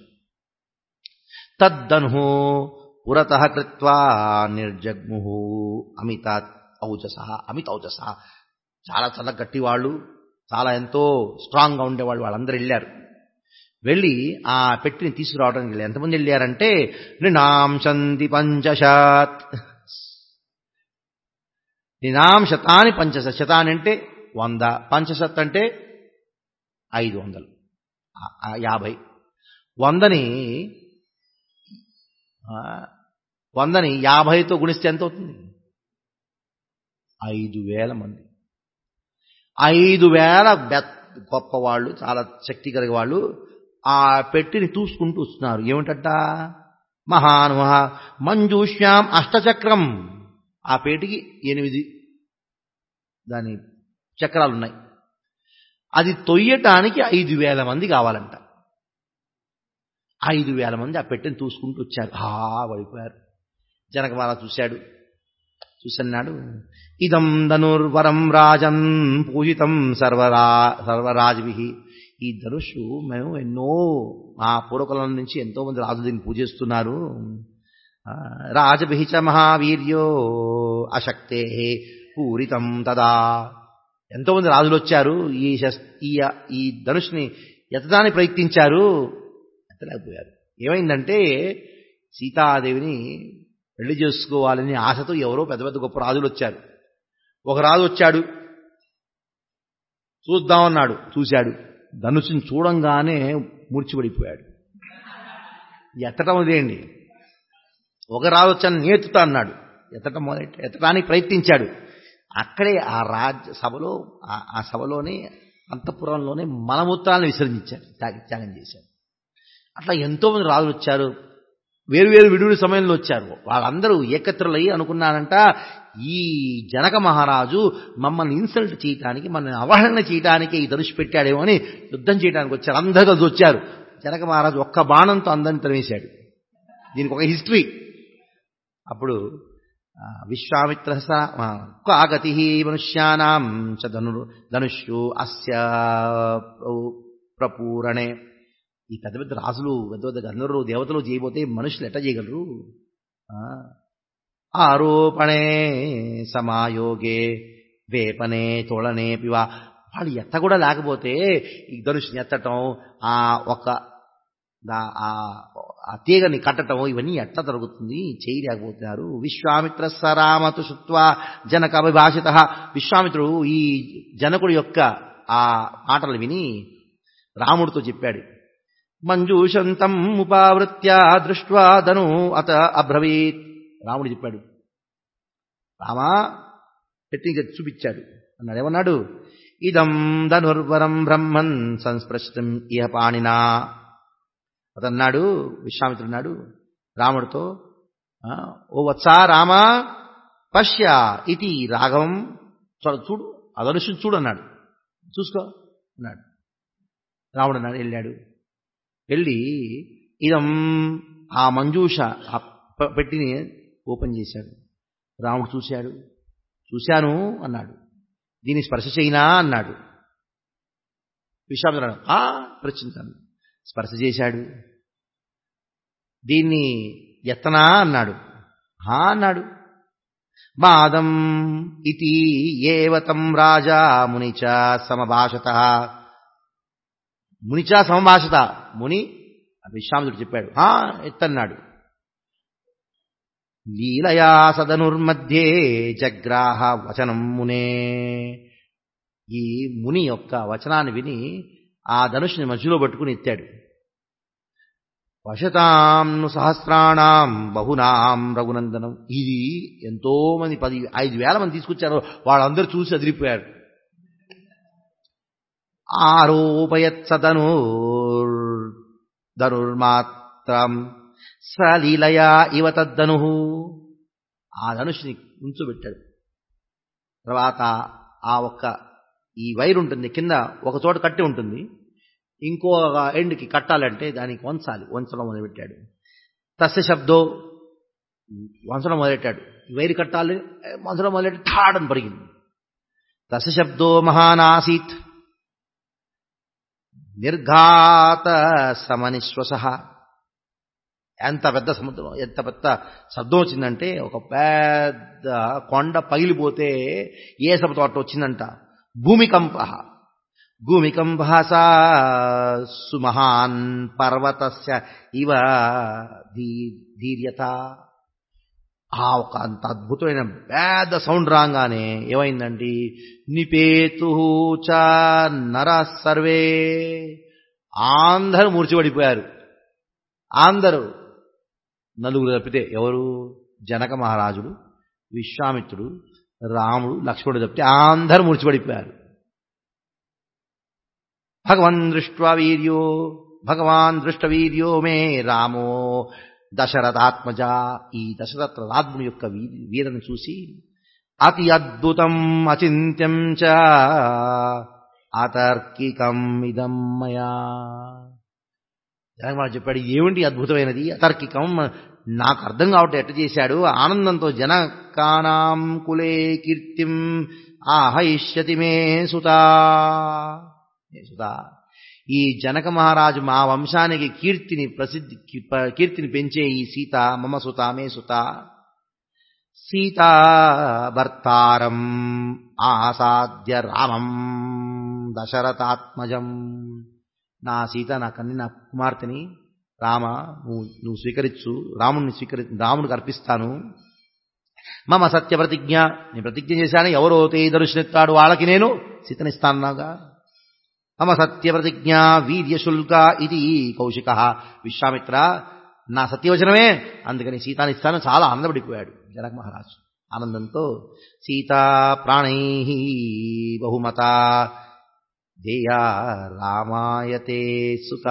తద్దను పురత కృత్వా నిర్జగ్ము అమిత ఔజస అమిత ఔజస చాలా చాలా గట్టి వాళ్ళు చాలా ఎంతో స్ట్రాంగ్గా ఉండేవాళ్ళు వాళ్ళందరూ వెళ్ళారు వెళ్ళి ఆ పెట్టిని తీసుకురావడానికి వెళ్ళి ఎంతమంది వెళ్ళారంటే నినాంశంతి పంచశాత్ నినాం శతాని పంచశత్ శతాని అంటే వంద పంచశత్ అంటే ఐదు వందలు యాభై వందని వందని యాభైతో గుణిస్తే ఎంత అవుతుంది ఐదు వేల మంది ఐదు వేల గొప్పవాళ్ళు చాలా శక్తి కలిగే వాళ్ళు ఆ పెట్టిని చూసుకుంటూ వస్తున్నారు ఏమిటంట మహానుమహ మంజూష్యాం అష్టచక్రం ఆ పేటికి ఎనిమిది దాని చక్రాలు ఉన్నాయి అది తొయ్యటానికి ఐదు వేల మంది కావాలంట ఐదు వేల మంది ఆ పెట్టెని చూసుకుంటూ వచ్చారు హా పడిపోయారు జనకమాల చూశాడు చూసన్నాడు ఇదం ధనుర్వరం రాజన్ పూజితం సర్వరా సర్వరాజ్వి ఈ ధనుషు మేము ఎన్నో మా పూర్వకాలం నుంచి ఎంతో మంది రాజులు దీన్ని పూజిస్తున్నారు రాజభిచ మహావీర్యో అశక్తే పూరితం తదా ఎంతో మంది రాజులు వచ్చారు ఈ ఈ ఈ ధనుష్ని ఎత్తడానికి ప్రయత్నించారు ఎత్తలేకపోయారు ఏమైందంటే సీతాదేవిని పెళ్లి చేసుకోవాలని ఆశతో ఎవరో పెద్ద పెద్ద గొప్ప రాజులు వచ్చారు ఒక రాజు వచ్చాడు చూద్దామన్నాడు చూశాడు ధనుసుని చూడంగానే మూర్చిపడిపోయాడు ఎత్తటం అదేండి ఒక రాజు వచ్చాను నేర్చుతా అన్నాడు ఎత్తటం మొదలెట్ట ఎత్తడానికి ప్రయత్నించాడు అక్కడే ఆ రాజ్య సభలో ఆ సభలోనే అంతఃపురంలోనే మలమూత్రాలను విసర్జించాడు త్యాగం చేశాడు అట్లా ఎంతోమంది రాజులు వచ్చారు వేరువేరు విడుడి సమయంలో వచ్చారు వాళ్ళందరూ ఏకత్రులయ్యి అనుకున్నారంట ఈ జనక మహారాజు మమ్మల్ని ఇన్సల్ట్ చేయటానికి మనల్ని అవహేళన చేయడానికి ఈ ధనుషు పెట్టాడేమో అని యుద్ధం చేయడానికి వచ్చారు అందరు కలిసి వచ్చారు జనక మహారాజు ఒక్క బాణంతో అందరిని తరివేశాడు దీనికి ఒక హిస్టరీ అప్పుడు విశ్వామిత్ర కాగతి మనుష్యానాం చ ధను ధనుష్యు అస్య ప్రపూరణే ఈ పెద్ద పెద్ద రాజులు పెద్ద పెద్ద గంధర్వులు దేవతలు చేయబోతే మనుషులు ఎట్ట చేయగలరు ఆరోపణే సమాయోగే వేపనే తోళనే పివా వాళ్ళు ఎత్త కూడా లేకపోతే ఈ ధనుషుని ఎత్తటం ఆ ఒక ఆ తీగని కట్టడం ఇవన్నీ ఎట్లా జరుగుతుంది చేయలేకపోతున్నారు విశ్వామిత్ర సరామతు శుత్వా జనక అభిభాషిత విశ్వామిత్రుడు ఈ జనకుడి యొక్క ఆ మాటలు విని రాముడితో చెప్పాడు మంజూషంతం ఉపావృత్య దృష్ట్వా ధను అత అబ్రవీత్ రాముడు చెప్పాడు రామా పెట్టి చూపించాడు అన్నాడు ఏమన్నాడు ఇదం ధనుర్వరం బ్రహ్మన్ సంస్పృష్టం ఇహ పాణినా అతన్నాడు విశ్వామిత్రున్నాడు రాముడితో ఆ, ఓ వత్సా రామా పశ్య ఇది రాఘవం చూడ చూడు ఆ ధనుషుని చూడు అన్నాడు చూసుకో అన్నాడు రాముడు అన్నాడు వెళ్ళాడు వెళ్ళి ఇదం ఆ మంజూష ఆ ప- పెట్టిని ఓపెన్ చేశాడు రాముడు చూశాడు చూశాను అన్నాడు దీన్ని స్పర్శ చేయినా అన్నాడు విశ్వామిత్రుడు ఆ ప్రశ్నించాను స్పర్శ చేశాడు దీన్ని ఎత్తనా అన్నాడు హా అన్నాడు మాదం ఇది ఏవతం రాజా మునిచ సమభాషత మునిచ సమభాషత ముని విశ్వామిత్రుడు చెప్పాడు హా ఎత్తన్నాడు లీలయా సదనుర్మధ్యే జగ్రాహ వచనం మునే ఈ ముని యొక్క వచనాన్ని విని ఆ ధనుషుని మధ్యలో పట్టుకుని ఎత్తాడు వశతాం ను సహస్రాణం బహునాం రఘునందనం ఇది ఎంతో మంది పది ఐదు వేల మంది తీసుకొచ్చారు వాళ్ళందరూ చూసి అదిరిపోయారు ఆరోపయత్ సదనుర్ ధనుర్మాత్రం సలీలయా ఇవ తద్దను ఆ ధనుషుని ఉంచోబెట్టాడు తర్వాత ఆ ఒక్క ఈ వైర్ ఉంటుంది కింద ఒక చోట కట్టి ఉంటుంది ఇంకో ఎండ్కి కట్టాలంటే దానికి వంచాలి వంచడం మొదలుపెట్టాడు తస్య శబ్దో వంచడం మొదలెట్టాడు ఈ వైరు కట్టాలి వంచడం మొదలెట్టి ఠాడని పరిగింది తస్య శబ్దో మహానాసీత్ నిర్ఘాత సమనిశ్వస ఎంత పెద్ద సముద్రం ఎంత పెద్ద శబ్దం వచ్చిందంటే ఒక పెద్ద కొండ పగిలిపోతే ఏ శబ్దం అట్ట వచ్చిందంట భూమికంప భూమికంప సా సుమహాన్ పర్వతస్య ఇవ ధీ- ధీర్యత ఆ ఒక అంత అద్భుతమైన పెద్ద సౌండ్ రాగానే ఏమైందండి నిపేతు చ నర సర్వే అందరూ మూర్చిపడిపోయారు అందరూ నలుగురు తప్పితే ఎవరు జనక మహారాజుడు విశ్వామిత్రుడు రాముడు లక్ష్మణుడు తప్పితే అందరూ మూర్చిపడిపోయారు భగవన్ దృష్ట్వా వీర్యో భగవాన్ దృష్టవీర్యో మే రామో దశరథాత్మజ ఈ దశరథ రాజ్ఞుని యొక్క వీ- వీరను చూసి అతి అద్భుతం అచింత్యం చ అతర్కికం ఇదం మయా జనకుమారు చెప్పాడు ఏమిటి అద్భుతమైనది అతర్కికం నాకు అర్థం కావట్లేదు ఎట్ట చేశాడు ఆనందంతో జనకానాం కులే కీర్తిం ఆహయిష్యతి మే సుతా ఏ సుతా ఈ జనక మహారాజు మా వంశానికి కీర్తిని ప్రసిద్ధి కీర్తిని పెంచే ఈ సీత మమ సుత మే సుత సీతా భర్తారం ఆసాద్య రామం దశరథాత్మజం నా సీత నా కన్ని నా కుమార్తెని రామ నువ్వు నువ్వు స్వీకరించు రాముడిని స్వీకరి రాముడికి అర్పిస్తాను మమ సత్య ప్రతిజ్ఞ నేను ప్రతిజ్ఞ చేశాను ఎవరో తే దర్శనెత్తాడు వాళ్ళకి నేను సీతనిస్తానుగా మమ సత్య ప్రతిజ్ఞ వీర్యశుల్క ఇది కౌశిక విశ్వామిత్ర నా సత్యవచనమే అందుకని సీతానిస్తాను చాలా ఆనందపడిపోయాడు జనక మహారాజు ఆనందంతో సీతా ప్రాణై బహుమత దేయా రామాయతే సుత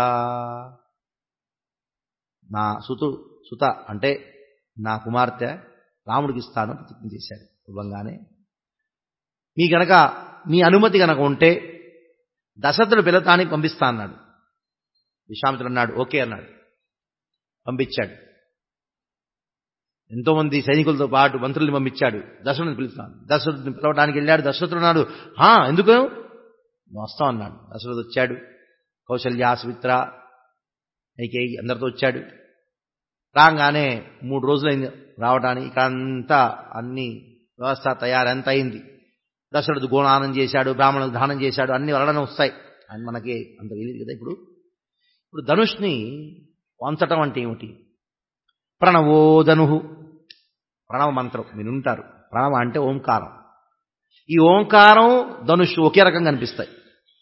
నా సుతు సుత అంటే నా కుమార్తె రాముడికి ఇస్తాను ప్రతిజ్ఞ చేశాడు ఇవ్వంగానే మీ గనక మీ అనుమతి గనక ఉంటే దశరథుడు పిల్లతానికి పంపిస్తా అన్నాడు విశ్వామిత్రుడు అన్నాడు ఓకే అన్నాడు పంపించాడు ఎంతోమంది సైనికులతో పాటు మంత్రుల్ని పంపించాడు దశరథుని పిలుస్తాను దశరథుని పిలవడానికి వెళ్ళాడు దశరథుడు అన్నాడు "హా, ఎందుకు "నువ్వు వస్తావు అన్నాడు దశరథుడు వచ్చాడు కౌశల్య సుమిత్ర ఐకేయి అందరితో వచ్చాడు రాగానే మూడు రోజులైంది రావడానికి ఇక అంతా అన్ని వ్యవస్థ తయారంత అయింది దశరథుడు గోణానం చేశాడు బ్రాహ్మణులకు దానం చేశాడు అన్ని వలన వస్తాయి అని మనకి అంత తెలియదు కదా ఇప్పుడు ఇప్పుడు ధనుష్ని వంచటం అంటే ఏమిటి ప్రణవో ధను ప్రణవ మంత్రం మీరు ఉంటారు ప్రణవ అంటే ఓంకారం ఈ ఓంకారం ధనుష్ ఒకే రకంగా కనిపిస్తాయి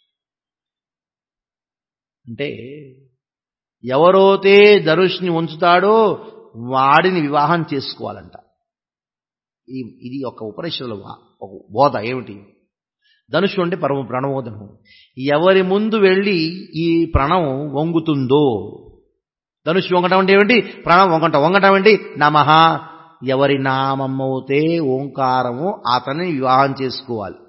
అంటే ఎవరోతే ధనుష్ని ఉంచుతాడో వాడిని వివాహం చేసుకోవాలంట ఈ ఇది ఒక ఉపనిషత్తుల వా- ఒక బోధ ఏమిటి ధనుషు అంటే పరమ ప్రణవోదనం ఎవరి ముందు వెళ్ళి ఈ ప్రణవం వంగుతుందో ధనుషు వంగటం అంటే ఏమిటి ప్రణవం వంగటం వంగటం ఏంటి నమః ఎవరి నామమ్మవుతే ఓంకారము అతని వివాహం చేసుకోవాలి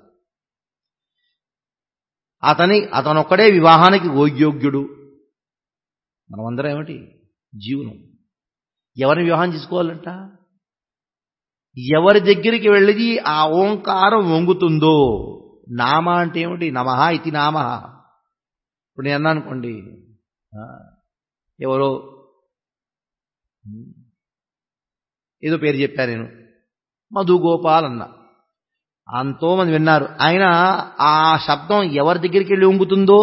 అతని అతనొక్కడే వివాహానికి యోగ్యుడు మనమందరం ఏమిటి జీవనం ఎవరిని వివాహం చేసుకోవాలంట ఎవరి దగ్గరికి వెళ్ళి ఆ ఓంకారం వంగుతుందో నామ అంటే ఏమిటి నమ ఇది నామ ఇప్పుడు నేను అన్నా అనుకోండి ఎవరో ఏదో పేరు చెప్పా నేను మధు గోపాల్ అన్న ఎంతోమంది విన్నారు ఆయన ఆ శబ్దం ఎవరి దగ్గరికి వెళ్ళి వంగుతుందో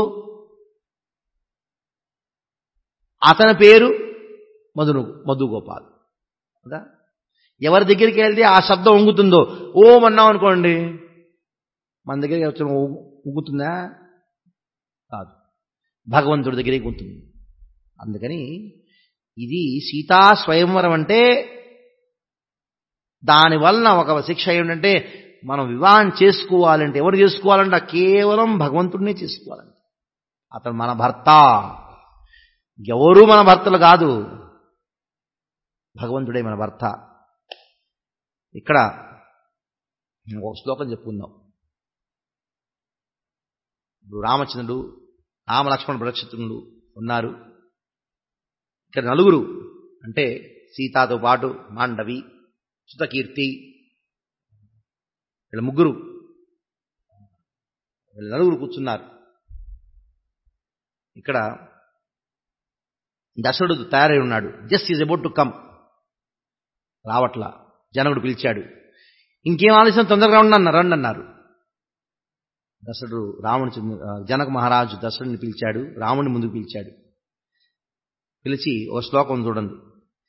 అతని పేరు మధును మధు గోపాల్ కదా ఎవరి దగ్గరికి వెళ్తే ఆ శబ్దం ఉంగుతుందో ఓం అన్నాం అనుకోండి మన దగ్గరికి వచ్చిన ఉంగుతుందా కాదు భగవంతుడి దగ్గరికి ఉంటుంది అందుకని ఇది సీతా స్వయంవరం అంటే దానివలన ఒక శిక్ష ఏమిటంటే మనం వివాహం చేసుకోవాలంటే ఎవరు చేసుకోవాలంటే కేవలం భగవంతుడినే చేసుకోవాలంటే అతను మన భర్త ఎవరు మన భర్తలు కాదు భగవంతుడే మన భర్త ఇక్కడ ఒక శ్లోకం చెప్పుకుందాం ఇప్పుడు రామచంద్రుడు రామలక్ష్మణ ప్రక్షితుడు ఉన్నారు ఇక్కడ నలుగురు అంటే సీతాతో పాటు మాండవి సుతకీర్తి వీళ్ళ ముగ్గురు వీళ్ళ నలుగురు కూర్చున్నారు ఇక్కడ దశరుడు తయారై ఉన్నాడు just is about to come రావట్లా జనకుడు పిలిచాడు ఇంకేం ఆలస్యం తొందరగా ఉండన్న రండి అన్నారు దశరుడు రాముని జనక మహారాజు దశరుడిని పిలిచాడు రాముని ముందుకు పిలిచాడు పిలిచి ఓ శ్లోకం చూడండి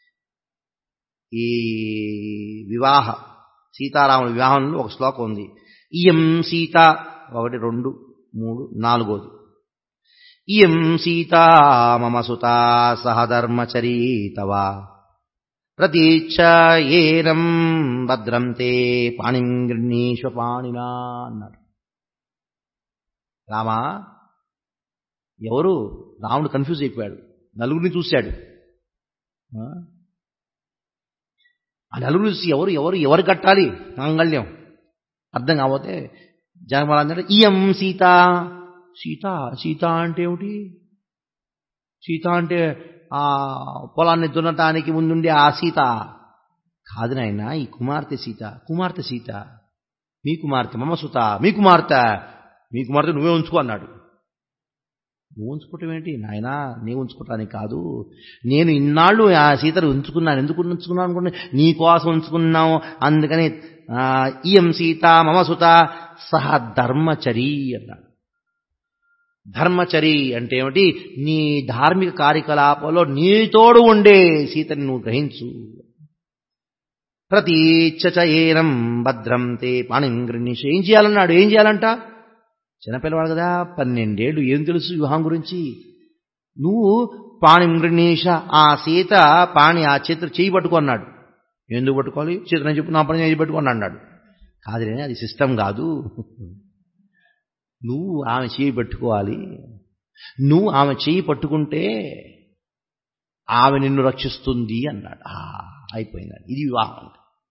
ఈ వివాహ సీతారాముల వివాహంలో ఒక శ్లోకం ఉంది ఇయం సీత ఒకటి రెండు మూడు నాలుగోది ఇయం సీతా మమ సుతా సహధర్మచరీతవా ప్రతీచ్ఛ ఏనం భద్రం తే పాణిం గృణీష్వ పాణినా అన్నాడు రామా ఎవరు రాముడు కన్ఫ్యూజ్ అయిపోయాడు నలుగురిని చూశాడు ఆ నలుగురు చూసి ఎవరు ఎవరు ఎవరు కట్టాలి మాంగళ్యం అర్థం కాకపోతే జగమరాజు ఇయం సీత సీత సీత అంటే ఏమిటి సీత అంటే ఆ పొలాన్ని దున్నటానికి ముందుండే ఆ సీత కాదు నాయన ఈ కుమార్తె సీత కుమార్తె సీత మీ కుమార్తె మమ సుత మీ కుమార్తె మీ కుమార్తె నువ్వే ఉంచుకో అన్నాడు నువ్వు ఉంచుకోవటం ఏంటి నాయనా నేను ఉంచుకోవటానికి కాదు నేను ఇన్నాళ్ళు ఆ సీతను ఉంచుకున్నాను ఎందుకు ఉంచుకున్నాను అనుకుంటే నీ కోసం ఉంచుకున్నావు అందుకని ఇయం సీత మమ సుత సహ ధర్మచరి అన్నాడు ధర్మచరి అంటే ఏమిటి నీ ధార్మిక కార్యకలాపాల్లో నీతోడు ఉండే సీతని నువ్వు గ్రహించు ప్రతీచ్ఛయేనం భద్రం తే పాణింగ్రినిష్ ఏం చేయాలన్నాడు ఏం చేయాలంట చిన్నపిల్లవాడు కదా పన్నెండేళ్ళు ఏం తెలుసు వివాహం గురించి నువ్వు పాణింగ్రినీష ఆ సీత పాణి ఆ చేతులు చేయి పట్టుకున్నాడు ఎందుకు పట్టుకోవాలి చేతులను చెప్పు నా పని చేయి పట్టుకొని అన్నాడు కాదులే అది సిస్టమ్ కాదు నువ్వు ఆమె చేయి పట్టుకోవాలి నువ్వు ఆమె చేయి పట్టుకుంటే ఆమె నిన్ను రక్షిస్తుంది అన్నాడు అయిపోయింది ఇది వివాహం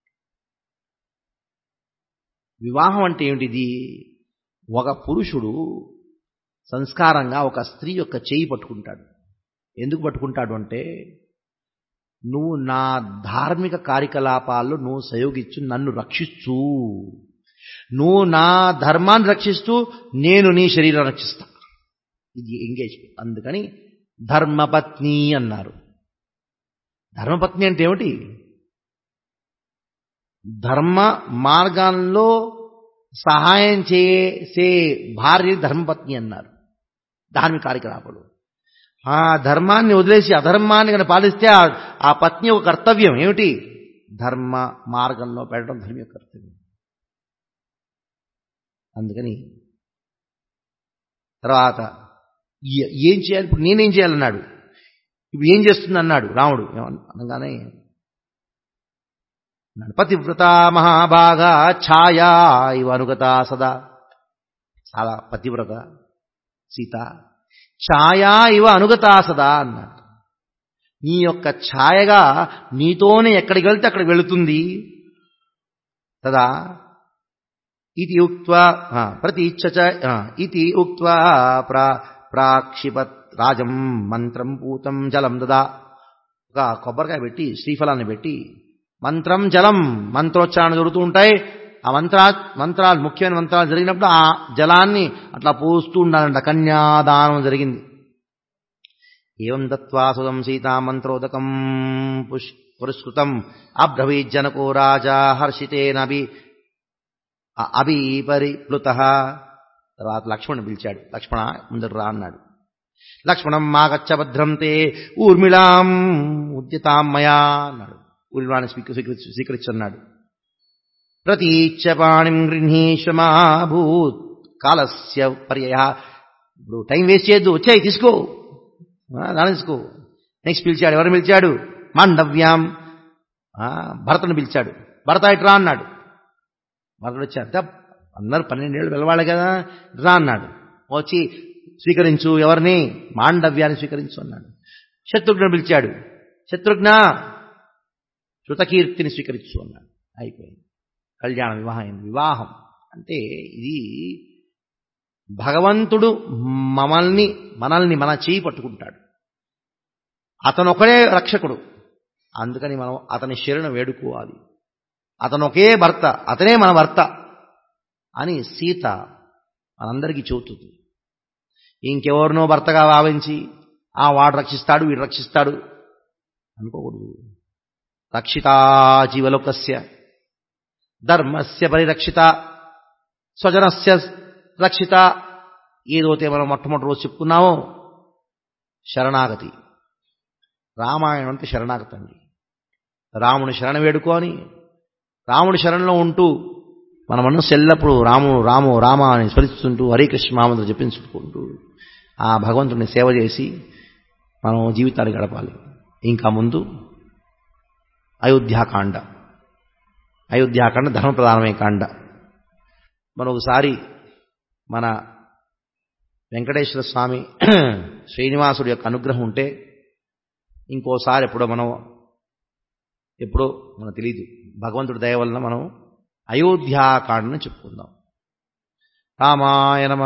వివాహం అంటే ఏమిటిది ఒక పురుషుడు సంస్కారంగా ఒక స్త్రీ యొక్క చేయి పట్టుకుంటాడు ఎందుకు పట్టుకుంటాడు అంటే నువ్వు నా ధార్మిక కార్యకలాపాల్లో నువ్వు సయోగించు నన్ను రక్షించు నువ్వు నా ధర్మాన్ని రక్షిస్తూ నేను నీ శరీరం రక్షిస్తా ఇది ఎంగేజ్మెంట్ అందుకని ధర్మపత్ని అన్నారు ధర్మపత్ని అంటే ఏమిటి ధర్మ మార్గాల్లో సహాయం చేసే భార్య ధర్మపత్ని అన్నారు ధార్మిక కార్యకలాపాలు ఆ ధర్మాన్ని వదిలేసి అధర్మాన్ని కనుక పాలిస్తే ఆ పత్ని ఒక కర్తవ్యం ఏమిటి ధర్మ మార్గంలో పెట్టడం ధర్మ యొక్క కర్తవ్యం అందుకని తర్వాత ఏం చేయాలి ఇప్పుడు నేనేం చేయాలన్నాడు ఇప్పుడు ఏం చేస్తుంది అన్నాడు రాముడు అనగానే అన్నాడు పతివ్రత మహాభాగా ఛాయా ఇవ అనుగత సదా చాలా పతివ్రత సీత ఛాయా ఇవ అనుగత సదా అన్నాడు నీ యొక్క ఛాయగా నీతోనే ఎక్కడికి వెళ్తే అక్కడికి వెళుతుంది తదా ఇది ఉక్త్వా ఆ, ప్రతీచ్ఛ చ, ఆ, ఇది ఉక్త్వా ప్రా ప్రాక్షిపత్ రాజం మంత్రం పూతం జలం దదా ఒక కొబ్బరికాయ పెట్టి శ్రీఫలాన్ని పెట్టి మంత్రం జలం మంత్రోచ్చారణ జరుగుతూ ఉంటాయి ఆ మంత్రా మంత్రాలు ముఖ్యమైన మంత్రాలు జరిగినప్పుడు ఆ జలాన్ని అట్లా పోస్తూ ఉండాలంట కన్యాదానం జరిగింది ఏం దత్వా సుతం సీతా మంత్రోదకం పుష్ పురస్కృతం అబ్రవీజ్జనకో రాజా హర్షితేనభి అభిపరిప్లుత తర్వాత లక్ష్మణ్ పిలిచాడు లక్ష్మణ ముందరు రా అన్నాడు లక్ష్మణం మాగచ్చ భద్రం తే ఊర్మిళాం ఉద్యతాం మయా అన్నాడు ఊర్మిళాన్ని స్వీకరించి స్వీకరించన్నాడు ప్రతీచ్చ పాణిం గృహీష్మాభూత్ కాలస్య పర్యయ ఇప్పుడు టైం వేస్ట్ చేయొద్దు వచ్చాయి తీసుకో ఆ, దాన్ని తీసుకో నెక్స్ట్ పిలిచాడు ఎవరిని పిలిచాడు మాండవ్యాం ఆ, భరతను పిలిచాడు భరత ఇట్రా అన్నాడు భరతుడు వచ్చాడు "దా, అందరు పన్నెండేళ్ళు పిలవాలి కదా రా అన్నాడు వచ్చి స్వీకరించు ఎవరిని మాండవ్యాన్ని స్వీకరించు అన్నాడు శత్రుఘ్నుడు పిలిచాడు శత్రుఘ్న శృతకీర్తిని స్వీకరించు అన్నాడు అయిపోయింది కళ్యాణ వివాహం అయింది వివాహం అంటే ఇది భగవంతుడు మమ్మల్ని మనల్ని మన చేయి పట్టుకుంటాడు అతను ఒకడే రక్షకుడు అందుకని మనం అతని శరణు వేడుకోవాలి అతను ఒకే భర్త అతనే మన భర్త అని సీత మనందరికీ చెబుతుంది ఇంకెవరినో భర్తగా భావించి ఆ వాడు రక్షిస్తాడు వీడు రక్షిస్తాడు అనుకోకూడదు రక్షితా జీవలోకస్య ధర్మస్య పరిరక్షిత స్వజనస్య రక్షిత ఏదైతే మనం మొట్టమొదటి రోజు చెప్పుకున్నామో శరణాగతి రామాయణం అంటే శరణాగతి అండి రాముని శరణ వేడుకొని రాముడి శరణలో ఉంటూ మన మనసు ఎల్లప్పుడూ రాము రాము రామ అని స్మరిస్తుంటూ హరే కృష్ణ మహామంత్రం జపించుకుంటూ ఆ భగవంతుడిని సేవ చేసి మనం జీవితాన్ని గడపాలి ఇంకా ముందు అయోధ్యాకాండ అయోధ్యాకాండ ధర్మ ప్రధానమే కాండ మనం ఒకసారి మన వెంకటేశ్వర స్వామి శ్రీనివాసుడి యొక్క అనుగ్రహం ఉంటే ఇంకోసారి ఎప్పుడో మనం ఎప్పుడో మనకు తెలియదు భగవంతుడి దయ వలన మనం అయోధ్యాకాండని చెప్పుకుందాం రామాయ నమ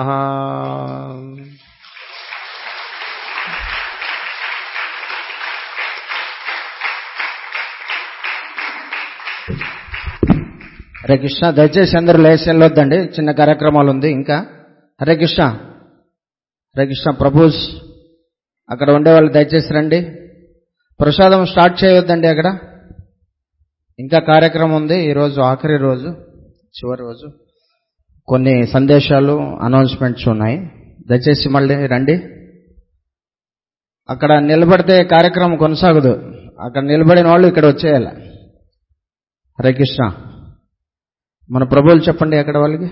హరే కృష్ణ దయచేసి అందరూ లేచి వెళ్ళొద్దండి చిన్న కార్యక్రమాలు ఉంది ఇంకా హరే కృష్ణ హరే కృష్ణ ప్రభూస్ అక్కడ ఉండే వాళ్ళు దయచేసి రండి ప్రసాదం స్టార్ట్ చేయొద్దండి అక్కడ ఇంకా కార్యక్రమం ఉంది ఈరోజు ఆఖరి రోజు చివరి రోజు కొన్ని సందేశాలు అనౌన్స్మెంట్స్ ఉన్నాయి దయచేసి మళ్ళీ రండి అక్కడ నిలబడితే కార్యక్రమం కొనసాగదు అక్కడ నిలబడిన వాళ్ళు ఇక్కడ వచ్చేయాలి హరే కృష్ణ మన ప్రభువులు చెప్పండి అక్కడ వాళ్ళకి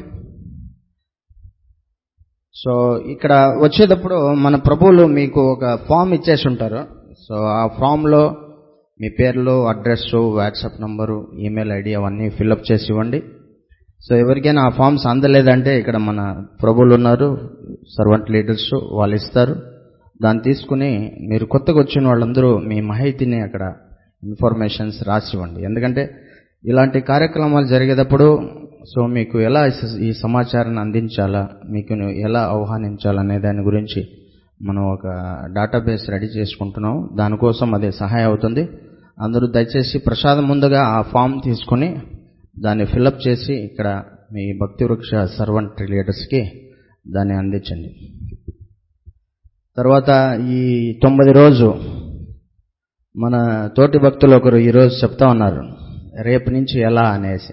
సో ఇక్కడ వచ్చేటప్పుడు మన ప్రభువులు మీకు ఒక ఫామ్ ఇచ్చేసి ఉంటారు సో ఆ ఫామ్లో మీ పేర్లు address WhatsApp number email ID అవన్నీ ఫిల్అప్ చేసి ఇవ్వండి సో ఎవరికైనా ఆ ఫామ్స్ అందలేదంటే ఇక్కడ మన ప్రభువులు ఉన్నారు సర్వెంట్ లీడర్స్ వాళ్ళు ఇస్తారు దాన్ని తీసుకుని మీరు కొత్తగా వచ్చిన వాళ్ళందరూ మీ మాహితిని అక్కడ ఇన్ఫర్మేషన్స్ రాసివ్వండి ఎందుకంటే ఇలాంటి కార్యక్రమాలు జరిగేటప్పుడు సో మీకు ఎలా ఈ సమాచారాన్ని అందించాలా మీకు ఎలా ఆహ్వానించాలనే దాని గురించి మనం ఒక డేటాబేస్ రెడీ చేసుకుంటున్నాం దానికోసం అదే సహాయం అవుతుంది అందరూ దయచేసి ప్రసాదం ముందుగా ఆ ఫామ్ తీసుకుని దాన్ని ఫిలప్ చేసి ఇక్కడ మీ భక్తి వృక్ష సర్వెంట్ లీడర్స్కి దాన్ని అందించండి తర్వాత ఈ తొమ్మిది రోజు మన తోటి భక్తులు ఒకరు ఈరోజు చెప్తా ఉన్నారు రేపు నుంచి ఎలా అనేసి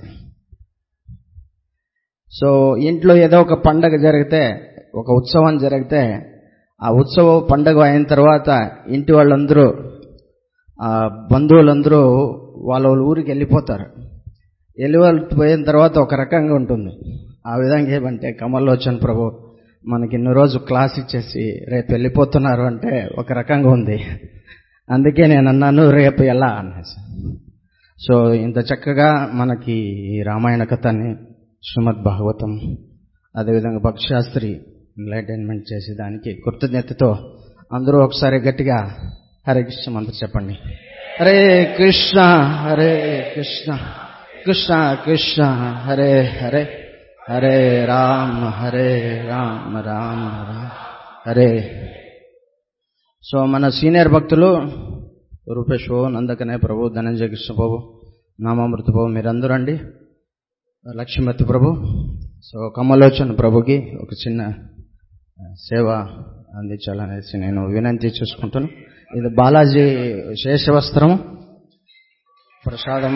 సో ఇంట్లో ఏదో ఒక పండగ జరిగితే ఒక ఉత్సవం జరిగితే ఆ ఉత్సవం పండగ అయిన తర్వాత ఇంటి వాళ్ళందరూ ఆ బంధువులందరూ వాళ్ళ వాళ్ళ ఊరికి వెళ్ళిపోతారు వెళ్ళి వాళ్ళు పోయిన తర్వాత ఒక రకంగా ఉంటుంది ఆ విధంగా ఏమంటే కమల్లోచన్ ప్రభు మనకి ఇన్ని రోజు క్లాస్ ఇచ్చేసి రేపు వెళ్ళిపోతున్నారు అంటే ఒక రకంగా ఉంది అందుకే నేను అన్నాను రేపు ఎలా అనేసి సో ఇంత చక్కగా మనకి ఈ రామాయణ కథని శ్రీమద్ భాగవతం అదేవిధంగా భక్శాస్త్రి ఎంటర్టైన్మెంట్ చేసే దానికి కృతజ్ఞతతో అందరూ ఒకసారి గట్టిగా హరే కృష్ణ మంత్ర చెప్పండి హరే కృష్ణ హరే కృష్ణ కృష్ణ కృష్ణ హరే హరే హరే రామ హరే రామ రామ రామ హరే సో మన సీనియర్ భక్తులు రూపేష్ బాబు నందకనే ప్రభు ధనంజయ కృష్ణ బాబు నామామృత బాబు మీరందరూ అండి లక్ష్మీమతి ప్రభు సో కమలోచన్ ప్రభుకి ఒక చిన్న సేవ అందించాలనేసి నేను వినంతి చేసుకుంటాను ఇది బాలాజీ శేషవస్త్రం ప్రసాదం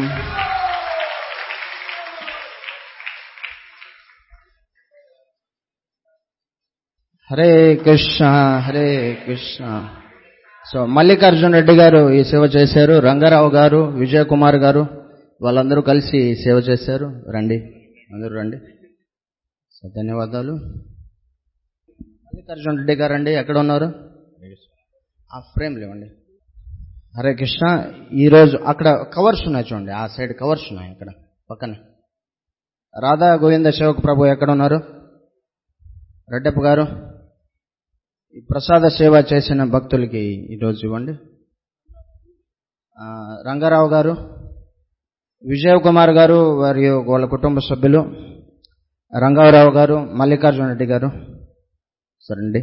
హరే కృష్ణ హరే కృష్ణ సో మల్లికార్జున రెడ్డి గారు ఈ సేవ చేశారు రంగారావు గారు విజయ్ కుమార్ గారు వాళ్ళందరూ కలిసి ఈ సేవ చేశారు రండి అందరూ రండి సో ధన్యవాదాలు మల్లికార్జున రెడ్డి గారు అండి ఎక్కడ ఉన్నారు ఆ ఫ్రేమ్ లేవండి హరే కృష్ణ ఈరోజు అక్కడ కవర్స్ ఉన్నాయి చూడండి ఆ సైడ్ కవర్స్ ఉన్నాయి అక్కడ పక్కన రాధా గోవింద సేవక ప్రభు ఎక్కడ ఉన్నారు రెడ్డప్ప గారు ఈ ప్రసాద సేవ చేసిన భక్తులకి ఈరోజు ఇవ్వండి ఆ, రంగారావు గారు విజయ్ కుమార్ గారు మరియు వాళ్ళ కుటుంబ సభ్యులు రంగారావు గారు మల్లికార్జున రెడ్డి గారు సరండి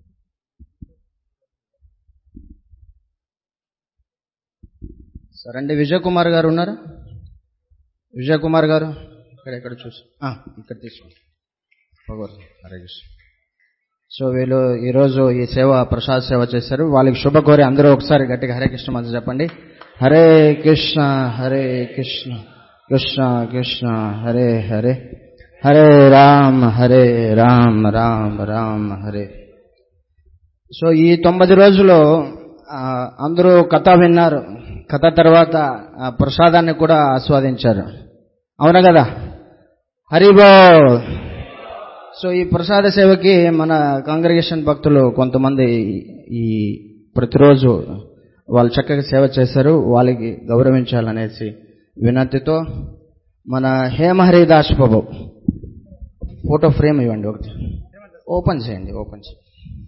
సరండి విజయ్ కుమార్ గారు ఉన్నారు విజయ్ కుమార్ గారు ఇక్కడ ఇక్కడ చూసి ఆ, ఇక్కడ తీసుకోండి భగవత్ హరే కృష్ణ సో వీళ్ళు ఈరోజు ఈ సేవ ప్రసాద్ సేవ చేశారు వాళ్ళకి శుభ కోరి అందరూ ఒకసారి గట్టిగా హరే కృష్ణ మంత్రం చెప్పండి హరే కృష్ణ హరే కృష్ణ కృష్ణ కృష్ణ హరే హరే హరే రామ్ హరే రామ్ రామ్ రామ్ హరే సో ఈ తొమ్మిది రోజులు ఆ, అందరూ కథ విన్నారు కథ తర్వాత ఆ ప్రసాదాన్ని కూడా ఆస్వాదించారు అవునా కదా హరిబో సో ఈ ప్రసాద సేవకి మన కాంగ్రిగేషన్ భక్తులు కొంతమంది ఈ ప్రతిరోజు వాళ్ళు చక్కగా సేవ చేశారు వాళ్ళకి గౌరవించాలనేసి వినతితో మన హేమహరిదాస్ బాబు ఫోటో ఫ్రేమ్ ఇవ్వండి ఒకటి ఓపెన్ చేయండి ఓపెన్ చేయండి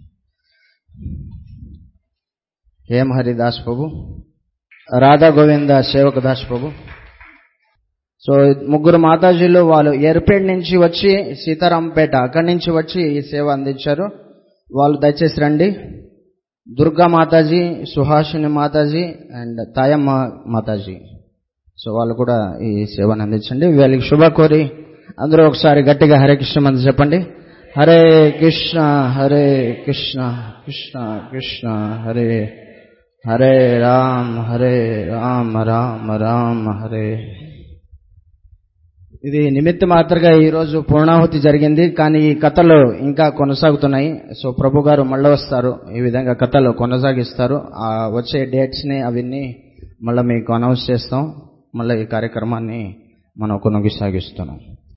హేమహరిదాస్ బాబు రాధా గోవింద సేవక దాస్ బాబు సో ముగ్గురు మాతాజీలు వాళ్ళు ఎర్పేడ్ నుంచి వచ్చి సీతారాంపేట అక్కడి నుంచి వచ్చి ఈ సేవ అందించారు వాళ్ళు దయచేసి రండి దుర్గా మాతాజీ సుహాసిని మాతాజీ అండ్ తాయమ్మ మాతాజీ సో వాళ్ళు కూడా ఈ సేవను అందించండి వీళ్ళకి శుభ కోరి అందరూ ఒకసారి గట్టిగా హరే కృష్ణ మంది చెప్పండి హరే కృష్ణ హరే కృష్ణ కృష్ణ కృష్ణ హరే హరే రామ్ హరే రామ్ రామ రామ హరే ఇది నిమిత్త మాత్రగా ఈరోజు పూర్ణాహుతి జరిగింది కానీ ఈ కథలు ఇంకా కొనసాగుతున్నాయి సో ప్రభు గారు మళ్ళీ వస్తారు ఈ విధంగా కథలు కొనసాగిస్తారు ఆ వచ్చే డేట్స్ని అవన్నీ మళ్ళీ మీకు అనౌన్స్ చేస్తాం మళ్ళీ ఈ కార్యక్రమాన్ని మనం కొనసాగిస్తున్నాం